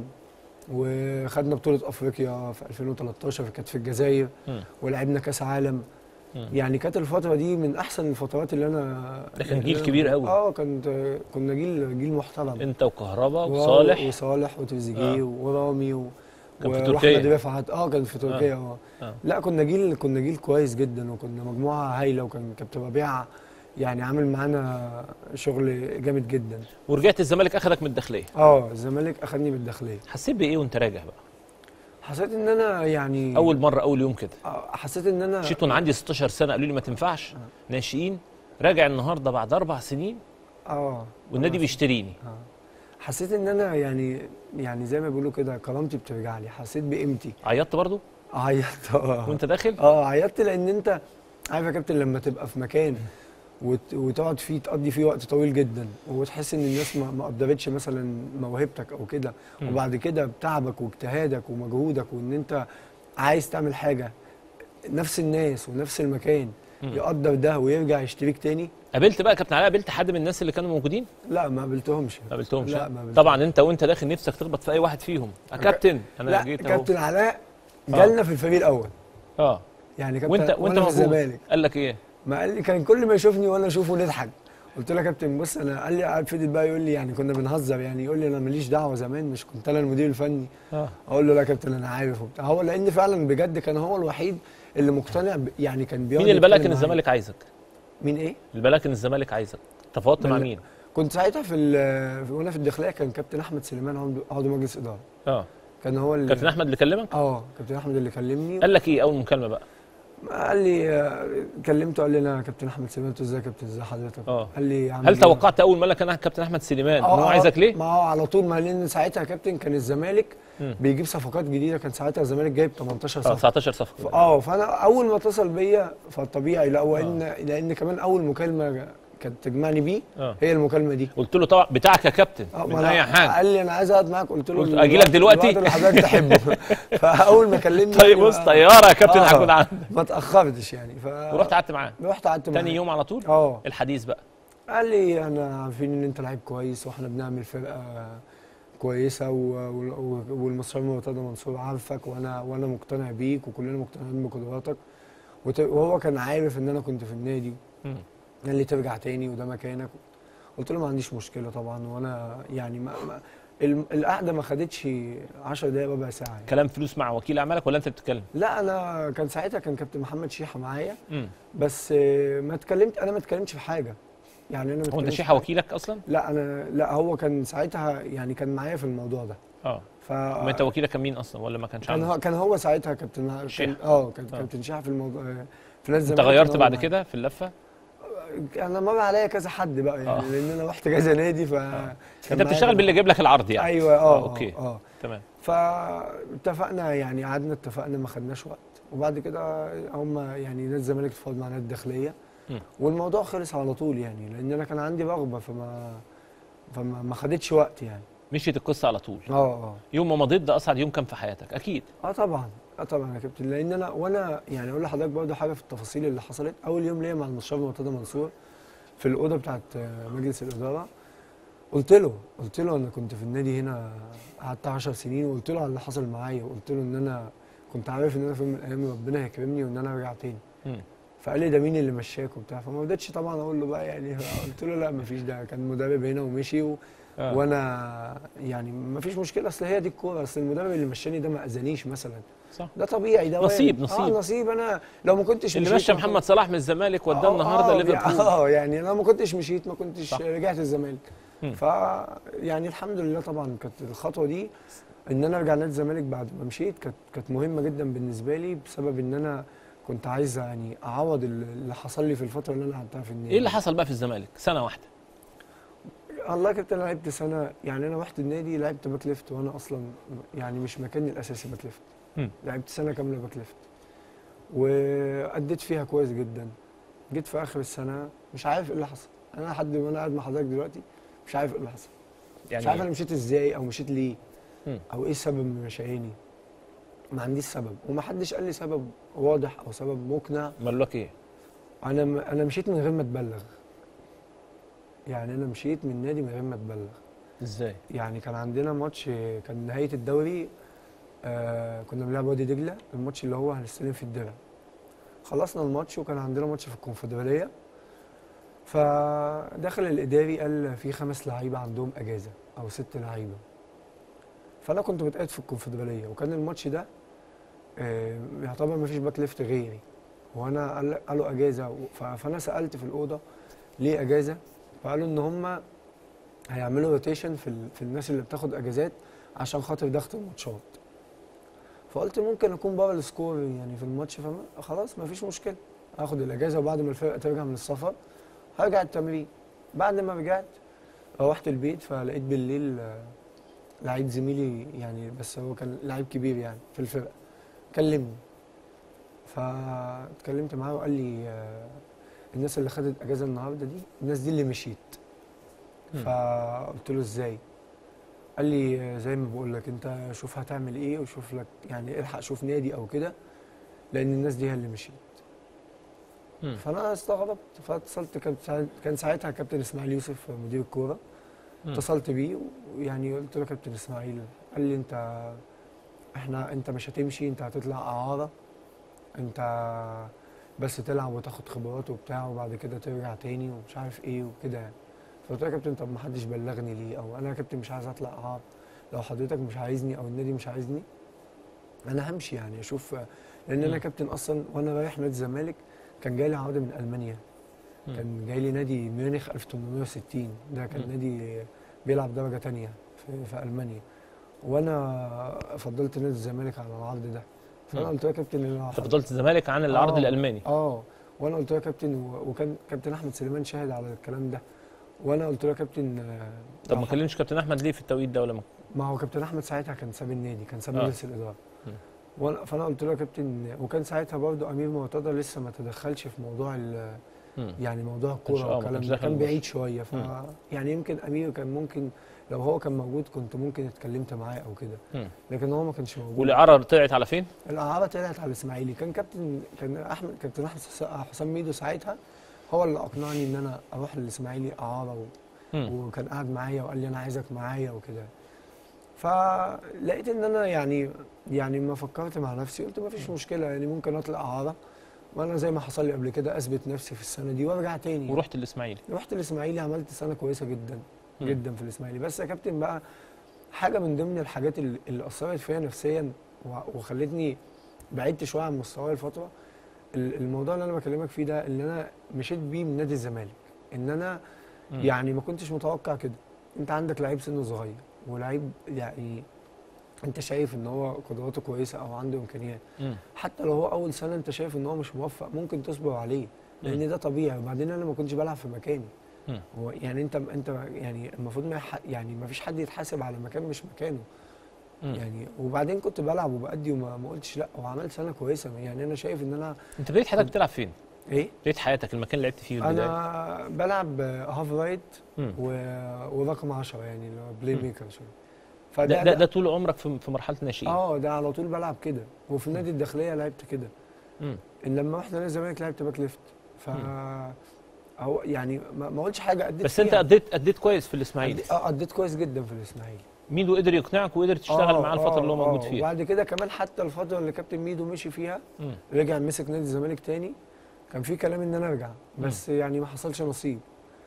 وخدنا بطوله افريقيا في 2013 كانت في الجزائر مم. ولعبنا كاس عالم مم. يعني كانت الفتره دي من احسن الفترات اللي انا ده كان اللي جيل أنا- كبير قوي. اه كنت كنا جيل جيل محترم انت وكهربا و- وصالح وصالح وتريزيجيه آه. ورامي و... كان في واحمد تركيا. رفعت اه كان في تركيا اه آه. لا كنا جيل كنا جيل كويس جدا وكنا مجموعه هايله وكان كابتن ربيع يعني عامل معانا شغل جامد جدا ورجعت الزمالك اخدك من الداخليه اه الزمالك اخدني بالداخليه حسيت بايه وانت راجع بقى؟ حسيت ان انا يعني اول مره اول يوم كده آه، حسيت ان انا مشيت وانا عندي 16 سنه قالوا لي ما تنفعش ناشئين راجع النهارده بعد اربع سنين اه والنادي بيشتريني حسيت ان انا يعني يعني زي ما بيقولوا كده كرامتي بترجع لي حسيت بقيمتي عيطت برضو عيطت اه وانت داخل اه عيطت لان انت عارف يا كابتن لما تبقى في مكان وت... وتقعد فيه تقضي فيه وقت طويل جدا وتحس ان الناس ما, ما قدرتش مثلا موهبتك او كده مم. وبعد كده بتعبك واجتهادك ومجهودك وان انت عايز تعمل حاجه نفس الناس ونفس المكان مم. يقدر ده ويرجع يشتريك تاني قابلت بقى كابتن علاء قابلت حد من الناس اللي كانوا موجودين لا ما قابلتهمش ما قابلتهمش لا ها؟ ما قابلتهمش. طبعا انت وانت داخل نفسك تخبط في اي واحد فيهم يا كابتن انا لا جيت اهو كابتن علاء آه. جالنا في الفريق الاول اه يعني كابتن وانت وانت وأنا في موجود الزمالك قال لك ايه ما قال لي كان كل ما يشوفني وانا اشوفه نضحك قلت له يا كابتن بص انا قال لي قعد فضل بقى يقول لي يعني كنا بنهزر يعني يقول لي انا ماليش دعوه زمان مش كنت انا المدير الفني اه اقول له لا يا كابتن انا عارف وبتاع هو لان فعلا بجد كان هو الوحيد اللي مقتنع ب... يعني كان بيقعد مين اللي بلغ يتكلم ان معايا. الزمالك عايزك مين ايه اللي بلغ ان الزمالك عايزك تفاوضت مع بل- مين كنت ساعتها في ال- وانا في الداخليه كان كابتن احمد سليمان عضو عضو مجلس اداره اه كان هو اللي كابتن احمد اللي كلمك اه كابتن احمد اللي كلمني قال لك ايه اول مكالمه بقى قال لي آه، كلمته قال لي انا كابتن احمد سليمان قلت له ازاي يا كابتن ازي حضرتك اه قال لي عامل هل إيه؟ توقعت اول ما قال لك انا كابتن احمد سليمان ان هو آه، عايزك ليه ما هو على طول ما لان ساعتها يا كابتن كان الزمالك مم. بيجيب صفقات جديده كان ساعتها الزمالك جايب 18 اه صفقه 19 ف- صفقه اه فانا اول ما اتصل بيا فالطبيعي لا وان لان كمان اول مكالمه كانت تجمعني بيه اه هي المكالمه دي قلت له طبعا بتاعك يا كابتن اه من ما أنا- اي حاجه قال لي انا عايز اقعد معاك قلت له قلت الوقت- أجيلك دلوقتي؟ الوقت اللي حضرتك تحبه فاول ما كلمني طيب يعني بص ما- طياره يا كابتن آه، هكون عندك ما اتاخرتش يعني ف ورحت قعدت معاه رحت قعدت معاه تاني يوم على طول اه الحديث بقى قال لي انا عارفين ان انت لعيب كويس واحنا بنعمل فرقه كويسه و- و- والمصري مرتضى منصور عارفك وانا وانا مقتنع بيك وكلنا مقتنعين بقدراتك وت- وهو كان عارف ان انا كنت في النادي مم. قال لي ترجع تاني وده مكانك قلت له ما عنديش مشكله طبعا وانا يعني ما, ما الم- القعده ما خدتش 10 دقايق ربع ساعه يعني. كلام فلوس مع وكيل اعمالك ولا انت بتتكلم لا انا كان ساعتها كان كابتن محمد شيحه معايا امم بس آه، ما اتكلمت انا ما اتكلمتش في حاجه يعني انا ما هو انت اتكلمتش شيحه في حاجة. وكيلك اصلا لا انا لا هو كان ساعتها يعني كان معايا في الموضوع ده اه ف ما انت وكيلك كان مين اصلا ولا ما كانش كان عندك هو كان هو ساعتها كابتن كان شيحة. اه كان آه. كابتن شيحه في الموضوع آه، في نادي انت الزمالك غيرت كان هو بعد معايا. كده في اللفه انا مر عليا كذا حد بقى يعني آه. لان انا رحت كذا نادي ف انت بتشتغل باللي جايب لك العرض يعني ايوه اه اوكي اه, آه. تمام فاتفقنا يعني قعدنا اتفقنا ما خدناش وقت وبعد كده هم يعني نادي الزمالك اتفاوض مع نادي الداخليه مم. والموضوع خلص على طول يعني لان انا كان عندي رغبه فما فما ما خدتش وقت يعني مشيت القصه على طول اه اه يوم ما مضيت ده اسعد يوم كان في حياتك اكيد اه طبعا اه طبعا يا كابتن لان انا وانا يعني اقول لحضرتك برضه حاجه في التفاصيل اللي حصلت اول يوم ليا مع المستشار مرتضى منصور في الاوضه بتاعت آه، مجلس الاداره قلت له قلت له انا كنت في النادي هنا قعدت 10 سنين وقلت له على اللي حصل معايا وقلت له ان انا كنت عارف ان انا في يوم من الايام ربنا هيكرمني وان انا ارجع تاني مم. فقال لي ده مين اللي مشاك وبتاع فما رضيتش طبعا اقول له بقى يعني قلت له لا مفيش ده كان مدرب هنا ومشي و... آه. وانا يعني مفيش مشكله اصل هي دي الكوره اصل المدرب اللي مشاني ده ما اذانيش مثلا صح ده طبيعي ده نصيب- وارد. نصيب. اه نصيب انا لو ما كنتش اللي مشيت مشى ما محمد صلاح من الزمالك وداه آه، النهارده آه، ليفربول اه يعني انا ما كنتش مشيت ما كنتش صح. رجعت الزمالك مم. ف يعني الحمد لله طبعا كانت الخطوه دي ان انا ارجع نادي الزمالك بعد ما مشيت كانت كانت مهمه جدا بالنسبه لي بسبب ان انا كنت عايز يعني اعوض اللي حصل لي في الفتره اللي انا قعدتها في النادي ايه اللي حصل بقى في الزمالك سنه واحده الله يا كابتن انا لعبت سنه يعني انا رحت النادي لعبت باك ليفت وانا اصلا يعني مش مكاني الاساسي باك ليفت مم. لعبت سنه كامله باك ليفت واديت فيها كويس جدا جيت في اخر السنه مش عارف ايه اللي حصل انا لحد ما انا قاعد مع حضرتك دلوقتي مش عارف ايه اللي حصل يعني مش عارف انا مشيت ازاي او مشيت ليه مم. او ايه السبب من مشاياني ما عنديش سبب ومحدش قال لي سبب واضح او سبب مقنع قالوا لك ايه انا م- انا مشيت من غير ما اتبلغ يعني انا مشيت من النادي من غير ما اتبلغ ازاي يعني كان عندنا ماتش كان نهايه الدوري آه كنا بنلعب وادي دجله الماتش اللي هو هنستلم في الدرع خلصنا الماتش وكان عندنا ماتش في الكونفدراليه فدخل الاداري قال في خمس لعيبه عندهم اجازه او ست لعيبه فانا كنت متقاعد في الكونفدراليه وكان الماتش ده آه يعتبر ما فيش باك ليفت غيري وانا قال- قالوا اجازه ف- فانا سالت في الاوضه ليه اجازه فقالوا ان هم هيعملوا روتيشن في ال- في الناس اللي بتاخد اجازات عشان خاطر ضغط الماتشات فقلت ممكن اكون بره السكور يعني في الماتش فخلاص ما فيش مشكله هاخد الاجازه وبعد ما الفرقه ترجع من السفر هرجع التمرين بعد ما رجعت روحت البيت فلقيت بالليل آه، لعيب زميلي يعني بس هو كان لعيب كبير يعني في الفرقه كلمني فاتكلمت معاه وقال لي آه، الناس اللي خدت اجازه النهارده دي الناس دي اللي مشيت مم. فقلت له ازاي قال لي آه، زي ما بقول لك انت شوف هتعمل ايه وشوف لك يعني الحق شوف نادي او كده لان الناس دي هي اللي مشيت مم. فانا استغربت فاتصلت كان ساعت- كان ساعتها كابتن اسماعيل يوسف مدير الكوره مم. اتصلت بيه ويعني قلت له يا كابتن اسماعيل قال لي انت احنا انت مش هتمشي انت هتطلع اعاره انت بس تلعب وتاخد خبرات وبتاع وبعد كده ترجع تاني ومش عارف ايه وكده يعني فقلت له يا كابتن طب ما حدش بلغني ليه او انا يا كابتن مش عايز اطلع اعاره لو حضرتك مش عايزني او النادي مش عايزني انا همشي يعني اشوف لان انا مم. كابتن اصلا وانا رايح نادي الزمالك كان جاي لي عرض من المانيا مم. كان جاي لي نادي ميونخ 1860 ده كان مم. نادي بيلعب درجه تانية في, في المانيا وانا فضلت نادي الزمالك على العرض ده فانا مم. قلت له يا كابتن لو انت فضلت الزمالك عن العرض آه. الالماني اه وانا قلت له يا كابتن و- وكان كابتن احمد سليمان شاهد على الكلام ده وانا قلت له يا كابتن آه، طب لو ما كلمتش كابتن احمد ليه في التوقيت ده ولا ما ما هو كابتن احمد ساعتها كان ساب النادي كان ساب آه. مجلس الاداره مم. وانا فانا قلت له يا كابتن وكان ساعتها برضه امير مرتضى لسه ما تدخلش في موضوع ال- مم. يعني موضوع كانش- الكوره آه، ما والكلام كانش ده داخل كان الماتش. بعيد شويه ف مم. يعني يمكن امير كان ممكن لو هو كان موجود كنت ممكن اتكلمت معاه او كده مم. لكن هو ما كانش موجود والاعاره طلعت على فين؟ الاعاره طلعت على الاسماعيلي كان كابتن كان احمد كابتن احمد حس- حسام ميدو ساعتها هو اللي اقنعني ان انا اروح للاسماعيلي اعاره و... مم. وكان قاعد معايا وقال لي انا عايزك معايا وكده فلقيت ان انا يعني يعني ما فكرت مع نفسي قلت ما فيش مشكله يعني ممكن اطلع اعاره وانا زي ما حصل لي قبل كده اثبت نفسي في السنه دي وارجع تاني ورحت الاسماعيلي رحت الاسماعيلي عملت سنه كويسه جدا مم. جدا في الاسماعيلي بس يا كابتن بقى حاجه من ضمن الحاجات اللي اللي اثرت فيا نفسيا و- وخلتني بعدت شويه عن مستواي الفتره ال- الموضوع اللي انا بكلمك فيه ده اللي انا مشيت بيه من نادي الزمالك ان انا مم. يعني ما كنتش متوقع كده انت عندك لعيب سنه صغير ولعيب يعني انت شايف ان هو قدراته كويسه او عنده امكانيات مم. حتى لو هو اول سنه انت شايف ان هو مش موفق ممكن تصبر عليه لان ده طبيعي وبعدين انا ما كنتش بلعب في مكاني مم. هو يعني انت انت يعني المفروض ما يح- يعني ما فيش حد يتحاسب على مكان مش مكانه مم. يعني وبعدين كنت بلعب وبأدي وما ما قلتش لا وعملت سنه كويسه يعني انا شايف ان انا انت بدايه حياتك بتلعب فين؟ ايه بدايه حياتك المكان اللي لعبت فيه البدايه انا بلعب هاف رايت مم. و... ورقم 10 يعني اللي هو بلاي مم. ميكر شويه ده, ده, ده طول عمرك في, في مرحله الناشئين اه ده على طول بلعب كده وفي النادي الداخليه لعبت كده مم. ان لما رحت نادي الزمالك لعبت باك ليفت ف هو يعني ما ما قلتش حاجه اديت بس انت فيها. اديت اديت كويس في الاسماعيلي أدي- اه اديت كويس جدا في الاسماعيلي ميدو قدر يقنعك وقدر تشتغل آه، معاه الفتره اللي هو آه، موجود آه. فيها وبعد كده كمان حتى الفتره اللي كابتن ميدو مشي فيها مم. رجع مسك نادي الزمالك تاني كان في كلام ان انا ارجع بس يعني ما حصلش نصيب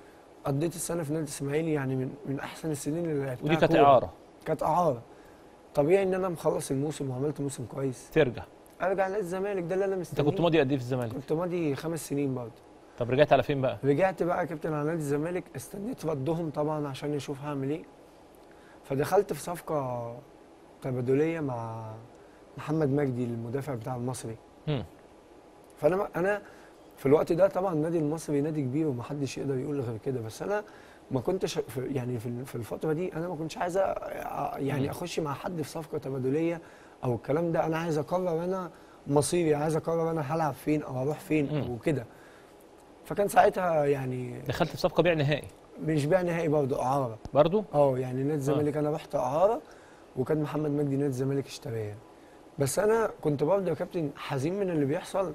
قضيت السنه في نادي الاسماعيلي يعني من من احسن السنين اللي لعبتها ودي كانت كورة. اعاره كانت اعاره طبيعي ان انا مخلص الموسم وعملت موسم كويس ترجع ارجع نادي الزمالك ده اللي انا انت مستنيه كنت ماضي قد ايه في الزمالك؟ كنت ماضي خمس سنين برضه طب رجعت على فين بقى؟ رجعت بقى كابتن على نادي الزمالك استنيت ردهم طبعا عشان يشوف هعمل ايه فدخلت في صفقه تبادليه مع محمد مجدي المدافع بتاع المصري مم. فانا انا في الوقت ده طبعا النادي المصري نادي كبير ومحدش يقدر يقول غير كده بس انا ما كنتش في يعني في في الفتره دي انا ما كنتش عايز أ- يعني مم. اخش مع حد في صفقه تبادليه او الكلام ده انا عايز اقرر انا مصيري عايز اقرر انا هلعب فين او اروح فين مم. وكده فكان ساعتها يعني دخلت في صفقه بيع نهائي مش بيع نهائي برضه اعاره برضو؟ اه يعني نادي الزمالك انا رحت اعاره وكان محمد مجدي نادي الزمالك اشتراه بس انا كنت برضه يا كابتن حزين من اللي بيحصل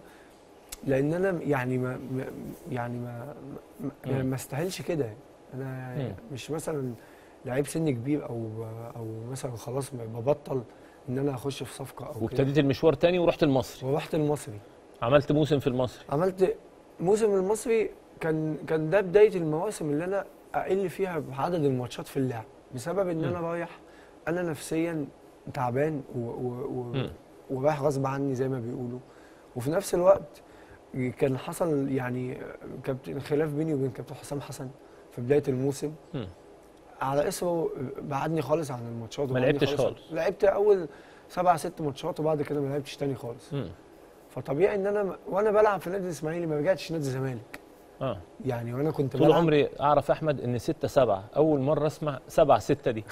لان انا يعني ما ما- يعني ما ما, يعني مم. ما استاهلش كده انا مم. مش مثلا لعيب سن كبير او او مثلا خلاص ببطل ان انا اخش في صفقه او كده وابتديت المشوار تاني ورحت المصري ورحت المصري عملت موسم في المصري عملت موسم المصري كان كان ده بدايه المواسم اللي انا اقل فيها بعدد الماتشات في اللعب بسبب ان مم. انا رايح انا نفسيا تعبان و و و مم. ورايح غصب عني زي ما بيقولوا وفي نفس الوقت كان حصل يعني كابتن خلاف بيني وبين كابتن حسام حسن في بدايه الموسم مم. على اسمه بعدني خالص عن الماتشات ما وبعدني لعبتش عن- خالص. لعبت اول سبع ست ماتشات وبعد كده ما لعبتش تاني خالص مم. فطبيعي ان انا م- وانا بلعب في نادي الاسماعيلي ما رجعتش نادي الزمالك اه يعني وانا كنت طول بلعب عمري اعرف احمد ان 6 7 اول مره اسمع 7 6 دي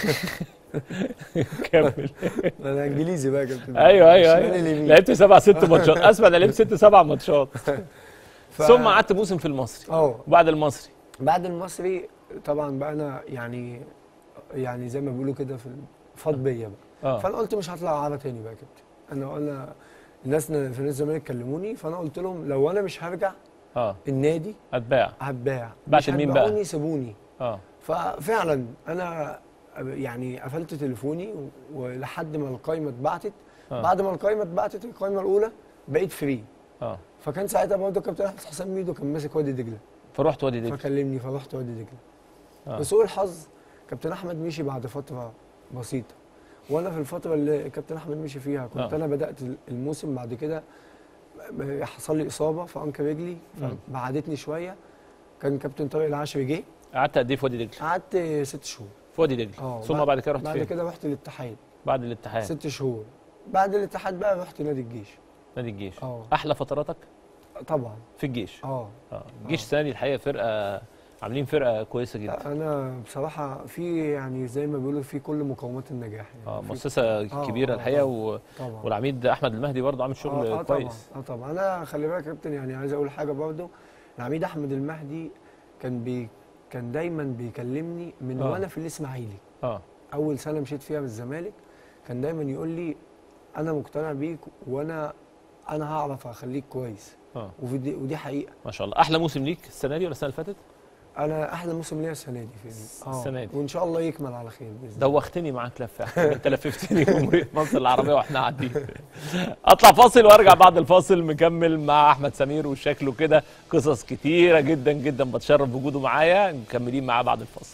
كمل انا انجليزي بقى يا كابتن ايوه ايوه شمال ايوه اليمين. لعبت 7 6 ماتشات اسمع انا لعبت 6 7 ماتشات ف- ثم قعدت موسم في المصري اه وبعد المصري بعد المصري طبعا بقى انا يعني يعني زي ما بيقولوا كده في فاض بيا بقى اه فانا قلت مش هطلع اعاره تاني بقى يا كابتن انا انا الناس في نادي الزمالك كلموني فانا قلت لهم لو انا مش هرجع اه النادي اتباع هتباع بعت مش لمين بقى؟ هتبيعوني سيبوني اه ففعلا انا يعني قفلت تليفوني ولحد ما القايمه اتبعتت آه. بعد ما القايمه اتبعتت القايمه الاولى بقيت فري اه فكان ساعتها برضه كابتن احمد حسام ميدو كان ماسك وادي دجله فرحت وادي دجله فكلمني فرحت وادي دجله آه. بسوء الحظ كابتن احمد مشي بعد فتره بسيطه وانا في الفتره اللي كابتن احمد مشي فيها كنت آه. انا بدات الموسم بعد كده م- حصل لي اصابه في انكل رجلي مم. فبعدتني شويه كان كابتن طارق العشري جه قعدت قد ايه في وادي دجله؟ قعدت ست شهور في وادي دجله اه ثم بعد كده رحت بعد فين؟ كده رحت الاتحاد بعد الاتحاد ست شهور بعد الاتحاد بقى رحت نادي الجيش نادي الجيش اه احلى فتراتك طبعا في الجيش اه اه الجيش السنه دي الحقيقه فرقه عاملين فرقه كويسه جدا لا انا بصراحه في يعني زي ما بيقولوا في كل مقومات النجاح يعني اه في- مؤسسه آه، كبيره آه، الحقيقه طبعاً. و... طبعا والعميد احمد المهدي برضه عامل شغل آه آه كويس طبعا اه طبعا انا خلي بالك يا كابتن يعني عايز اقول حاجه برضو العميد احمد المهدي كان بي كان دايما بيكلمني من آه. وانا في الاسماعيلي اه اول سنه مشيت فيها بالزمالك كان دايما يقول لي انا مقتنع بيك وانا انا هعرف اخليك كويس اه وفي دي ودي حقيقه ما شاء الله احلى موسم ليك السنه دي ولا السنه اللي فاتت انا احلى موسم ليا السنه دي في السنة دي. وان شاء الله يكمل على خير باذن الله دوختني معاك لفه يا أحمد. انت لففتني جمهوريه مصر العربيه واحنا قاعدين اطلع فاصل وارجع بعد الفاصل مكمل مع احمد سمير وشكله كده قصص كتيره جدا جدا بتشرف بوجوده معايا مكملين معاه بعد الفاصل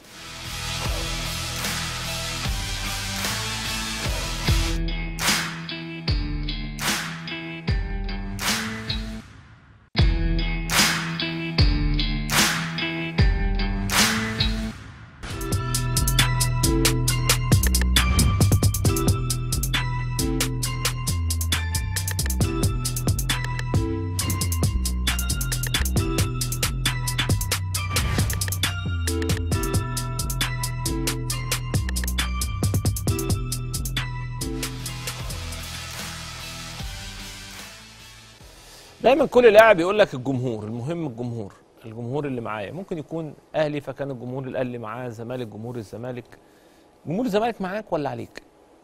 دايما كل لاعب يقول لك الجمهور المهم الجمهور الجمهور اللي معايا ممكن يكون اهلي فكان الجمهور الاهلي معاه زمالك جمهور الزمالك جمهور الزمالك معاك ولا عليك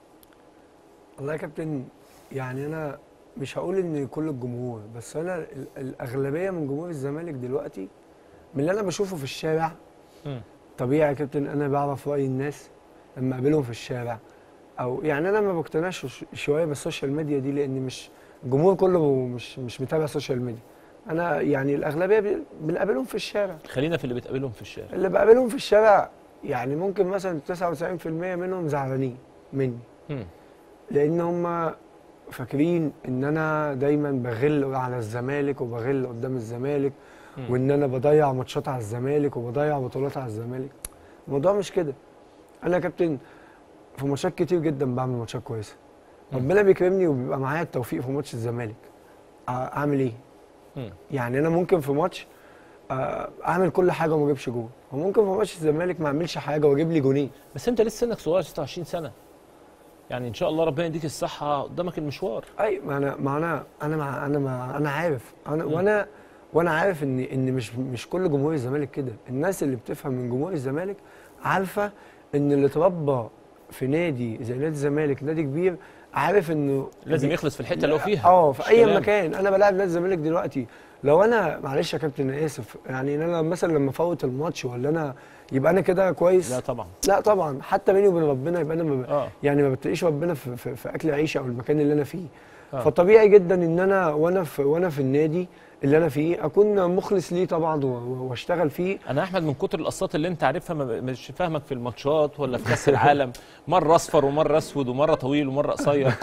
والله يا كابتن يعني انا مش هقول ان كل الجمهور بس انا ال- الاغلبيه من جمهور الزمالك دلوقتي من اللي انا بشوفه في الشارع مم. طبيعي يا كابتن انا بعرف راي الناس لما اقابلهم في الشارع او يعني انا ما بقتنعش ش- شويه بالسوشيال ميديا دي لان مش الجمهور كله مش مش متابع السوشيال ميديا انا يعني الاغلبيه بي- بنقابلهم في الشارع خلينا في اللي بتقابلهم في الشارع اللي بقابلهم في الشارع يعني ممكن مثلا 99% منهم زعلانين مني مم. لان هم فاكرين ان انا دايما بغل على الزمالك وبغل قدام الزمالك مم. وان انا بضيع ماتشات على الزمالك وبضيع بطولات على الزمالك الموضوع مش كده انا يا كابتن في ماتشات كتير جدا بعمل ماتشات كويسه ربنا بيكرمني وبيبقى معايا التوفيق في ماتش الزمالك أ- اعمل ايه مم. يعني انا ممكن في ماتش آه، اعمل كل حاجه وما اجيبش جول وممكن في ماتش الزمالك ما اعملش حاجه واجيب لي جونين بس انت لسه سنك صغير 26 سنه يعني ان شاء الله ربنا يديك الصحه قدامك المشوار اي ما انا ما انا انا مع انا مع انا عارف انا مم. وانا وانا عارف ان ان مش مش كل جمهور الزمالك كده الناس اللي بتفهم من جمهور الزمالك عارفه ان اللي اتربى في نادي زي نادي الزمالك نادي كبير عارف انه لازم بي- يخلص في الحته اللي هو فيها اه في مش اي كلام. مكان انا بلاعب نادي الزمالك دلوقتي لو انا معلش يا كابتن انا اسف يعني إن انا مثلا لما افوت الماتش ولا انا يبقى انا كده كويس لا طبعا لا طبعا حتى بيني وبين ربنا يبقى انا ما ب... اه يعني ما بتلاقيش ربنا في, في, في اكل عيشي او المكان اللي انا فيه آه. فطبيعي جدا ان انا وانا في وانا في النادي اللي انا فيه اكون مخلص ليه طبعا و- و- واشتغل فيه انا احمد من كتر القصات اللي انت عارفها ما ب- مش فاهمك في الماتشات ولا في كاس العالم مره اصفر ومره اسود ومره طويل ومره قصير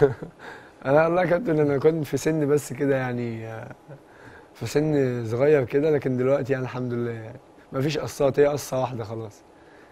انا والله يا كابتن انا كنت في سن بس كده يعني آه، في سن صغير كده لكن دلوقتي يعني الحمد لله يعني ما فيش قصات هي قصه واحده خلاص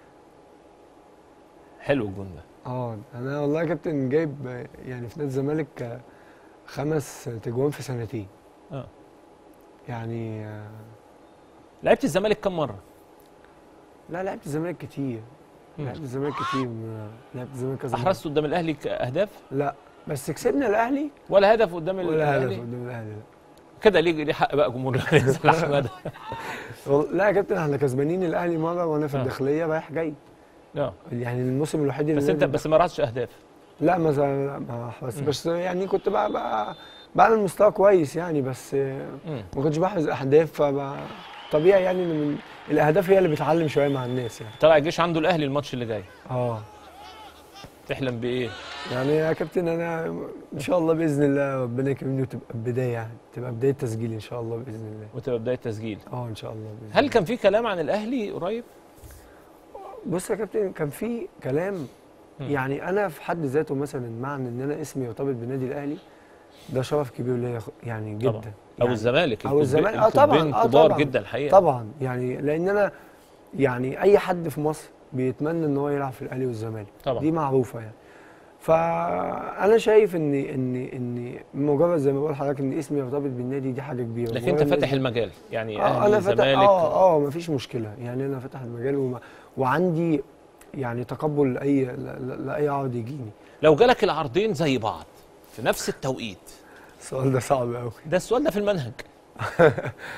حلو الجون ده اه انا والله يا كابتن جايب آه، يعني في نادي الزمالك آه، خمس تجوان في سنتين اه يعني آه، لعبت الزمالك كم مره لا لعبت الزمالك كتير مم. لعبت الزمالك كتير ما- لعبت الزمالك كذا مرة. احرزت قدام الاهلي ك- اهداف لا بس كسبنا الاهلي ولا هدف قدام ولا هدف الاهلي قدام الاهلي لا. كده ليه ليه حق بقى جمهور الاهلي ينزل على احمد والله- لا يا كابتن احنا كسبانين الاهلي مره وانا في آه. الداخليه رايح جاي اه يعني الموسم الوحيد اللي بس انت نزل- بس ما رحتش اهداف لا ما لا ما بس مم. بس يعني كنت بقى, بقى بعمل مستوى كويس يعني بس آه، مم. ما كنتش بحفظ اهداف فبقى طبيعي يعني ان من الاهداف هي اللي بتعلم شويه مع الناس يعني طلع الجيش عنده الاهلي الماتش اللي جاي اه تحلم بايه يعني يا كابتن انا ان شاء الله باذن الله ربنا يكرمني وتبقى بدايه يعني تبقى بدايه تسجيل ان شاء الله باذن الله وتبقى بدايه تسجيل اه ان شاء الله بإذن هل كان في كلام عن الاهلي قريب بص يا كابتن كان في كلام مم. يعني انا في حد ذاته مثلا معنى ان انا اسمي يرتبط بالنادي الاهلي ده شرف كبير ليا خ- يعني جدا طبعا. او يعني الزمالك او الكوب- الزمالك اه طبعا الكوبين اه كبار طبعا جدا الحقيقه طبعا يعني لان انا يعني اي حد في مصر بيتمنى ان هو يلعب في الاهلي والزمالك طبعا. دي معروفه يعني فانا شايف ان ان ان مجرد زي ما بقول لحضرتك ان اسمي يرتبط بالنادي دي حاجه كبيره لكن انت مجرد فاتح إن- المجال يعني اه اهلي انا فاتح زمالك اه اه مفيش مشكله يعني انا فاتح المجال وما وعندي يعني تقبل لاي لا- لا- لاي عرض يجيني لو جالك العرضين زي بعض في نفس التوقيت السؤال ده صعب قوي ده السؤال ده في المنهج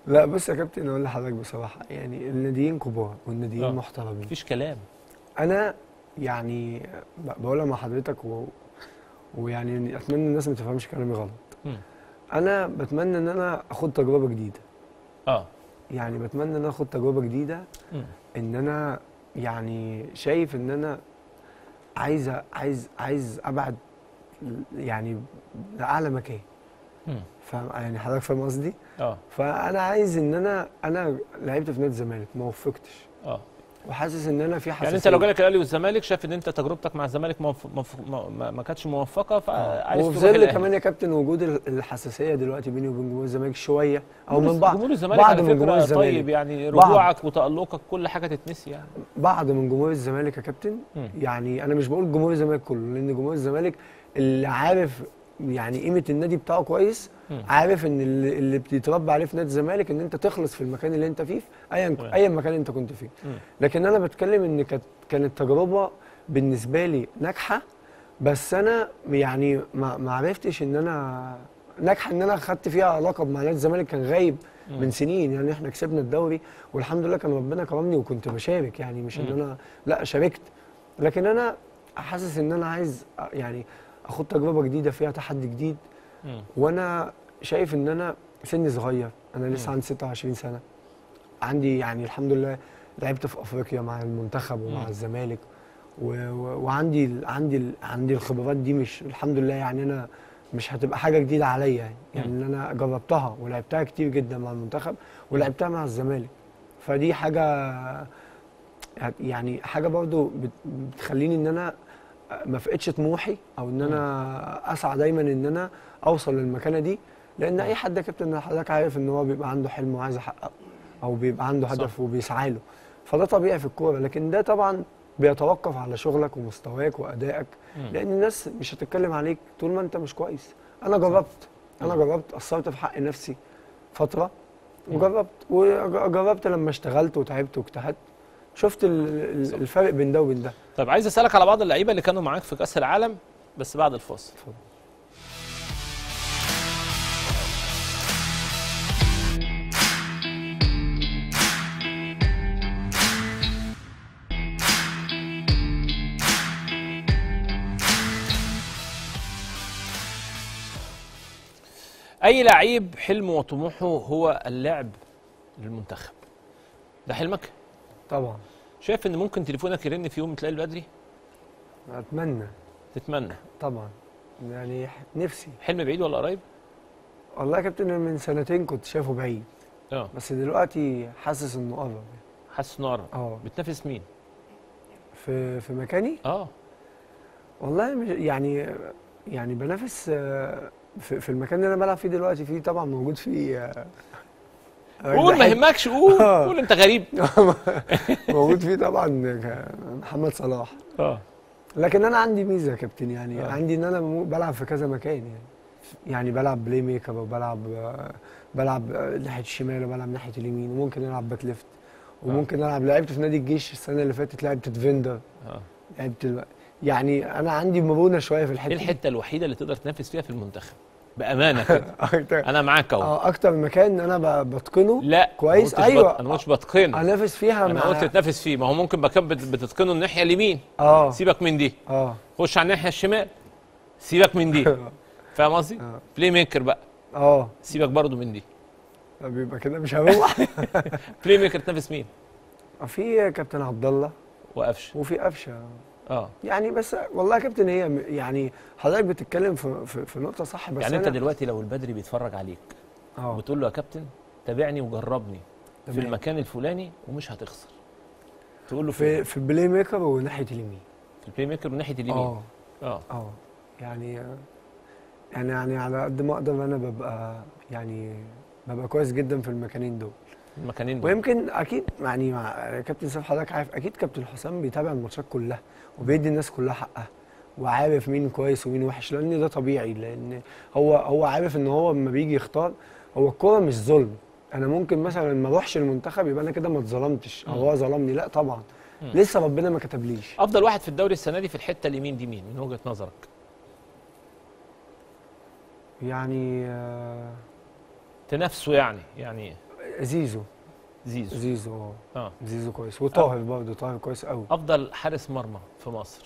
لا بص يا كابتن اقول لحضرتك بصراحه يعني الناديين كبار والناديين آه. محترمين مفيش كلام انا يعني ب- بقولها مع حضرتك و... ويعني اتمنى الناس ما تفهمش كلامي غلط مم. انا بتمنى ان انا اخد تجربه جديده اه يعني بتمنى ان انا اخد تجربه جديده مم. ان انا يعني شايف ان انا عايز أ- عايز عايز ابعد ل- يعني لاعلى مكان مم. فاهم يعني حضرتك فاهم قصدي اه فانا عايز ان انا انا لعبت في نادي الزمالك ما وفقتش اه وحاسس ان انا في حساسيه يعني انت لو جالك الاهلي والزمالك شايف ان انت تجربتك مع الزمالك موف... موف... ما, ما- ما كانتش موفقه فعايز وفي تروح ظل الأهلي. كمان يا كابتن وجود ال- الحساسيه دلوقتي بيني وبين جمهور الزمالك شويه او جمهور- من بعض جمهور الزمالك بعض على من جمهور فكره الزمالك طيب يعني بعض. رجوعك وتالقك كل حاجه تتنسي يعني بعض من جمهور الزمالك يا كابتن مم. يعني انا مش بقول جمهور الزمالك كله لان جمهور الزمالك اللي عارف يعني قيمه النادي بتاعه كويس مم. عارف ان اللي, اللي بتتربى عليه في نادي الزمالك ان انت تخلص في المكان اللي انت فيه في ايا تمام. اي مكان انت كنت فيه مم. لكن انا بتكلم ان كانت كانت تجربه بالنسبه لي ناجحه بس انا يعني ما ما عرفتش ان انا ناجحه ان انا خدت فيها لقب مع نادي الزمالك كان غايب مم. من سنين يعني احنا كسبنا الدوري والحمد لله كان ربنا كرمني وكنت بشارك يعني مش ان مم. انا لا شاركت لكن انا حاسس ان انا عايز أ- يعني اخد تجربه جديده فيها تحدي جديد مم. وانا شايف ان انا سني صغير انا لسه مم. عندي 26 سنه عندي يعني الحمد لله لعبت في افريقيا مع المنتخب ومع مم. الزمالك و... و... وعندي ال- عندي ال... عندي الخبرات دي مش الحمد لله يعني انا مش هتبقى حاجه جديده عليا يعني يعني ان انا جربتها ولعبتها كتير جدا مع المنتخب ولعبتها مع الزمالك فدي حاجه يعني حاجه برضو بت... بتخليني ان انا ما فقدش طموحي او ان انا اسعى دايما ان انا اوصل للمكانه دي لان اي حد يا كابتن حضرتك عارف ان هو بيبقى عنده حلم وعايز يحققه او بيبقى عنده صح. هدف وبيسعى له فده طبيعي في الكوره لكن ده طبعا بيتوقف على شغلك ومستواك وادائك مم. لان الناس مش هتتكلم عليك طول ما انت مش كويس انا جربت انا جربت قصرت في حق نفسي فتره وجربت وجربت لما اشتغلت وتعبت واجتهدت شفت ال- ال- الفرق بين ده وبين ده طيب عايز اسالك على بعض اللعيبه اللي كانوا معاك في كاس العالم بس بعد الفاصل اتفضل. اي لعيب حلمه وطموحه هو اللعب للمنتخب ده حلمك طبعا شايف ان ممكن تليفونك يرن في يوم تلاقي البدري اتمنى تتمنى طبعا يعني نفسي حلم بعيد ولا قريب والله يا كابتن أنا من سنتين كنت شايفه بعيد اه بس دلوقتي حاسس انه قرب حاسس انه قرب اه بتنافس مين في في مكاني اه والله مش يعني يعني بنافس آه، في, في المكان اللي انا بلعب فيه دلوقتي فيه طبعا موجود فيه آه، قول ما يهمكش قول آه. قول انت غريب موجود فيه طبعا محمد صلاح اه لكن انا عندي ميزه يا كابتن يعني آه. آه. عندي ان انا مو- بلعب في كذا مكان يعني يعني بلعب بلاي ميكر وبلعب آه، بلعب آه، ناحيه الشمال وبلعب ناحيه اليمين وممكن العب باك ليفت وممكن العب لعبت في نادي الجيش السنه اللي فاتت لعبت ديفندر اه لعبت الو- يعني انا عندي مرونه شويه في الحته ايه دي. الحته الوحيده اللي تقدر تنافس فيها في المنتخب بامانه كده اكتر انا معاك اهو اه اكتر مكان انا ب- بتقنه لا كويس، ما قلتش أيوة. بط... انا ما قلتش بتقنه انافس فيها انا مع قلت تنافس فيه ما هو ممكن مكان بت- بتتقنه الناحيه اليمين اه سيبك من دي اه خش على الناحيه الشمال سيبك من دي فاهم قصدي آه. بلاي ميكر بقى اه سيبك برضو من دي بيبقى كده مش هروح بلاي ميكر تنافس مين في كابتن عبد الله وقفش وفي قفشه اه يعني بس والله يا كابتن هي م- يعني حضرتك بتتكلم في في, في نقطه صح بس يعني انت أنا دلوقتي لو البدري بيتفرج عليك اه وبتقول له يا كابتن تابعني وجربني في تمام. المكان الفلاني ومش هتخسر تقول له في في في البلاي ميكر وناحيه اليمين في البلاي ميكر من ناحيه اليمين اه اه اه يعني يعني يعني على قد ما اقدر انا ببقى يعني ببقى كويس جدا في المكانين دول المكانين دول ويمكن اكيد يعني مع كابتن سيف حضرتك عارف اكيد كابتن حسام بيتابع الماتشات كلها وبيدي الناس كلها حقها وعارف مين كويس ومين وحش لان ده طبيعي لان هو هو عارف ان هو لما بيجي يختار هو الكوره مش ظلم انا ممكن مثلا ما اروحش المنتخب يبقى انا كده ما اتظلمتش او هو ظلمني لا طبعا مم. لسه ربنا ما كتبليش افضل واحد في الدوري السنه دي في الحته اليمين دي مين من وجهه نظرك يعني آه، تنافسه يعني يعني زيزو زيزو زيزو اه اه زيزو كويس وطاهر برضه طاهر كويس قوي افضل حارس مرمى في مصر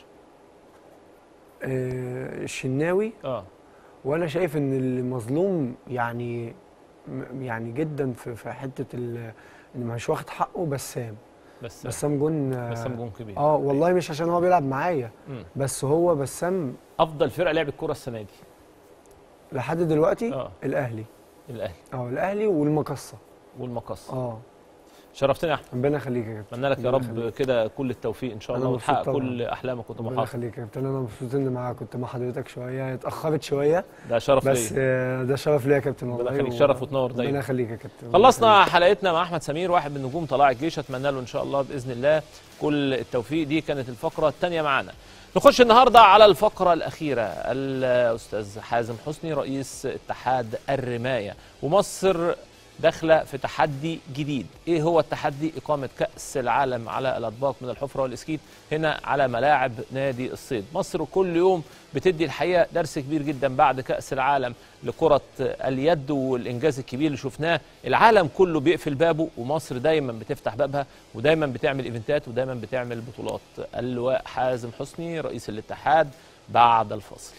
آه الشناوي اه وانا شايف ان المظلوم يعني م- يعني جدا في في حته ال- ان مش واخد حقه بسام بس بسام جون آه، بسام جون كبير اه والله مش عشان هو بيلعب معايا مم. بس هو بسام افضل فرقه لعبت كوره السنه دي لحد دلوقتي اه الاهلي الاهلي اه الاهلي والمقصه والمقص اه شرفتنا يا احمد ربنا يخليك يا كابتن اتمنى لك يا ربنا رب يخليك. كده كل التوفيق ان شاء أنا الله مبسوط وتحقق طبعاً. كل احلامك ربنا وطموحاتك يخليك يا كابتن انا مبسوط اني معاك كنت مع حضرتك شويه اتاخرت شويه ده شرف بس ليا آه، ده شرف ليا يا كابتن والله ربنا يخليك و- شرف وتنور دايما ربنا يخليك يا كابتن ربنا خلصنا حلقتنا مع احمد سمير واحد من نجوم طلائع الجيش اتمنى له ان شاء الله باذن الله كل التوفيق دي كانت الفقره الثانيه معانا نخش النهارده على الفقره الاخيره الاستاذ حازم حسني رئيس اتحاد الرمايه ومصر داخله في تحدي جديد ايه هو التحدي اقامه كاس العالم على الاطباق من الحفره والاسكيت هنا على ملاعب نادي الصيد مصر كل يوم بتدي الحقيقه درس كبير جدا بعد كاس العالم لكره اليد والانجاز الكبير اللي شفناه العالم كله بيقفل بابه ومصر دايما بتفتح بابها ودايما بتعمل ايفنتات ودايما بتعمل بطولات اللواء حازم حسني رئيس الاتحاد بعد الفاصل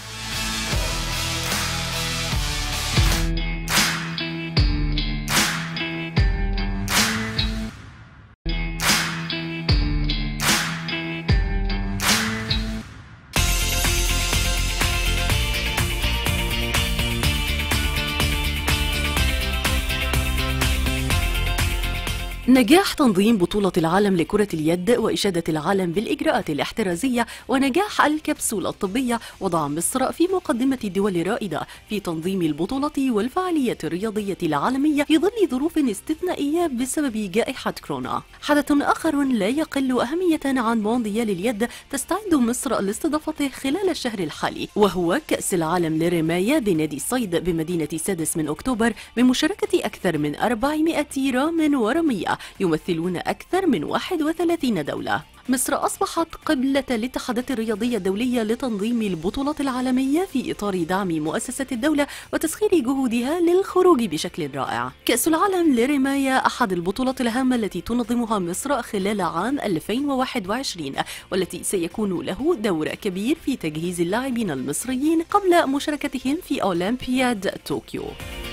نجاح تنظيم بطولة العالم لكرة اليد وإشادة العالم بالإجراءات الاحترازية ونجاح الكبسولة الطبية وضع مصر في مقدمة الدول الرائدة في تنظيم البطولة والفعاليات الرياضية العالمية في ظل ظروف استثنائية بسبب جائحة كورونا. حدث آخر لا يقل أهمية عن مونديال اليد تستعد مصر لاستضافته خلال الشهر الحالي وهو كأس العالم للرماية بنادي الصيد بمدينة سادس من أكتوبر بمشاركة أكثر من 400 رام ورمية يمثلون أكثر من 31 دولة مصر أصبحت قبلة الاتحادات الرياضية الدولية لتنظيم البطولات العالمية في إطار دعم مؤسسة الدولة وتسخير جهودها للخروج بشكل رائع. كأس العالم للرماية أحد البطولات الهامة التي تنظمها مصر خلال عام 2021 والتي سيكون له دور كبير في تجهيز اللاعبين المصريين قبل مشاركتهم في أولمبياد طوكيو.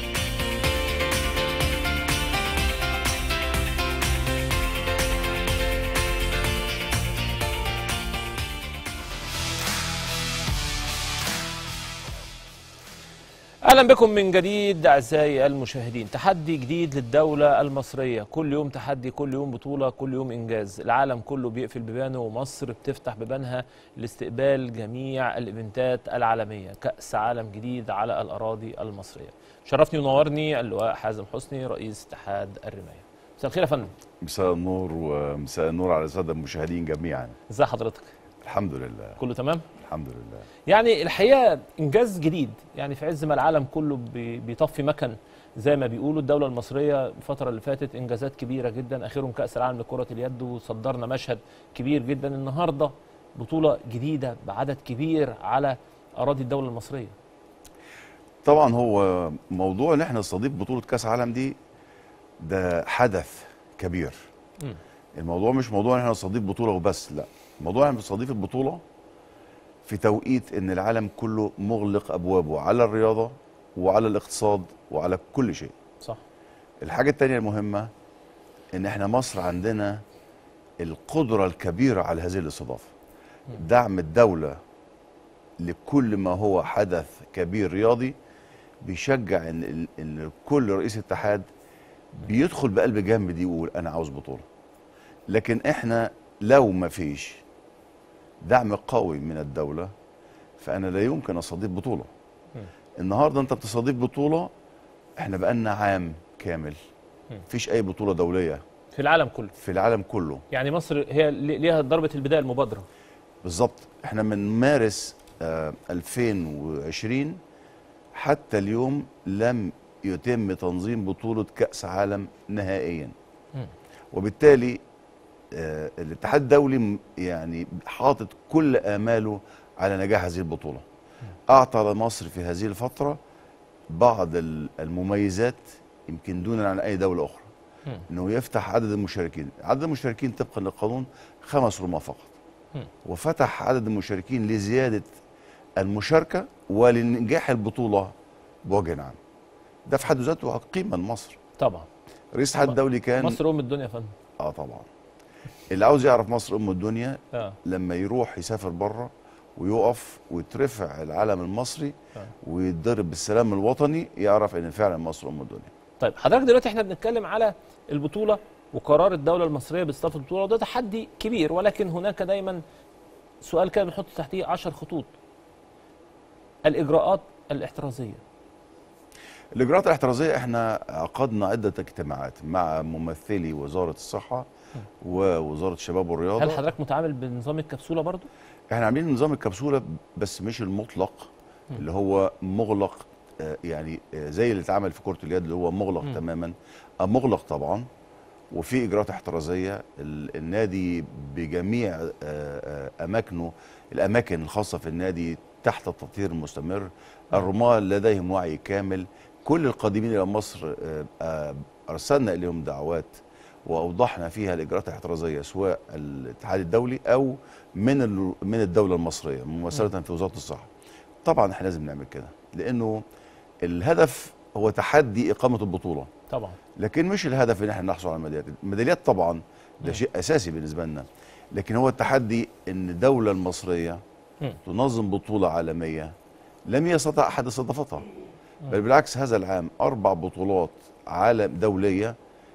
اهلا بكم من جديد اعزائي المشاهدين تحدي جديد للدوله المصريه كل يوم تحدي كل يوم بطوله كل يوم انجاز العالم كله بيقفل بيبانه ومصر بتفتح بيبانها لاستقبال جميع الايفنتات العالميه كاس عالم جديد على الاراضي المصريه شرفني ونورني اللواء حازم حسني رئيس اتحاد الرمايه مساء الخير يا فندم مساء النور ومساء النور على الساده المشاهدين جميعا ازي حضرتك الحمد لله كله تمام الحمد لله يعني الحقيقه انجاز جديد يعني في عز ما العالم كله بي- بيطفي مكن زي ما بيقولوا الدوله المصريه الفتره اللي فاتت انجازات كبيره جدا اخرهم كاس العالم لكره اليد وصدرنا مشهد كبير جدا النهارده بطوله جديده بعدد كبير على اراضي الدوله المصريه طبعا هو موضوع ان احنا نستضيف بطوله كاس عالم دي ده حدث كبير مم. الموضوع مش موضوع ان احنا نستضيف بطوله وبس لا الموضوع ان احنا بنستضيف البطوله في توقيت ان العالم كله مغلق ابوابه على الرياضه وعلى الاقتصاد وعلى كل شيء صح الحاجه الثانيه المهمه ان احنا مصر عندنا القدره الكبيره على هذه الاستضافه دعم الدوله لكل ما هو حدث كبير رياضي بيشجع ان ان كل رئيس اتحاد بيدخل بقلب جامد يقول انا عاوز بطوله لكن احنا لو ما فيش دعم قوي من الدوله فانا لا يمكن استضيف بطوله النهارده انت بتستضيف بطوله احنا بقالنا عام كامل مم. مفيش اي بطوله دوليه في العالم كله في العالم كله يعني مصر هي لي- ليها ضربه البدايه المبادره بالظبط احنا من مارس آه 2020 حتى اليوم لم يتم تنظيم بطولة كأس عالم نهائيا مم. وبالتالي آه الاتحاد الدولي م- يعني حاطط كل آماله على نجاح هذه البطولة أعطى لمصر في هذه الفترة بعض ال- المميزات يمكن دونا عن اي دوله اخرى مم. انه يفتح عدد المشاركين عدد المشاركين طبقا للقانون خمس رماة فقط مم. وفتح عدد المشاركين لزياده المشاركه ولنجاح البطوله بوجه عام ده في حد ذاته قيمه لمصر طبعا رئيس الاتحاد الدولي كان مصر ام الدنيا يا فندم اه طبعا اللي عاوز يعرف مصر ام الدنيا اه لما يروح يسافر بره ويقف ويترفع العلم المصري آه. ويتضرب بالسلام الوطني يعرف ان فعلا مصر ام الدنيا طيب حضرتك دلوقتي احنا بنتكلم على البطوله وقرار الدوله المصريه باستضافه البطوله وده تحدي كبير ولكن هناك دايما سؤال كده بنحط تحتيه 10 خطوط الاجراءات الاحترازيه الاجراءات الاحترازيه احنا عقدنا عده اجتماعات مع ممثلي وزاره الصحه ووزاره الشباب والرياضه هل حضرتك متعامل بنظام الكبسوله برضو احنا عاملين نظام الكبسوله بس مش المطلق اللي هو مغلق آه، يعني آه، زي اللي اتعمل في كره اليد اللي هو مغلق مم. تماما آه، مغلق طبعا وفي اجراءات احترازيه ال- النادي بجميع آه، آه، اماكنه الاماكن الخاصه في النادي تحت التطهير المستمر الرماة لديهم وعي كامل كل القادمين الى مصر آه، آه، ارسلنا اليهم دعوات واوضحنا فيها الاجراءات الاحترازيه سواء الاتحاد الدولي او من ال- من الدوله المصريه ممثله في وزاره الصحه. طبعا احنا لازم نعمل كده لانه الهدف هو تحدي اقامه البطوله طبعا لكن مش الهدف ان احنا نحصل على الميداليات الميداليات طبعا ده شيء اساسي بالنسبه لنا لكن هو التحدي ان الدوله المصريه مم. تنظم بطوله عالميه لم يستطع احد استضافتها بل بالعكس هذا العام اربع بطولات عالم دوليه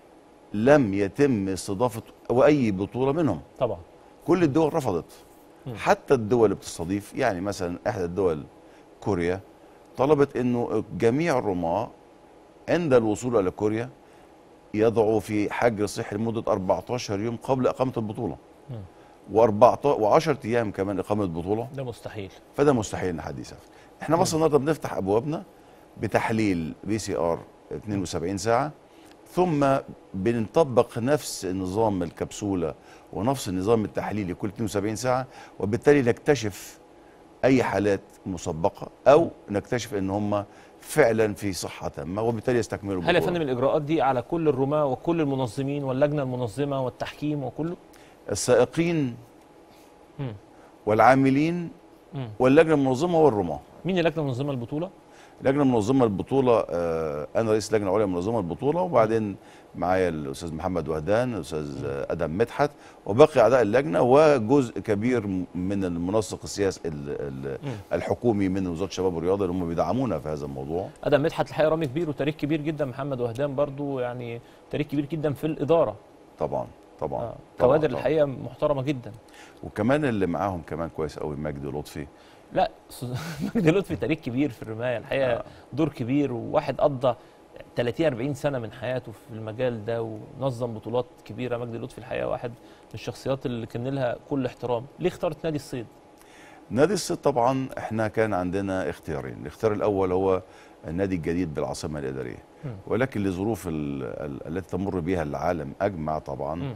لم يتم استضافه واي بطوله منهم طبعا كل الدول رفضت مم. حتى الدول اللي بتستضيف يعني مثلا احدى الدول كوريا طلبت انه جميع الرماة عند الوصول الى كوريا يضعوا في حجر صحي لمده 14 يوم قبل اقامه البطوله مم. و14 و10 ايام كمان اقامه البطوله ده مستحيل فده مستحيل ان حد يسافر احنا مصر النهارده بنفتح ابوابنا بتحليل بي سي ار 72 ساعه ثم بنطبق نفس نظام الكبسوله ونفس النظام التحليلي كل 72 ساعه وبالتالي نكتشف اي حالات مسبقه او نكتشف ان هم فعلا في صحه تامه وبالتالي يستكملوا هل يا البطولة. فندم الاجراءات دي على كل الرماة وكل المنظمين واللجنه المنظمه والتحكيم وكله السائقين مم. والعاملين مم. واللجنه المنظمه والرماه مين اللجنه المنظمه البطوله لجنه منظمه البطوله آه، انا رئيس لجنه عليا منظمه البطوله وبعدين معايا الاستاذ محمد وهدان الاستاذ آه، ادم مدحت وباقي اعضاء اللجنه وجزء كبير م- من المنسق السياسي ال- ال- مم. الحكومي من وزاره الشباب والرياضه اللي هم بيدعمونا في هذا الموضوع ادم مدحت الحقيقه رامي كبير وتاريخ كبير جدا محمد وهدان برضو يعني تاريخ كبير جدا في الاداره طبعا طبعا آه. طبعاً، كوادر طبعاً. الحقيقه محترمه جدا وكمان اللي معاهم كمان كويس قوي مجدي لطفي لا أستاذ مجدي لطفي تاريخ كبير في الرمايه الحقيقه آه. دور كبير وواحد قضى 30 40 سنه من حياته في المجال ده ونظم بطولات كبيره مجدي لطفي الحقيقه واحد من الشخصيات اللي كان لها كل احترام ليه اختارت نادي الصيد نادي الصيد طبعا احنا كان عندنا اختيارين الاختيار الاول هو النادي الجديد بالعاصمه الاداريه مم. ولكن لظروف ال- ال- التي تمر بها العالم اجمع طبعا مم.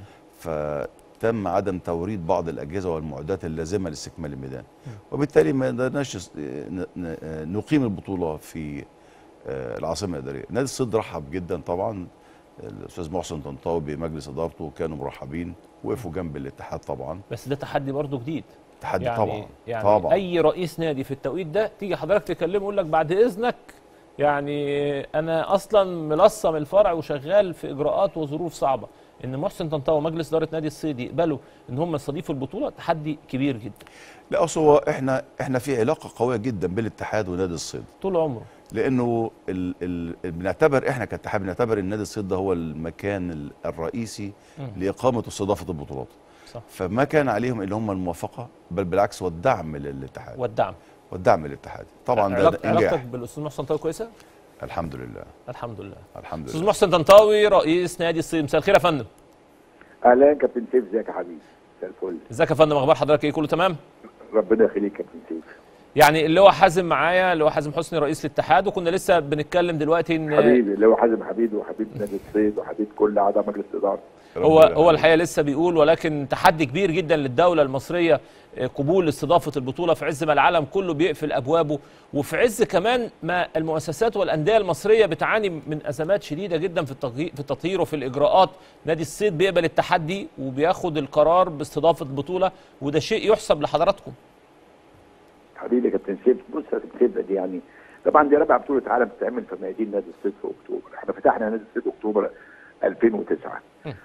فتم عدم توريد بعض الاجهزه والمعدات اللازمه لاستكمال الميدان وبالتالي ما قدرناش نس- ن- ن- نقيم البطوله في آه، العاصمه الاداريه نادي الصيد رحب جدا طبعا الاستاذ محسن طنطاوي بمجلس ادارته كانوا مرحبين وقفوا جنب الاتحاد طبعا بس ده تحدي برضو جديد تحدي يعني طبعا يعني طبعا اي رئيس نادي في التوقيت ده تيجي حضرتك تكلمه يقول لك بعد اذنك يعني انا اصلا ملصم الفرع وشغال في اجراءات وظروف صعبه ان محسن طنطاوي مجلس اداره نادي الصيد يقبلوا ان هم يستضيفوا البطوله تحدي كبير جدا لا اصل هو احنا احنا في علاقه قويه جدا بالاتحاد ونادي الصيد طول عمره لانه ال ال بنعتبر احنا كاتحاد بنعتبر النادي الصيد ده هو المكان ال- الرئيسي مم. لاقامه واستضافه البطولات صح فما كان عليهم الا هم الموافقه بل بالعكس والدعم للاتحاد والدعم والدعم للاتحاد طبعا ده, علاقت- ده علاقتك انجاح بالاستاذ محسن طنطاوي كويسه الحمد لله الحمد لله الحمد استاذ لله محسن طنطاوي رئيس نادي الصيد مساء الخير يا فندم اهلا كابتن سيف ازيك يا حبيبي مساء الفل ازيك يا فندم اخبار حضرتك ايه كله تمام ربنا يخليك يا كابتن سيف يعني اللي هو حازم معايا اللي هو حازم حسني رئيس الاتحاد وكنا لسه بنتكلم دلوقتي ان حبيبي اللي هو حازم حبيبي وحبيب نادي الصيد وحبيب كل اعضاء مجلس الاداره هو ربنا هو الحقيقه لسه بيقول ولكن تحدي كبير جدا للدوله المصريه آه، قبول استضافه البطوله في عز ما العالم كله بيقفل ابوابه وفي عز كمان ما المؤسسات والانديه المصريه بتعاني من ازمات شديده جدا في التغيير في التطهير وفي الاجراءات نادي الصيد بيقبل التحدي وبياخد القرار باستضافه البطوله وده شيء يحسب لحضراتكم حبيبي يا كابتن سيف بص يا كابتن سيف دي يعني طبعا دي رابع بطوله عالم بتتعمل في ميادين نادي الصيد في اكتوبر احنا فتحنا نادي الصيد اكتوبر 2009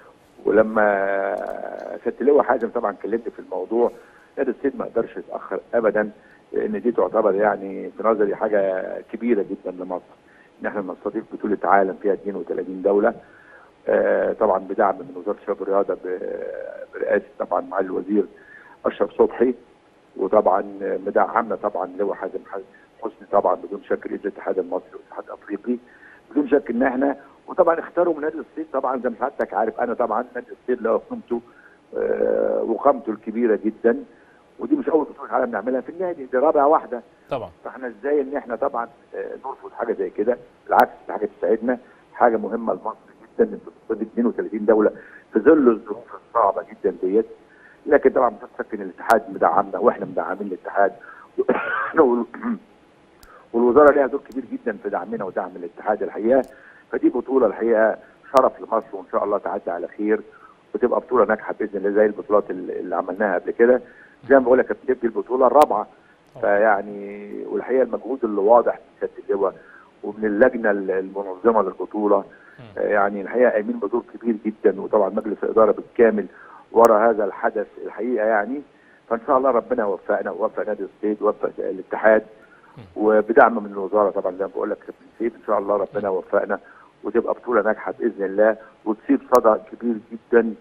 ولما ست لواء حازم طبعا كلمت في الموضوع نادي الصيد ما قدرش يتاخر ابدا لان دي تعتبر يعني في نظري حاجه كبيره جدا لمصر ان احنا نستضيف بطوله عالم فيها 32 دوله آه طبعا بدعم من وزاره الشباب والرياضه ب- برئاسه طبعا معالي الوزير اشرف صبحي وطبعا مدعمنا طبعا لواء حازم حسني طبعا بدون شك رئيس الاتحاد المصري والاتحاد الافريقي بدون شك ان احنا وطبعا اختاروا من نادي الصيد طبعا زي ما سعادتك عارف انا طبعا نادي الصيد له قيمته آه، وقامته الكبيره جدا ودي مش اول بطوله عالم نعملها في النادي دي رابع واحده طبعا فاحنا ازاي ان احنا طبعا آه، نرفض حاجه زي كده بالعكس دي حاجه تساعدنا حاجه مهمه لمصر جدا ان تستضيف 32 دوله في ظل الظروف الصعبه جدا ديت لكن طبعا مش شك ان الاتحاد مدعمنا واحنا مدعمين الاتحاد وال- والوزاره ليها دور كبير جدا في دعمنا ودعم الاتحاد الحقيقه فدي بطوله الحقيقه شرف لمصر وان شاء الله تعدي على خير وتبقى بطوله ناجحه باذن الله زي البطولات اللي اللي عملناها قبل كده زي ما بقول لك بتبقى دي البطوله الرابعه فيعني والحقيقه المجهود اللي واضح من سياده اللواء ومن اللجنه المنظمه للبطوله آه، يعني الحقيقه قايمين بدور كبير جدا وطبعا مجلس الاداره بالكامل ورا هذا الحدث الحقيقه يعني فان شاء الله ربنا يوفقنا ويوفق نادي الصيد ويوفق الاتحاد وبدعم من الوزاره طبعا زي ما بقول لك يا كابتن سيف ان شاء الله ربنا يوفقنا وتبقى بطوله ناجحه باذن الله وتصيب صدى كبير جدا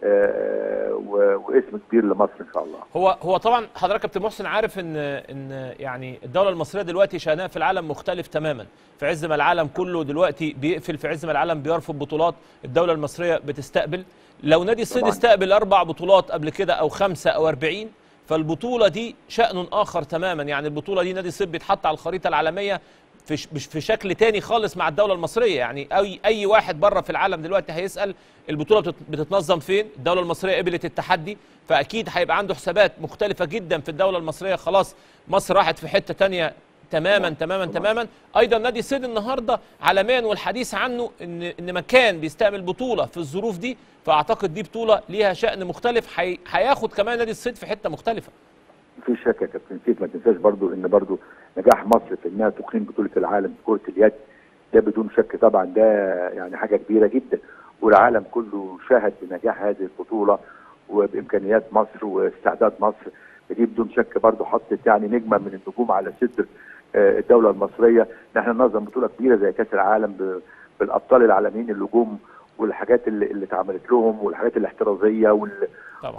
آه، و- واسم كبير لمصر ان شاء الله هو هو طبعا حضرتك يا كابتن محسن عارف ان ان يعني الدوله المصريه دلوقتي شانها في العالم مختلف تماما في عز ما العالم كله دلوقتي بيقفل في عز ما العالم بيرفض بطولات الدوله المصريه بتستقبل لو نادي الصيد طبعاً. استقبل اربع بطولات قبل كده او خمسه او 40 فالبطوله دي شان اخر تماما يعني البطوله دي نادي الصيد بيتحط على الخريطه العالميه في ش- مش في شكل تاني خالص مع الدوله المصريه يعني اي اي واحد بره في العالم دلوقتي هيسال البطوله بتت- بتتنظم فين الدوله المصريه قبلت التحدي فاكيد هيبقى عنده حسابات مختلفه جدا في الدوله المصريه خلاص مصر راحت في حته تانية تماما تماما تماما ايضا نادي الصيد النهارده عالميا والحديث عنه ان ان مكان بيستعمل بطوله في الظروف دي فاعتقد دي بطوله ليها شان مختلف هي- هياخد كمان نادي الصيد في حته مختلفه في شك يا كابتن سيف ما تنساش برضو ان برضو نجاح مصر في انها تقيم بطوله العالم في كره اليد ده بدون شك طبعا ده يعني حاجه كبيره جدا والعالم كله شاهد بنجاح هذه البطوله وبامكانيات مصر واستعداد مصر دي بدون شك برضو حطت يعني نجمه من النجوم على صدر آه، الدوله المصريه ان احنا ننظم بطوله كبيره زي كاس العالم ب- بالابطال العالميين اللي جم والحاجات اللي, اللي اتعملت لهم والحاجات الاحترازيه وال...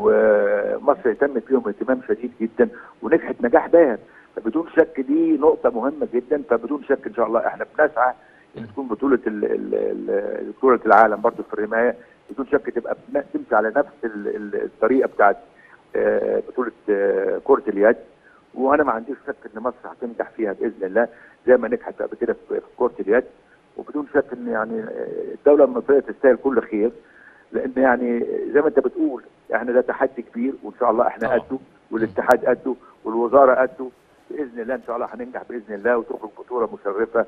ومصر اهتمت بيهم اهتمام شديد جدا ونجحت نجاح باهر فبدون شك دي نقطة مهمة جدا فبدون شك إن شاء الله إحنا بنسعى إن تكون بطولة ال- ال- ال- بطولة العالم برضه في الرماية بدون شك تبقى بن- تمشي على نفس ال- ال- الطريقة بتاعت آه، بطولة آه، كرة اليد وأنا ما عنديش شك إن مصر هتنجح فيها بإذن الله زي ما نجحت قبل كده في في كرة اليد وبدون شك إن يعني آه، الدولة المصرية تستاهل كل خير لان يعني زي ما انت بتقول احنا ده تحدي كبير وان شاء الله احنا قده والاتحاد قده والوزاره قده باذن الله ان شاء الله هننجح باذن الله وتخرج بطوله مشرفه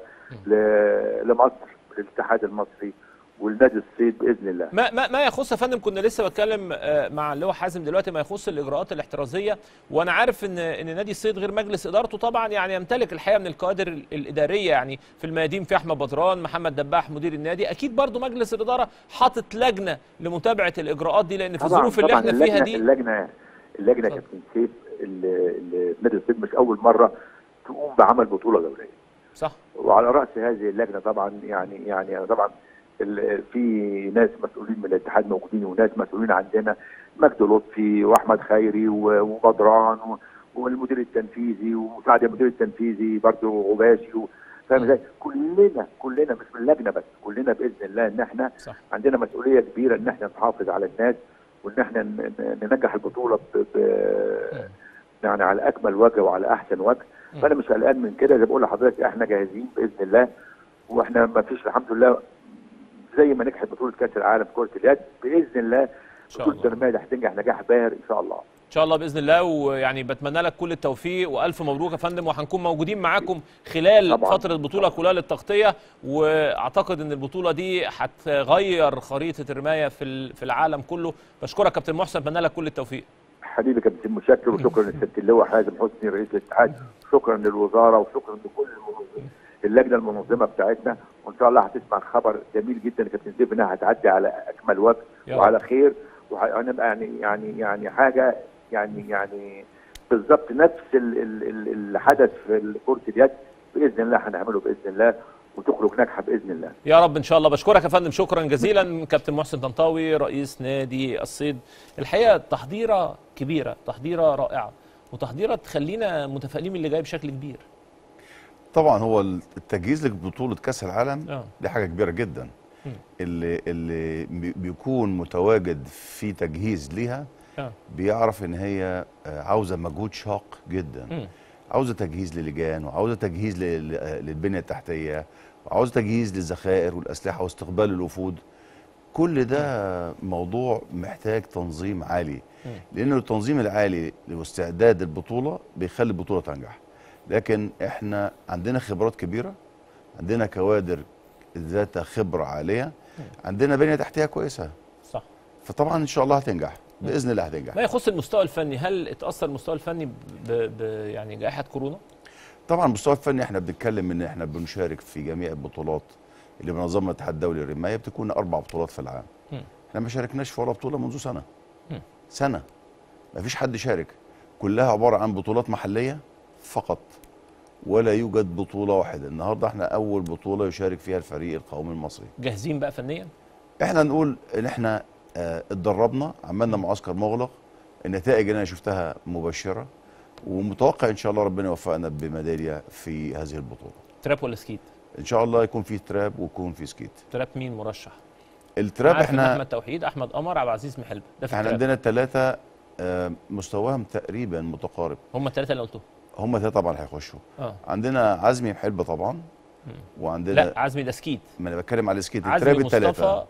ل- لمصر للاتحاد المصري والنادي الصيد باذن الله ما ما ما يخص يا فندم كنا لسه بتكلم آه، مع اللواء حازم دلوقتي ما يخص الاجراءات الاحترازيه وانا عارف ان ان نادي الصيد غير مجلس ادارته طبعا يعني يمتلك الحقيقه من الكوادر ال- الاداريه يعني في الميادين في احمد بدران محمد دباح مدير النادي اكيد برضو مجلس الاداره حاطط لجنه لمتابعه الاجراءات دي لان في طبعاً- الظروف اللي طبعاً احنا فيها اللجنة- دي اللجنه اللجنه يا كابتن سيف ال- ال- نادي الصيد مش اول مره تقوم بعمل بطوله دوليه صح وعلى راس هذه اللجنه طبعا يعني يعني طبعا ال- في ناس مسؤولين من الاتحاد موجودين وناس مسؤولين عندنا مجدي لطفي واحمد خيري و- وبدران و- والمدير التنفيذي ومساعد المدير التنفيذي برضه غباشي و- فاهم ازاي؟ كلنا كلنا مش من اللجنه بس كلنا باذن الله ان احنا صح. عندنا مسؤوليه كبيره ان احنا نحافظ على الناس وان احنا ن- ن- ننجح البطوله ب... ب... يعني على اكمل وجه وعلى احسن وجه فانا مش قلقان من كده زي ما بقول لحضرتك احنا جاهزين باذن الله واحنا ما فيش الحمد لله زي ما نجحت بطوله كاس العالم كره اليد باذن الله شاء بطوله الرمايه دي هتنجح نجاح باهر ان شاء الله ان شاء الله باذن الله ويعني بتمنى لك كل التوفيق والف مبروك يا فندم وهنكون موجودين معاكم خلال طبعاً. فتره البطوله كلها للتغطيه واعتقد ان البطوله دي هتغير خريطه الرمايه في ال- في العالم كله بشكرك كابتن محسن اتمنى لك كل التوفيق حبيبي كابتن مشكر وشكرا للست اللواء حازم حسني رئيس الاتحاد شكرا للوزاره وشكرا لكل المنظمين اللجنه المنظمه بتاعتنا وان شاء الله هتسمع خبر جميل جدا كابتن سيف انها هتعدي على اكمل وجه يا وعلى رب. خير وهنبقى يعني يعني يعني حاجه يعني يعني بالظبط نفس ال- ال- ال- اللي حدث في كره اليد باذن الله هنعمله باذن الله وتخرج ناجحه باذن الله يا رب ان شاء الله بشكرك يا فندم شكرا جزيلا كابتن محسن طنطاوي رئيس نادي الصيد الحقيقه تحضيره كبيره تحضيره رائعه وتحضيره تخلينا متفائلين من اللي جاي بشكل كبير طبعا هو التجهيز لبطوله كاس العالم آه. دي حاجه كبيره جدا مم. اللي اللي بي- بيكون متواجد في تجهيز ليها آه. بيعرف ان هي آه، عاوزه مجهود شاق جدا مم. عاوزه تجهيز للجان وعاوزه تجهيز لل- آه، للبنيه التحتيه وعاوزه تجهيز للذخائر والاسلحه واستقبال الوفود كل ده موضوع محتاج تنظيم عالي مم. لان التنظيم العالي واستعداد البطوله بيخلي البطوله تنجح لكن احنا عندنا خبرات كبيره عندنا كوادر ذات خبره عاليه عندنا بنيه تحتيه كويسه صح فطبعا ان شاء الله هتنجح باذن الله هتنجح ما يخص المستوى الفني هل اتاثر المستوى الفني ب... ب... يعني جائحه كورونا طبعا المستوى الفني احنا بنتكلم ان احنا بنشارك في جميع البطولات اللي بنظمها الاتحاد الدولي للرمايه بتكون اربع بطولات في العام مم. احنا ما شاركناش في ولا بطوله منذ سنه مم. سنه ما فيش حد شارك كلها عباره عن بطولات محليه فقط ولا يوجد بطوله واحده النهارده احنا اول بطوله يشارك فيها الفريق القومي المصري جاهزين بقى فنيا احنا نقول ان احنا اه اتدربنا عملنا معسكر مغلق النتائج اللي انا شفتها مبشره ومتوقع ان شاء الله ربنا يوفقنا بميداليه في هذه البطوله تراب ولا سكيت ان شاء الله يكون في تراب ويكون في سكيت تراب مين مرشح التراب عارف إن احنا احمد توحيد احمد قمر عبد العزيز محلب ده في احنا التراب. عندنا الثلاثه مستواهم تقريبا متقارب هم الثلاثه اللي قلتهم هم ثلاثه طبعا هيخشوا اه عندنا عزمي محلبه طبعا وعندنا لا عزمي ده سكيت ما انا بتكلم على السكيت عزمي التراب الثلاثه مصطفى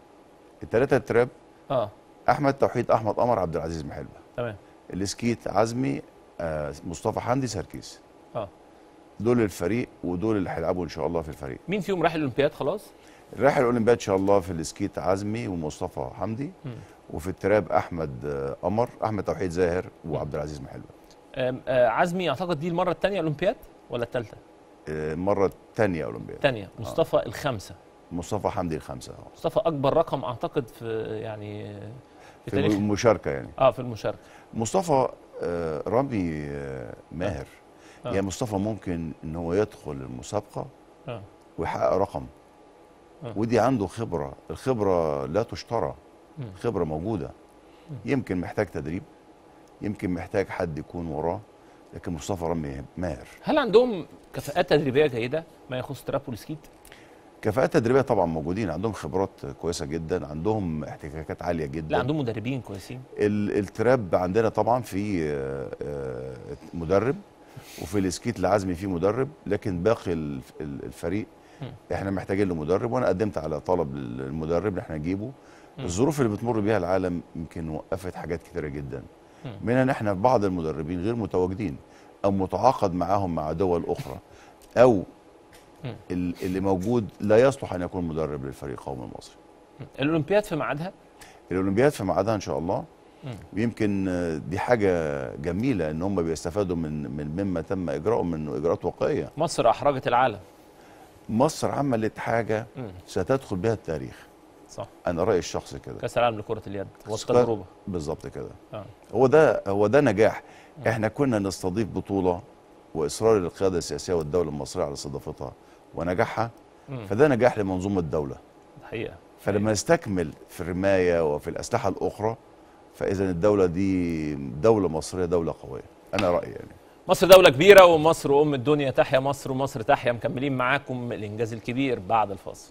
الثلاثه التراب اه احمد توحيد احمد قمر عبد العزيز محلبه تمام السكيت عزمي آه مصطفى حمدي سركيس اه دول الفريق ودول اللي هيلعبوا ان شاء الله في الفريق مين فيهم راح الاولمبياد خلاص رايح الاولمبياد ان شاء الله في السكيت عزمي ومصطفى حمدي مم. وفي التراب احمد آه، قمر احمد توحيد زاهر وعبد العزيز محلبه آم، آه عزمي اعتقد دي المره الثانيه اولمبياد ولا الثالثه آه، المره الثانيه اولمبياد الثانيه مصطفى الخامسه مصطفى حمدي الخامسه آه. مصطفى اكبر رقم اعتقد في يعني في في تاريخ المشاركه يعني اه في المشاركه مصطفى آه، رامي آه، ماهر آه. يعني مصطفى ممكن ان هو يدخل المسابقه اه ويحقق رقم آه. ودي عنده خبره الخبره لا تشترى مم. خبره موجوده يمكن محتاج تدريب يمكن محتاج حد يكون وراه لكن مصطفى رامي ماهر هل عندهم كفاءات تدريبيه جيده ما يخص تراب والسكيت كفاءات تدريبيه طبعا موجودين عندهم خبرات كويسه جدا عندهم احتكاكات عاليه جدا لا عندهم مدربين كويسين ال- التراب عندنا طبعا في آه، آه، مدرب وفي السكيت العزمي في مدرب لكن باقي ال- ال- الفريق احنا محتاجين له مدرب وانا قدمت على طلب المدرب ان احنا نجيبه مم. الظروف اللي بتمر بيها العالم يمكن وقفت حاجات كتيره جدا مم. منها ان احنا بعض المدربين غير متواجدين او متعاقد معاهم مع دول اخرى او مم. ال- اللي موجود لا يصلح ان يكون مدرب للفريق القومي المصري الاولمبياد في ميعادها الاولمبياد في ميعادها ان شاء الله مم. ويمكن آه، دي حاجه جميله ان هم بيستفادوا من من مما تم اجراؤه من اجراءات واقعيه مصر احرجت العالم مصر عملت حاجه مم. ستدخل بها التاريخ صح انا رايي الشخصي كده كاس العالم لكره اليد والتجربه بالظبط كده اه هو ده هو ده نجاح احنا كنا نستضيف بطوله واصرار القياده السياسيه والدوله المصريه على استضافتها ونجاحها مم. فده نجاح لمنظومه الدوله الحقيقه فلما نستكمل في الرمايه وفي الاسلحه الاخرى فاذا الدوله دي دوله مصريه دوله قويه انا رايي يعني مصر دولة كبيرة ومصر أم الدنيا تحيا مصر ومصر تحيا مكملين معاكم الإنجاز الكبير بعد الفاصل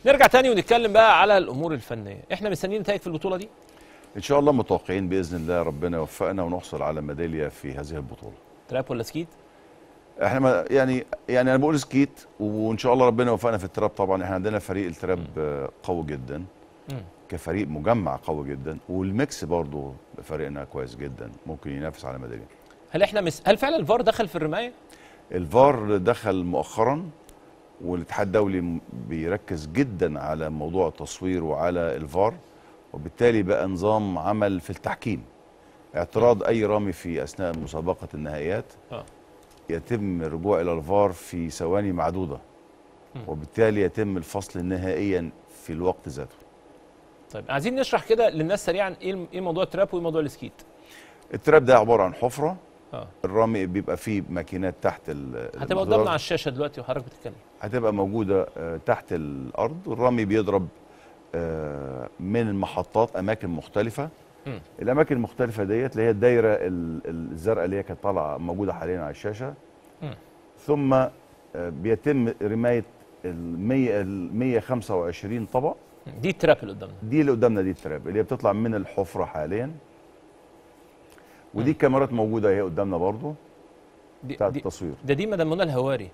نرجع تاني ونتكلم بقى على الامور الفنيه احنا مستنيين نتائج في البطوله دي ان شاء الله متوقعين باذن الله ربنا يوفقنا ونحصل على ميداليه في هذه البطوله تراب ولا سكيت احنا ما يعني يعني انا بقول سكيت وان شاء الله ربنا يوفقنا في التراب طبعا احنا عندنا فريق التراب آه، قوي جدا مم. كفريق مجمع قوي جدا والميكس برضه فريقنا كويس جدا ممكن ينافس على ميداليه هل احنا مس... هل فعلا الفار دخل في الرمايه الفار دخل مؤخرا والاتحاد الدولي م- بيركز جدا على موضوع التصوير وعلى الفار وبالتالي بقى نظام عمل في التحكيم اعتراض اي رامي في اثناء مسابقه النهائيات اه يتم الرجوع الى الفار في ثواني معدوده وبالتالي يتم الفصل نهائيا في الوقت ذاته طيب عايزين نشرح كده للناس سريعا ايه الم- ايه موضوع التراب وايه موضوع السكيت التراب ده عباره عن حفره اه الرامي بيبقى فيه ماكينات تحت ال- هتبقى المقدار. قدامنا على الشاشه دلوقتي وحضرتك بتتكلم هتبقى موجودة آه، تحت الأرض الرامي بيضرب آه، من المحطات أماكن مختلفة مم. الأماكن المختلفة ديت اللي هي الدايرة ال- الزرقاء اللي هي كانت طالعة موجودة حاليا على الشاشة مم. ثم آه، بيتم رماية ال 100 ال 125 طبق دي التراب اللي قدامنا دي اللي قدامنا دي التراب اللي هي بتطلع من الحفرة حاليا ودي الكاميرات موجودة هي قدامنا برضو دي بتاعت دي التصوير ده دي مدام منى الهواري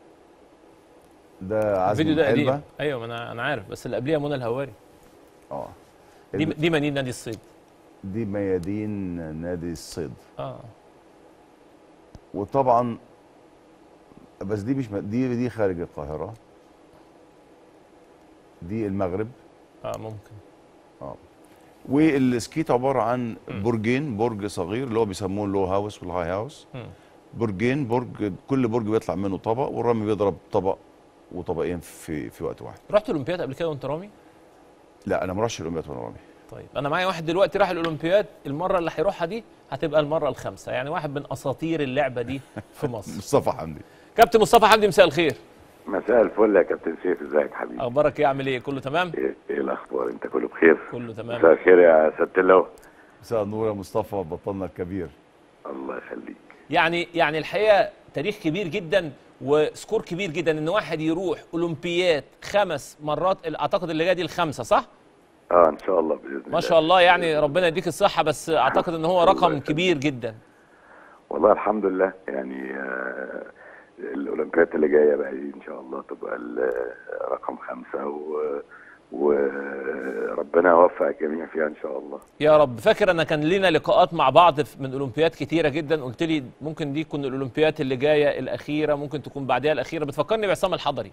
ده عزم الفيديو ده حلبة قديم ايوه ما انا انا عارف بس اللي قبليها منى الهواري اه دي ال- دي مدينه نادي الصيد دي ميادين نادي الصيد اه وطبعا بس دي مش م- دي دي خارج القاهرة دي المغرب اه ممكن اه والسكيت عبارة عن برجين برج صغير اللي هو بيسموه اللو هاوس والهاي هاوس مم. برجين برج كل برج بيطلع منه طبق والرامي بيضرب طبق وطبقين في في وقت واحد رحت الاولمبياد قبل كده وانت رامي لا انا مرشح الاولمبياد وانا رامي طيب انا معايا واحد دلوقتي راح الاولمبياد المره اللي هيروحها دي هتبقى المره الخامسه يعني واحد من اساطير اللعبه دي في مصر مصطفى حمدي كابتن مصطفى حمدي مساء الخير مساء الفل يا كابتن سيف ازيك حبيبي اخبارك ايه عامل ايه كله تمام ايه إيه الاخبار انت كله بخير كله تمام مساء الخير يا سياده اللواء مساء النور يا مصطفى بطلنا الكبير الله يخليك يعني يعني الحقيقه تاريخ كبير جدا وسكور كبير جدا ان واحد يروح اولمبياد خمس مرات اعتقد اللي جايه دي الخامسه صح اه ان شاء الله باذن الله ما شاء الله يعني ربنا يديك الصحه بس اعتقد ان هو رقم كبير ججدا والله الحمد لله يعني آه الاولمبياد اللي جايه بقى دي ان شاء الله تبقى ال- رقم خمسه و وربنا يوفق الجميع فيها ان شاء الله يا رب فاكر انا كان لينا لقاءات مع بعض في- من اولمبياد كتيره جدا قلت لي ممكن دي تكون الاولمبياد اللي جايه الاخيره ممكن تكون بعدها الاخيره بتفكرني بعصام الحضري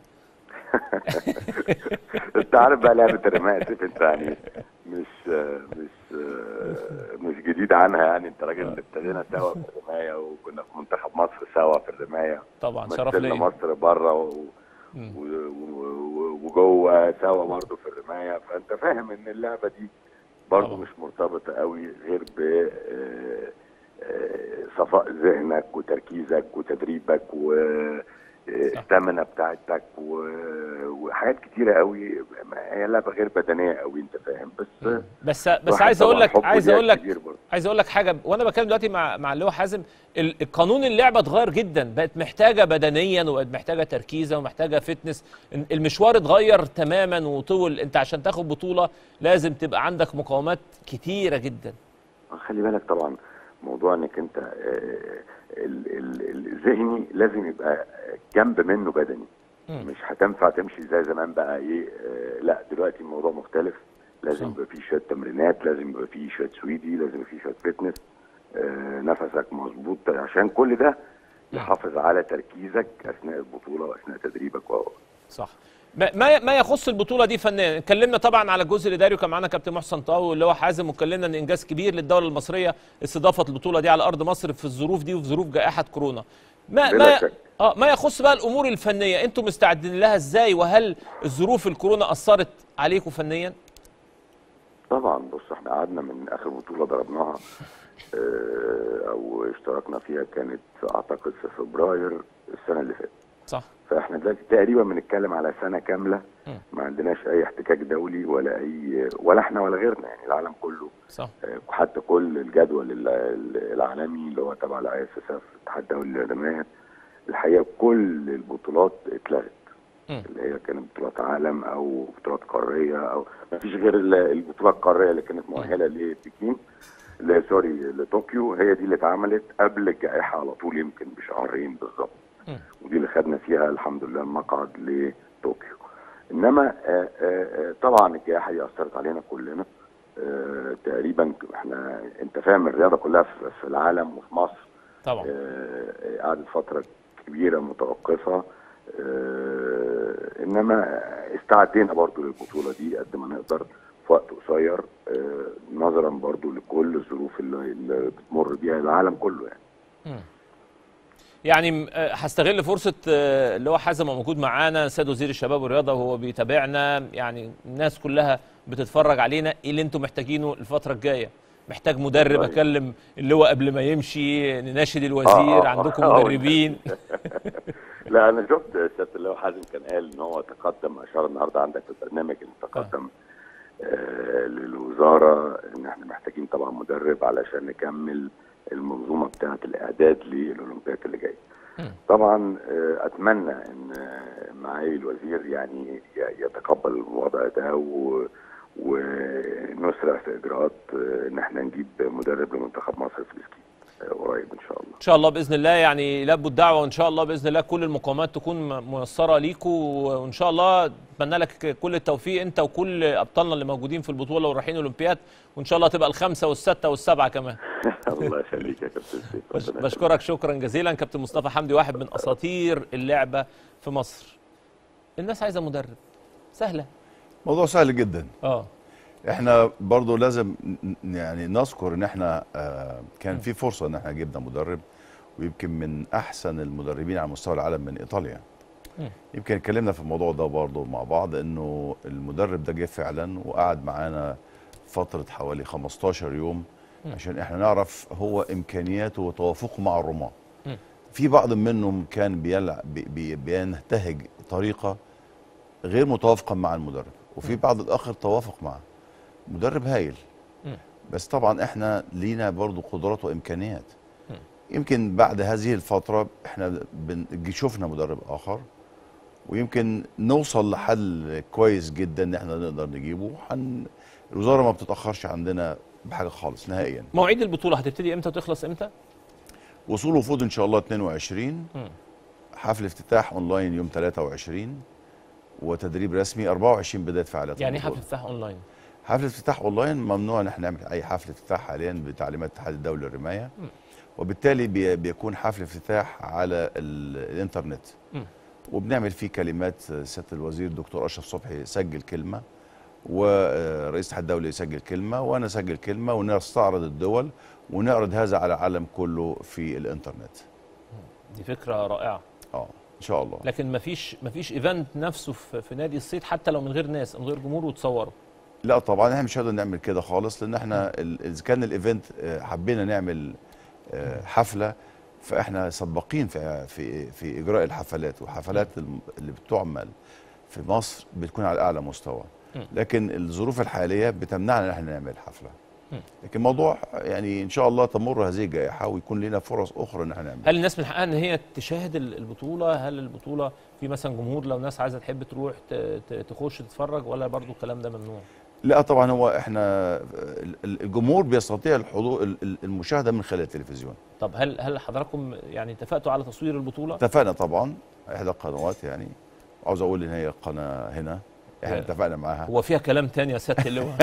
انت عارف بقى لعبه الرمايه يا سيف انت يعني مش آه، مش آه، مش جديد عنها يعني انت راجل ابتدينا سوا في الرمايه وكنا في منتخب مصر سوا في الرمايه طبعا شرف مثلنا ليا مصر بره و... و... و... وجوه سوا برضه في الرمايه فانت فاهم ان اللعبه دي برضه مش مرتبطه قوي غير ب آه، آه، صفاء ذهنك وتركيزك وتدريبك والاستامنا بتاعتك و- وحاجات كتيره قوي ما هي لعبه غير بدنيه قوي انت فاهم بس بس بس الواحد عايز اقول طبعاً لك حبه عايز ليها اقول لك كتير برضه. عايز اقول لك حاجه وانا بتكلم دلوقتي مع مع اللي هو حازم ال- القانون اللعبه اتغير جدا بقت محتاجه بدنيا وبقت محتاجه تركيزا ومحتاجه فتنس المشوار اتغير تماما وطول انت عشان تاخد بطوله لازم تبقى عندك مقاومات كتيره جدا خلي بالك طبعا موضوع انك انت آه، ال- ال- الذهني لازم يبقى جنب منه بدني مم. مش هتنفع تمشي زي زمان بقى ايه آه، لا دلوقتي الموضوع مختلف لازم يبقى فيه شويه تمرينات لازم يبقى فيه شويه سويدي لازم يبقى فيه شويه فتنس آه، نفسك مظبوط عشان كل ده يحافظ على تركيزك اثناء البطوله واثناء تدريبك و صح ما ما ما يخص البطوله دي فنيا اتكلمنا طبعا على الجزء الاداري وكان معانا كابتن محسن طاوي اللي هو حازم واتكلمنا ان انجاز كبير للدوله المصريه استضافه البطوله دي على ارض مصر في الظروف دي وفي ظروف جائحه كورونا ما بلا ما شك. اه ما يخص بقى الامور الفنيه انتم مستعدين لها ازاي وهل الظروف الكورونا اثرت عليكم فنيا طبعا بص احنا قعدنا من اخر بطوله ضربناها اه، او اشتركنا فيها كانت اعتقد في فبراير السنه اللي فاتت صح فاحنا دلوقتي تقريبا بنتكلم على سنه كامله مم. ما عندناش اي احتكاك دولي ولا اي ولا احنا ولا غيرنا يعني العالم كله صح اه، حتى كل الجدول ال- ال- العالمي اللي هو تبع الاي اس اف الاتحاد الدولي للرمايه الحقيقه كل البطولات اتلغت اللي هي كانت بطولات عالم او بطولات قاريه او ما فيش غير ال- البطوله القاريه اللي كانت مؤهله لبكين لا سوري لطوكيو هي دي اللي اتعملت قبل الجائحه على طول يمكن بشهرين بالظبط ودي اللي خدنا فيها الحمد لله المقعد لطوكيو انما آه، آه، آه، طبعا الجائحه دي اثرت علينا كلنا آه، تقريبا احنا انت فاهم الرياضه كلها في في العالم وفي مصر طبعا آه، قعدت فتره كبيره متوقفه آه، انما استعدينا برضو للبطوله دي قد ما نقدر في وقت قصير آه، نظرا برضو لكل الظروف اللي, اللي بتمر بيها العالم كله يعني مم. يعني م- آه، هستغل فرصة آه، اللي هو حازم موجود معانا سيد وزير الشباب والرياضة وهو بيتابعنا يعني الناس كلها بتتفرج علينا ايه اللي انتم محتاجينه الفترة الجاية محتاج مدرب والله. اكلم اللي هو قبل ما يمشي نناشد الوزير آه، عندكم آه، مدربين لا انا شفت سياده اللواء حازم كان قال ان هو تقدم اشار النهارده عندك في البرنامج اللي تقدم آه للوزاره ان احنا محتاجين طبعا مدرب علشان نكمل المنظومه بتاعه الاعداد للاولمبياد اللي جاي. طبعا آه اتمنى ان آه، معالي الوزير يعني ي- يتقبل الوضع ده و ونسرع في اجراءات آه، ان احنا نجيب مدرب لمنتخب مصر في السكي آه، قريب ان شاء الله. ان شاء الله باذن الله يعني لبوا الدعوه وان شاء الله باذن الله كل المقاومات تكون م- ميسره ليكم وان شاء الله اتمنى لك كل التوفيق انت وكل ابطالنا اللي موجودين في البطوله والرايحين الاولمبياد وان شاء الله تبقى الخمسه والسته والسبعه كمان الله يخليك يا كابتن سيف بش- ربنا بشكرك شكرا جزيلا كابتن مصطفى حمدي واحد من اساطير اللعبه في مصر الناس عايزه مدرب سهله موضوع سهل جدا اه احنا برضو لازم ن- يعني نذكر ان احنا آه، كان في فرصه ان احنا جبنا مدرب ويمكن من احسن المدربين على مستوى العالم من ايطاليا مم. يمكن اتكلمنا في الموضوع ده برضو مع بعض انه المدرب ده جه فعلا وقعد معانا فتره حوالي 15 يوم مم. عشان احنا نعرف هو امكانياته وتوافقه مع الرماة مم. في بعض منهم كان بيلع بي بي بينتهج طريقه غير متوافقه مع المدرب وفي بعض الاخر توافق معه مدرب هايل مم. بس طبعا احنا لينا برضو قدرات وامكانيات مم. يمكن بعد هذه الفتره احنا بن- شفنا مدرب اخر ويمكن نوصل لحل كويس جدا ان احنا نقدر نجيبه حن الوزاره ما بتتاخرش عندنا بحاجه خالص نهائيا مواعيد البطوله هتبتدي امتى وتخلص امتى وصول وفود ان شاء الله 22 مم. حفل افتتاح اونلاين يوم 23 وتدريب رسمي 24 بدايه فعاليات يعني البطولة. حفل افتتاح اونلاين حفل افتتاح اونلاين ممنوع ان احنا نعمل اي حفل افتتاح حاليا بتعليمات الاتحاد الدولي للرمايه مم. وبالتالي بي- بيكون حفل افتتاح على ال- الانترنت مم. وبنعمل فيه كلمات سياده الوزير الدكتور اشرف صبحي سجل كلمه ورئيس الاتحاد الدولي يسجل كلمه وانا اسجل كلمه ونستعرض الدول ونعرض هذا على العالم كله في الانترنت دي فكره رائعه اه ان شاء الله لكن مفيش مفيش ايفنت نفسه في, في نادي الصيد حتى لو من غير ناس من غير جمهور وتصوروا لا طبعا احنا مش هنقدر نعمل كده خالص لان احنا ال- اذا كان الايفنت آه، حبينا نعمل آه، حفله فاحنا سباقين في في في اجراء الحفلات والحفلات الم- اللي بتعمل في مصر بتكون على اعلى مستوى مم. لكن الظروف الحاليه بتمنعنا ان احنا نعمل حفله مم. لكن الموضوع يعني ان شاء الله تمر هذه الجائحه ويكون لنا فرص اخرى ان احنا نعمل هل الناس من حقها ان هي تشاهد ال- البطوله هل البطوله في مثلا جمهور لو ناس عايزه تحب تروح ت- ت- تخش تتفرج ولا برضو الكلام ده ممنوع لا طبعا هو احنا ال- ال- الجمهور بيستطيع الحضور ال- ال- المشاهده من خلال التلفزيون طب هل هل حضراتكم يعني اتفقتوا على تصوير البطوله اتفقنا طبعا احدى القنوات يعني عاوز اقول ان هي قناه هنا احنا يا. اتفقنا معاها هو فيها كلام تاني يا سياده اللواء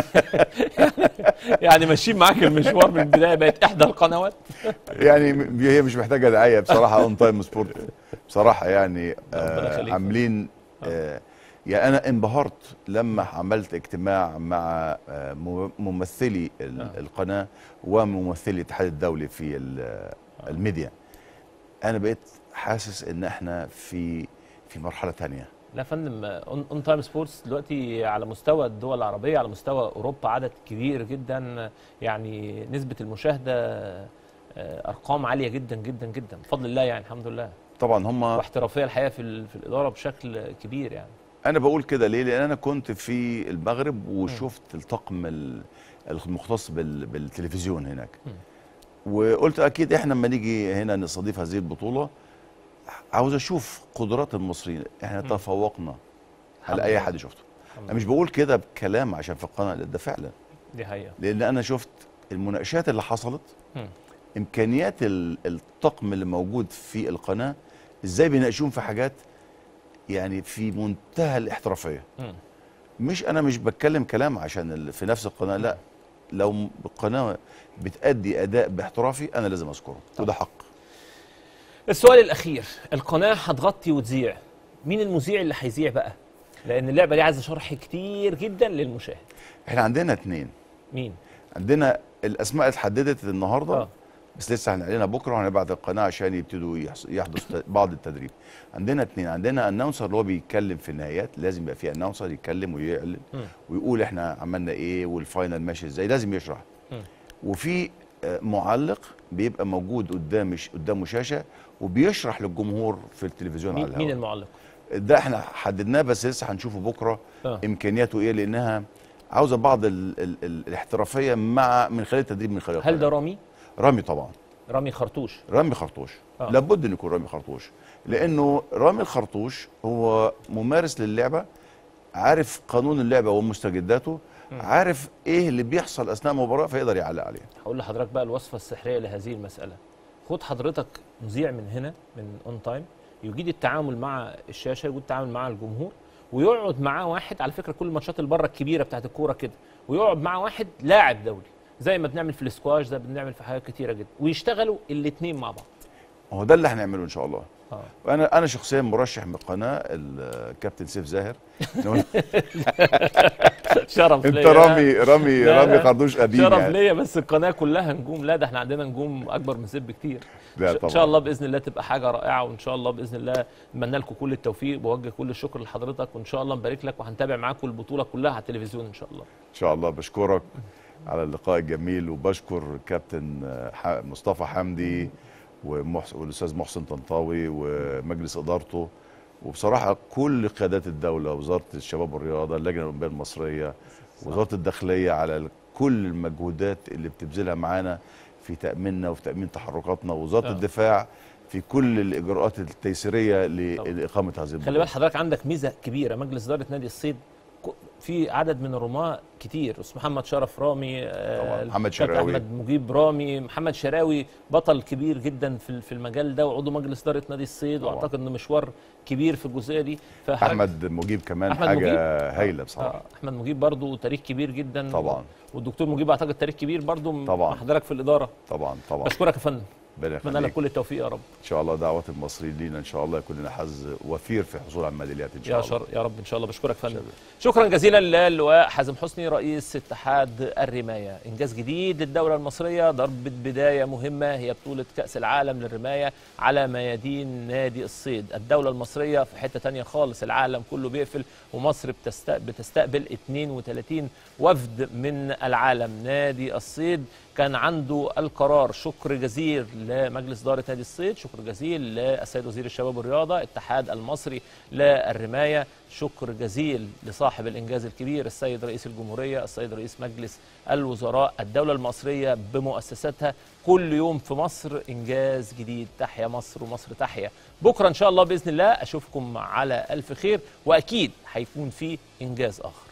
يعني ماشيين معاك المشوار من البدايه بقت احدى القنوات يعني م- هي مش محتاجه دعايه بصراحه اون تايم سبورت بصراحه يعني آه يخليك. عاملين آه يعني انا انبهرت لما عملت اجتماع مع آه مم- ممثلي ال- آه. القناه وممثلي الاتحاد الدولي في ال- الميديا انا بقيت حاسس ان احنا في في مرحله تانية لا يا فندم اون تايم سبورتس دلوقتي على مستوى الدول العربيه على مستوى اوروبا عدد كبير جدا يعني نسبه المشاهده آه، ارقام عاليه جدا جدا جدا بفضل الله يعني الحمد لله طبعا هم واحترافيه الحقيقه في ال- في الاداره بشكل كبير يعني انا بقول كده ليه لان انا كنت في المغرب وشفت الطقم ال- المختص بال- بالتلفزيون هناك مم. وقلت اكيد احنا لما نيجي هنا نستضيف هذه البطوله عاوز اشوف قدرات المصريين احنا مم. تفوقنا الحمد على اي لله. حد شفته الحمد انا مش بقول كده بكلام عشان في القناه لا ده فعلا دي حقيقه لان انا شفت المناقشات اللي حصلت مم. امكانيات ال- الطقم اللي موجود في القناه ازاي بيناقشون في حاجات يعني في منتهى الاحترافيه مم. مش انا مش بتكلم كلام عشان ال- في نفس القناه لا لو م- القناه بتأدي اداء باحترافي انا لازم اذكره وده حق السؤال الاخير القناه هتغطي وتذيع مين المذيع اللي هيذيع بقى لان اللعبه دي عايزه شرح كتير جدا للمشاهد احنا عندنا اتنين مين عندنا الاسماء اتحددت النهارده آه. آه. بس لسه هنعلنها بكره وهنبعت القناه عشان يبتدوا يحص- يحدث ت- بعض التدريب عندنا اتنين عندنا اناونسر اللي هو بيتكلم في النهايات لازم يبقى في اناونسر يتكلم ويعلن مم. ويقول احنا عملنا ايه والفاينل ماشي ازاي لازم يشرح مم. وفي آه، معلق بيبقى موجود قدام ش- قدامه شاشه وبيشرح للجمهور في التلفزيون على مين, مين الهواء المعلق ده احنا حددناه بس لسه هنشوفه بكره آه. امكانياته ايه لانها عاوزه بعض ال ال ال الاحترافيه مع من خلال التدريب من خلال هل ده القناة. رامي رامي طبعا رامي خرطوش رامي خرطوش آه. آه. لابد ان يكون رامي خرطوش لانه رامي الخرطوش هو ممارس للعبه عارف قانون اللعبه ومستجداته مم. عارف ايه اللي بيحصل اثناء المباراه فيقدر يعلق عليه هقول لحضرتك بقى الوصفه السحريه لهذه المساله خد حضرتك مذيع من هنا من اون تايم يجيد التعامل مع الشاشه يجيد التعامل مع الجمهور ويقعد معاه واحد على فكره كل الماتشات اللي بره الكبيره بتاعت الكوره كده ويقعد معاه واحد لاعب دولي زي ما بنعمل في الاسكواش ده بنعمل في حاجات كتيره جدا ويشتغلوا الاثنين مع بعض هو ده اللي هنعمله ان شاء الله اه وانا انا شخصيا مرشح من القناه الكابتن سيف زاهر شرف انت ليا. رامي رامي لا، رامي لا. خردوش قديم شرف يعني. ليا بس القناه كلها نجوم لا ده احنا عندنا نجوم اكبر من سيف بكتير لا ان طبعا. شاء الله باذن الله تبقى حاجه رائعه وان شاء الله باذن الله اتمنى لكم كل التوفيق بوجه كل الشكر لحضرتك وان شاء الله نبارك لك وهنتابع معاكم البطوله كلها على التلفزيون ان شاء الله ان شاء الله بشكرك على اللقاء الجميل وبشكر كابتن ح- مصطفى حمدي ومحس... والاستاذ محسن طنطاوي ومجلس ادارته وبصراحه كل قيادات الدوله وزاره الشباب والرياضه اللجنه الاولمبيه المصريه وزاره الداخليه على ال- كل المجهودات اللي بتبذلها معانا في تاميننا وفي تامين تحركاتنا ووزاره آه. الدفاع في كل الاجراءات التيسيريه ل- لاقامه هذه خلي البطوله بال حضرتك عندك ميزه كبيره مجلس اداره نادي الصيد ك- في عدد من الرماة كتير استاذ محمد شرف رامي آه، طبعاً، محمد الكابتن شراوي. احمد مجيب رامي محمد شراوي بطل كبير جدا في في المجال ده وعضو مجلس اداره نادي الصيد طبعاً. واعتقد انه مشوار كبير في الجزئيه دي فحضرتك- احمد مجيب كمان أحمد حاجه مجيب؟ هايله بصراحه آه، احمد مجيب برضو تاريخ كبير جدا طبعاً. والدكتور مجيب اعتقد تاريخ كبير برضو طبعاً. مع حضرتك في الاداره طبعا طبعا بشكرك يا فندم ربنا اتمنى لك يخليك. كل التوفيق يا رب ان شاء الله دعوه المصريين لينا ان شاء الله يكون لنا حظ وفير في الحصول على الميداليات ان شاء يا الله شر يا رب ان شاء الله بشكرك فندم شكرا جزيلا للواء حازم حسني رئيس اتحاد الرمايه انجاز جديد للدوله المصريه ضربه بدايه مهمه هي بطوله كاس العالم للرمايه على ميادين نادي الصيد الدوله المصريه في حته تانية خالص العالم كله بيقفل ومصر بتست- بتستقبل 32 وفد من العالم نادي الصيد كان عنده القرار شكر جزيل لمجلس إدارة نادي الصيد شكر جزيل للسيد وزير الشباب والرياضة الاتحاد المصري للرماية شكر جزيل لصاحب الإنجاز الكبير السيد رئيس الجمهورية السيد رئيس مجلس الوزراء الدولة المصرية بمؤسساتها كل يوم في مصر إنجاز جديد تحيا مصر ومصر تحيا بكرة إن شاء الله بإذن الله أشوفكم على ألف خير وأكيد هيكون في إنجاز آخر